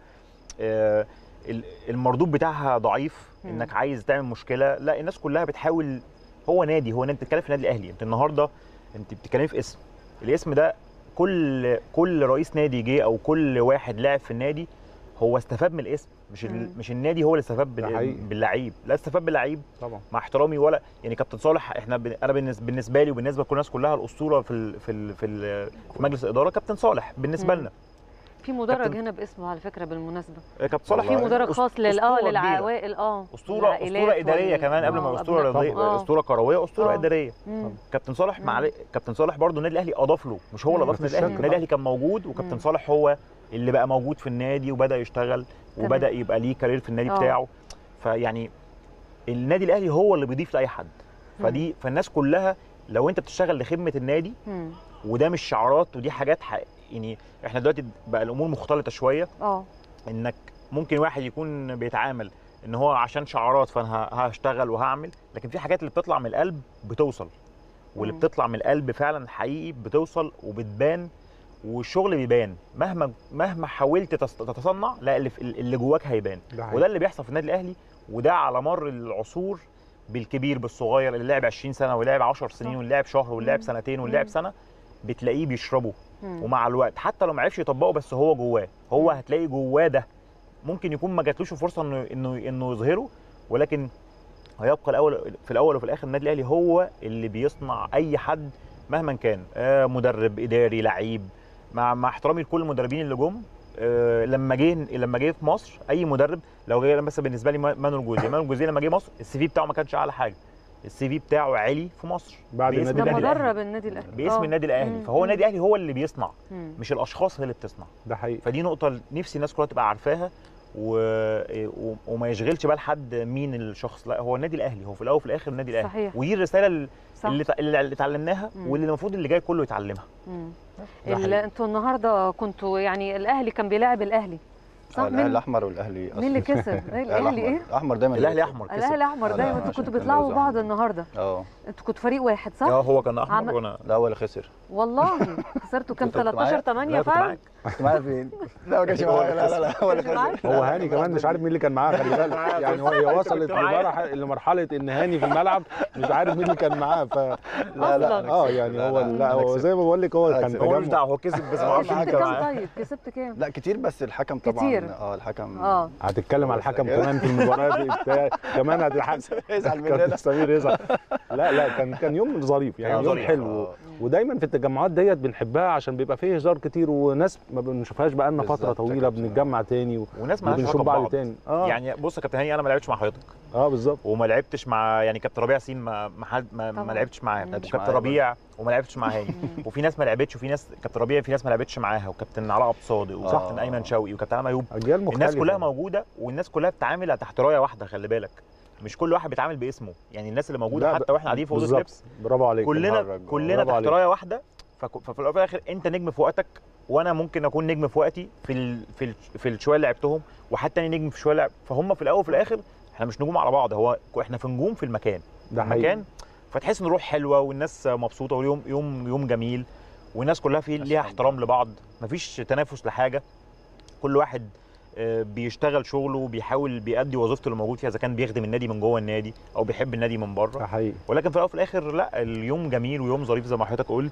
S6: آه، ال- المردود بتاعها ضعيف
S2: مم.
S6: انك عايز تعمل مشكله لا الناس كلها بتحاول هو نادي هو انت بتتكلم في النادي الاهلي انت النهارده انت بتتكلمي في اسم الاسم ده كل كل رئيس نادي جه او كل واحد لعب في النادي هو استفاد من الاسم مش ال-
S2: مم.
S6: مش النادي هو اللي استفاد
S1: ده
S6: بال-
S1: حقيقي.
S6: باللعيب لا استفاد باللعيب
S1: طبعا
S6: مع احترامي ولا يعني كابتن صالح احنا ب... انا بالنس- بالنسبه لي وبالنسبه لكل الناس كلها الاسطوره في ال... في ال... في, ال... في مجلس الاداره كابتن صالح بالنسبه
S2: مم.
S6: لنا
S2: في مدرج
S6: كابتن-
S2: هنا باسمه على فكره بالمناسبه
S6: كابتن صالح
S2: في مدرج
S6: أس-
S2: خاص لل اه
S6: أسطورة كبيرة.
S2: للعوائل اه
S6: اسطوره
S2: العائلات
S6: اسطوره اداريه
S2: وال-
S6: كمان قبل ما
S2: آه،
S6: اسطوره
S2: قبل-
S6: رياضيه
S2: آه.
S6: اسطوره كرويه اسطوره
S2: آه.
S6: اداريه
S2: مم.
S6: كابتن صالح
S2: مم.
S6: مع كابتن صالح برضو النادي الاهلي اضاف له مش هو اللي
S2: مم.
S6: اضاف
S1: مفيش
S6: النادي الاهلي
S1: شك
S6: النادي
S1: طبعا.
S6: الاهلي كان موجود وكابتن
S2: مم.
S6: صالح هو اللي بقى موجود في النادي وبدا يشتغل
S2: تمام.
S6: وبدا يبقى ليه كارير في النادي
S2: آه.
S6: بتاعه فيعني النادي الاهلي هو اللي بيضيف لاي حد فدي فالناس كلها لو انت بتشتغل لخدمه النادي
S2: مم.
S6: وده مش شعارات ودي حاجات حق يعني احنا دلوقتي بقى الامور مختلطه شويه
S2: اه
S6: انك ممكن واحد يكون بيتعامل ان هو عشان شعارات فانا ه- هشتغل وهعمل لكن في حاجات اللي بتطلع من القلب بتوصل واللي
S2: مم.
S6: بتطلع من القلب فعلا حقيقي بتوصل وبتبان والشغل بيبان مهما مهما حاولت تس- تتصنع لا اللي, في- اللي جواك هيبان
S1: ده حقيقي.
S6: وده اللي بيحصل في النادي الاهلي وده على مر العصور بالكبير بالصغير اللي لعب 20 سنه واللي لعب 10 سنين
S2: صح.
S6: واللي لعب شهر واللي لعب
S2: مم.
S6: سنتين واللي لعب
S2: مم.
S6: سنه بتلاقيه بيشربه
S2: مم.
S6: ومع الوقت حتى لو ما عرفش يطبقه بس هو جواه هو
S2: مم.
S6: هتلاقي جواه ده ممكن يكون ما جاتلوش فرصه انه انه انه يظهره ولكن هيبقى الاول في الاول وفي الاخر النادي الاهلي هو اللي بيصنع اي حد مهما كان آه مدرب اداري لعيب مع مع احترامي لكل المدربين اللي جم آه لما جه لما جه في مصر اي مدرب لو جه مثلا بالنسبه لي مانويل جوزيه مانويل جوزيه لما جه مصر السي في بتاعه ما كانش اعلى حاجه السي في بتاعه عالي في مصر
S1: بعد
S6: باسم
S1: النادي
S2: ده
S1: الأهلي.
S2: مدرب النادي الاهلي
S6: باسم
S2: آه.
S6: النادي الاهلي
S2: مم.
S6: فهو
S2: مم.
S6: النادي الاهلي هو اللي بيصنع
S2: مم.
S6: مش الاشخاص هي اللي بتصنع
S1: ده حقيقي
S6: فدي نقطة نفسي الناس كلها تبقى عارفاها و... و... وما يشغلش بال حد مين الشخص لا هو النادي الاهلي هو في الاول وفي الاخر النادي الاهلي
S2: صحيح.
S6: ودي الرسالة اللي
S2: صح
S6: اللي, تع- اللي اتعلمناها
S2: مم.
S6: واللي المفروض اللي جاي كله يتعلمها
S2: مم.
S1: ده
S2: ال-
S1: حقيقي.
S2: انتوا النهارده كنتوا يعني الاهلي كان بيلاعب الاهلي صح
S7: آه، الاهلي
S2: مين
S7: الاحمر والاهلي
S2: مين اللي كسب الاهلي ايه
S7: الاحمر دايما
S6: الاهلي احمر كسب
S2: الاهلي الاحمر
S7: آه،
S2: دايما
S7: لا،
S2: انتوا
S7: عشان
S2: كنتوا
S7: كان
S2: بتلعبوا
S7: لوز
S2: بعض
S7: أحمر.
S2: النهارده
S7: اه
S2: انتوا كنتوا فريق واحد
S6: اه
S2: صح
S6: هو كان احمر
S2: عم-
S6: وانا
S7: لا هو اللي خسر
S2: والله خسرتوا كام
S7: كنت معايا؟
S2: 13 8
S6: لا، كنت
S2: فعلا
S6: معاك
S7: كنت معايا فين؟ لا ما كانش
S6: هو
S7: معايا لا لا لا هو اللي
S2: كانش معاك؟
S7: خسر
S1: هو هاني كمان مش عارف مين اللي كان معاه خلي بالك يعني هو هي وصلت لمرحله لمرحله ان هاني في الملعب مش عارف مين اللي كان معاه ف
S7: لا لا
S2: أصلاً.
S1: اه يعني
S7: لا،
S1: هو
S7: لا،
S1: لا
S7: أنا
S1: هو
S7: كسبت.
S1: زي ما بقول لك هو
S7: أنا
S1: كان
S7: كسبت.
S6: هو ملوش
S1: تجمع
S6: دعوه هو كسب بس ما اعرفش
S2: كسبت
S6: مين كان
S2: كام
S6: معاه
S2: طيب كسبت كام
S7: لا كتير بس الحكم طبعا
S2: كتير.
S7: اه الحكم
S2: اه
S1: هتتكلم على الحكم
S7: كده.
S1: كمان في المباراه دي بتاع كمان هتحكم
S7: يزعل
S1: كابتن
S7: مننا
S1: سمير يزعل لا لا كان كان يوم ظريف يعني
S6: آه،
S1: يوم
S6: ظريف.
S1: حلو
S7: آه.
S1: ودايما في التجمعات ديت بنحبها عشان بيبقى فيه هزار كتير وناس ما بنشوفهاش بقالنا فتره
S7: بالظبط يا
S1: طويله
S7: كابتن.
S1: بنتجمع تاني و-
S6: وناس مالهاش
S1: وبنشوف
S6: علاقه
S1: بعض
S6: ببعض
S1: تاني اه يعني
S6: يعني بص يا كابتن هاني انا ما لعبتش مع حضرتك
S1: اه بالظبط
S6: وما لعبتش مع يعني كابتن ربيع سين ما ما, حد ما, ما
S2: طبعاً.
S6: لعبتش معاه
S2: مم.
S7: لعبتش
S6: وكابتن
S7: معايا
S6: ربيع وما لعبتش مع هاني وفي ناس ما لعبتش وفي ناس كابتن ربيع في ناس ما لعبتش معاها وكابتن علاء عبد الصادق وكابتن
S7: آه.
S6: ايمن شوقي وكابتن علي ايوب
S1: اجيال مختلفه
S6: الناس كلها موجوده والناس كلها بتتعامل تحت رايه واحده خلي بالك مش كل واحد بيتعامل باسمه يعني الناس اللي موجوده
S1: لا،
S6: حتى واحنا قاعدين في اوضه
S1: بالظبط.
S6: لبس
S1: برافو عليك
S6: كلنا
S7: بنهرج.
S6: كلنا
S1: برافو
S6: تحت
S1: عليك.
S6: رايه واحده فك- ففي الاول وفي الاخر انت نجم في وقتك وانا ممكن اكون نجم في وقتي في ال... في ال... في الشويه اللي لعبتهم وحد تاني نجم في شويه لعب فهم في الاول وفي الاخر احنا مش نجوم على بعض هو احنا في نجوم في المكان
S1: ده حقيقي
S6: المكان فتحس ان الروح حلوه والناس مبسوطه واليوم يوم يوم جميل والناس كلها في ليها احترام لبعض مفيش تنافس لحاجه كل واحد آه، بيشتغل شغله وبيحاول بيأدي وظيفته اللي موجود فيها اذا كان بيخدم النادي من جوه النادي او بيحب النادي من
S1: ده
S6: بره
S1: حقيقي
S6: ولكن في الاول وفي الاخر لا اليوم جميل ويوم ظريف زي ما حضرتك قلت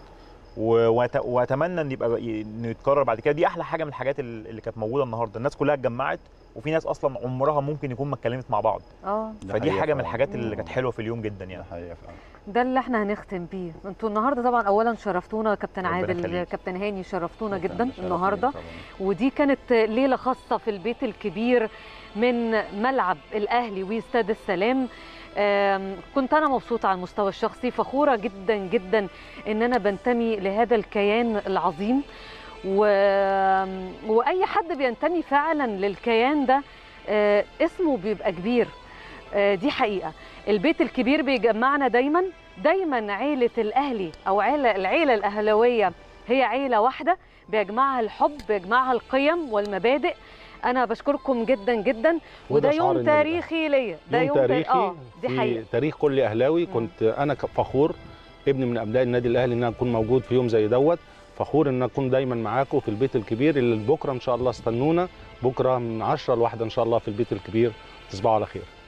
S6: و- وأت- واتمنى ان يبقى انه يتكرر بعد كده دي احلى حاجه من الحاجات ال- اللي كانت موجوده النهارده الناس كلها اتجمعت وفي ناس اصلا عمرها ممكن يكون ما اتكلمت مع بعض
S2: اه
S7: ده
S6: فدي
S7: حقيقة
S6: حاجه من
S7: فعلاً.
S6: الحاجات اللي
S2: مم.
S6: كانت حلوه في اليوم جدا
S7: ده
S6: يعني
S7: حقيقة فعلا
S2: ده اللي احنا هنختم بيه انتوا النهارده طبعا اولا شرفتونا كابتن
S6: ربنا
S2: عادل
S6: يخليك.
S2: كابتن هاني شرفتونا
S7: شكراً،
S2: جدا
S7: ده شرف
S2: النهارده
S7: ليا طبعاً.
S2: ودي كانت ليله خاصه في البيت الكبير من ملعب الاهلي واستاد السلام آم، كنت انا مبسوطه على المستوى الشخصي فخوره جدا جدا ان انا بنتمي لهذا الكيان العظيم و... واي حد بينتمي فعلا للكيان ده آه، اسمه بيبقى كبير آه، دي حقيقه البيت الكبير بيجمعنا دايما دايما عيله الاهلي او عيله العيله الاهلاويه هي عيله واحده بيجمعها الحب بيجمعها القيم والمبادئ انا بشكركم جدا جدا وده
S1: وده شعار
S2: يوم
S1: النادي الأهلي.
S2: تاريخي ليا ده
S1: يوم
S2: تا-
S1: تاريخي
S2: اه دي
S1: في
S2: حقيقه
S1: تاريخ كل اهلاوي
S2: مم.
S1: كنت انا ك- فخور ابن من ابناء النادي الاهلي ان انا اكون موجود في يوم زي دوت فخور ان اكون دايما معاكم في البيت الكبير اللي بكره ان شاء الله استنونا بكره من 10 لواحدة ان شاء الله في البيت الكبير تصبحوا على خير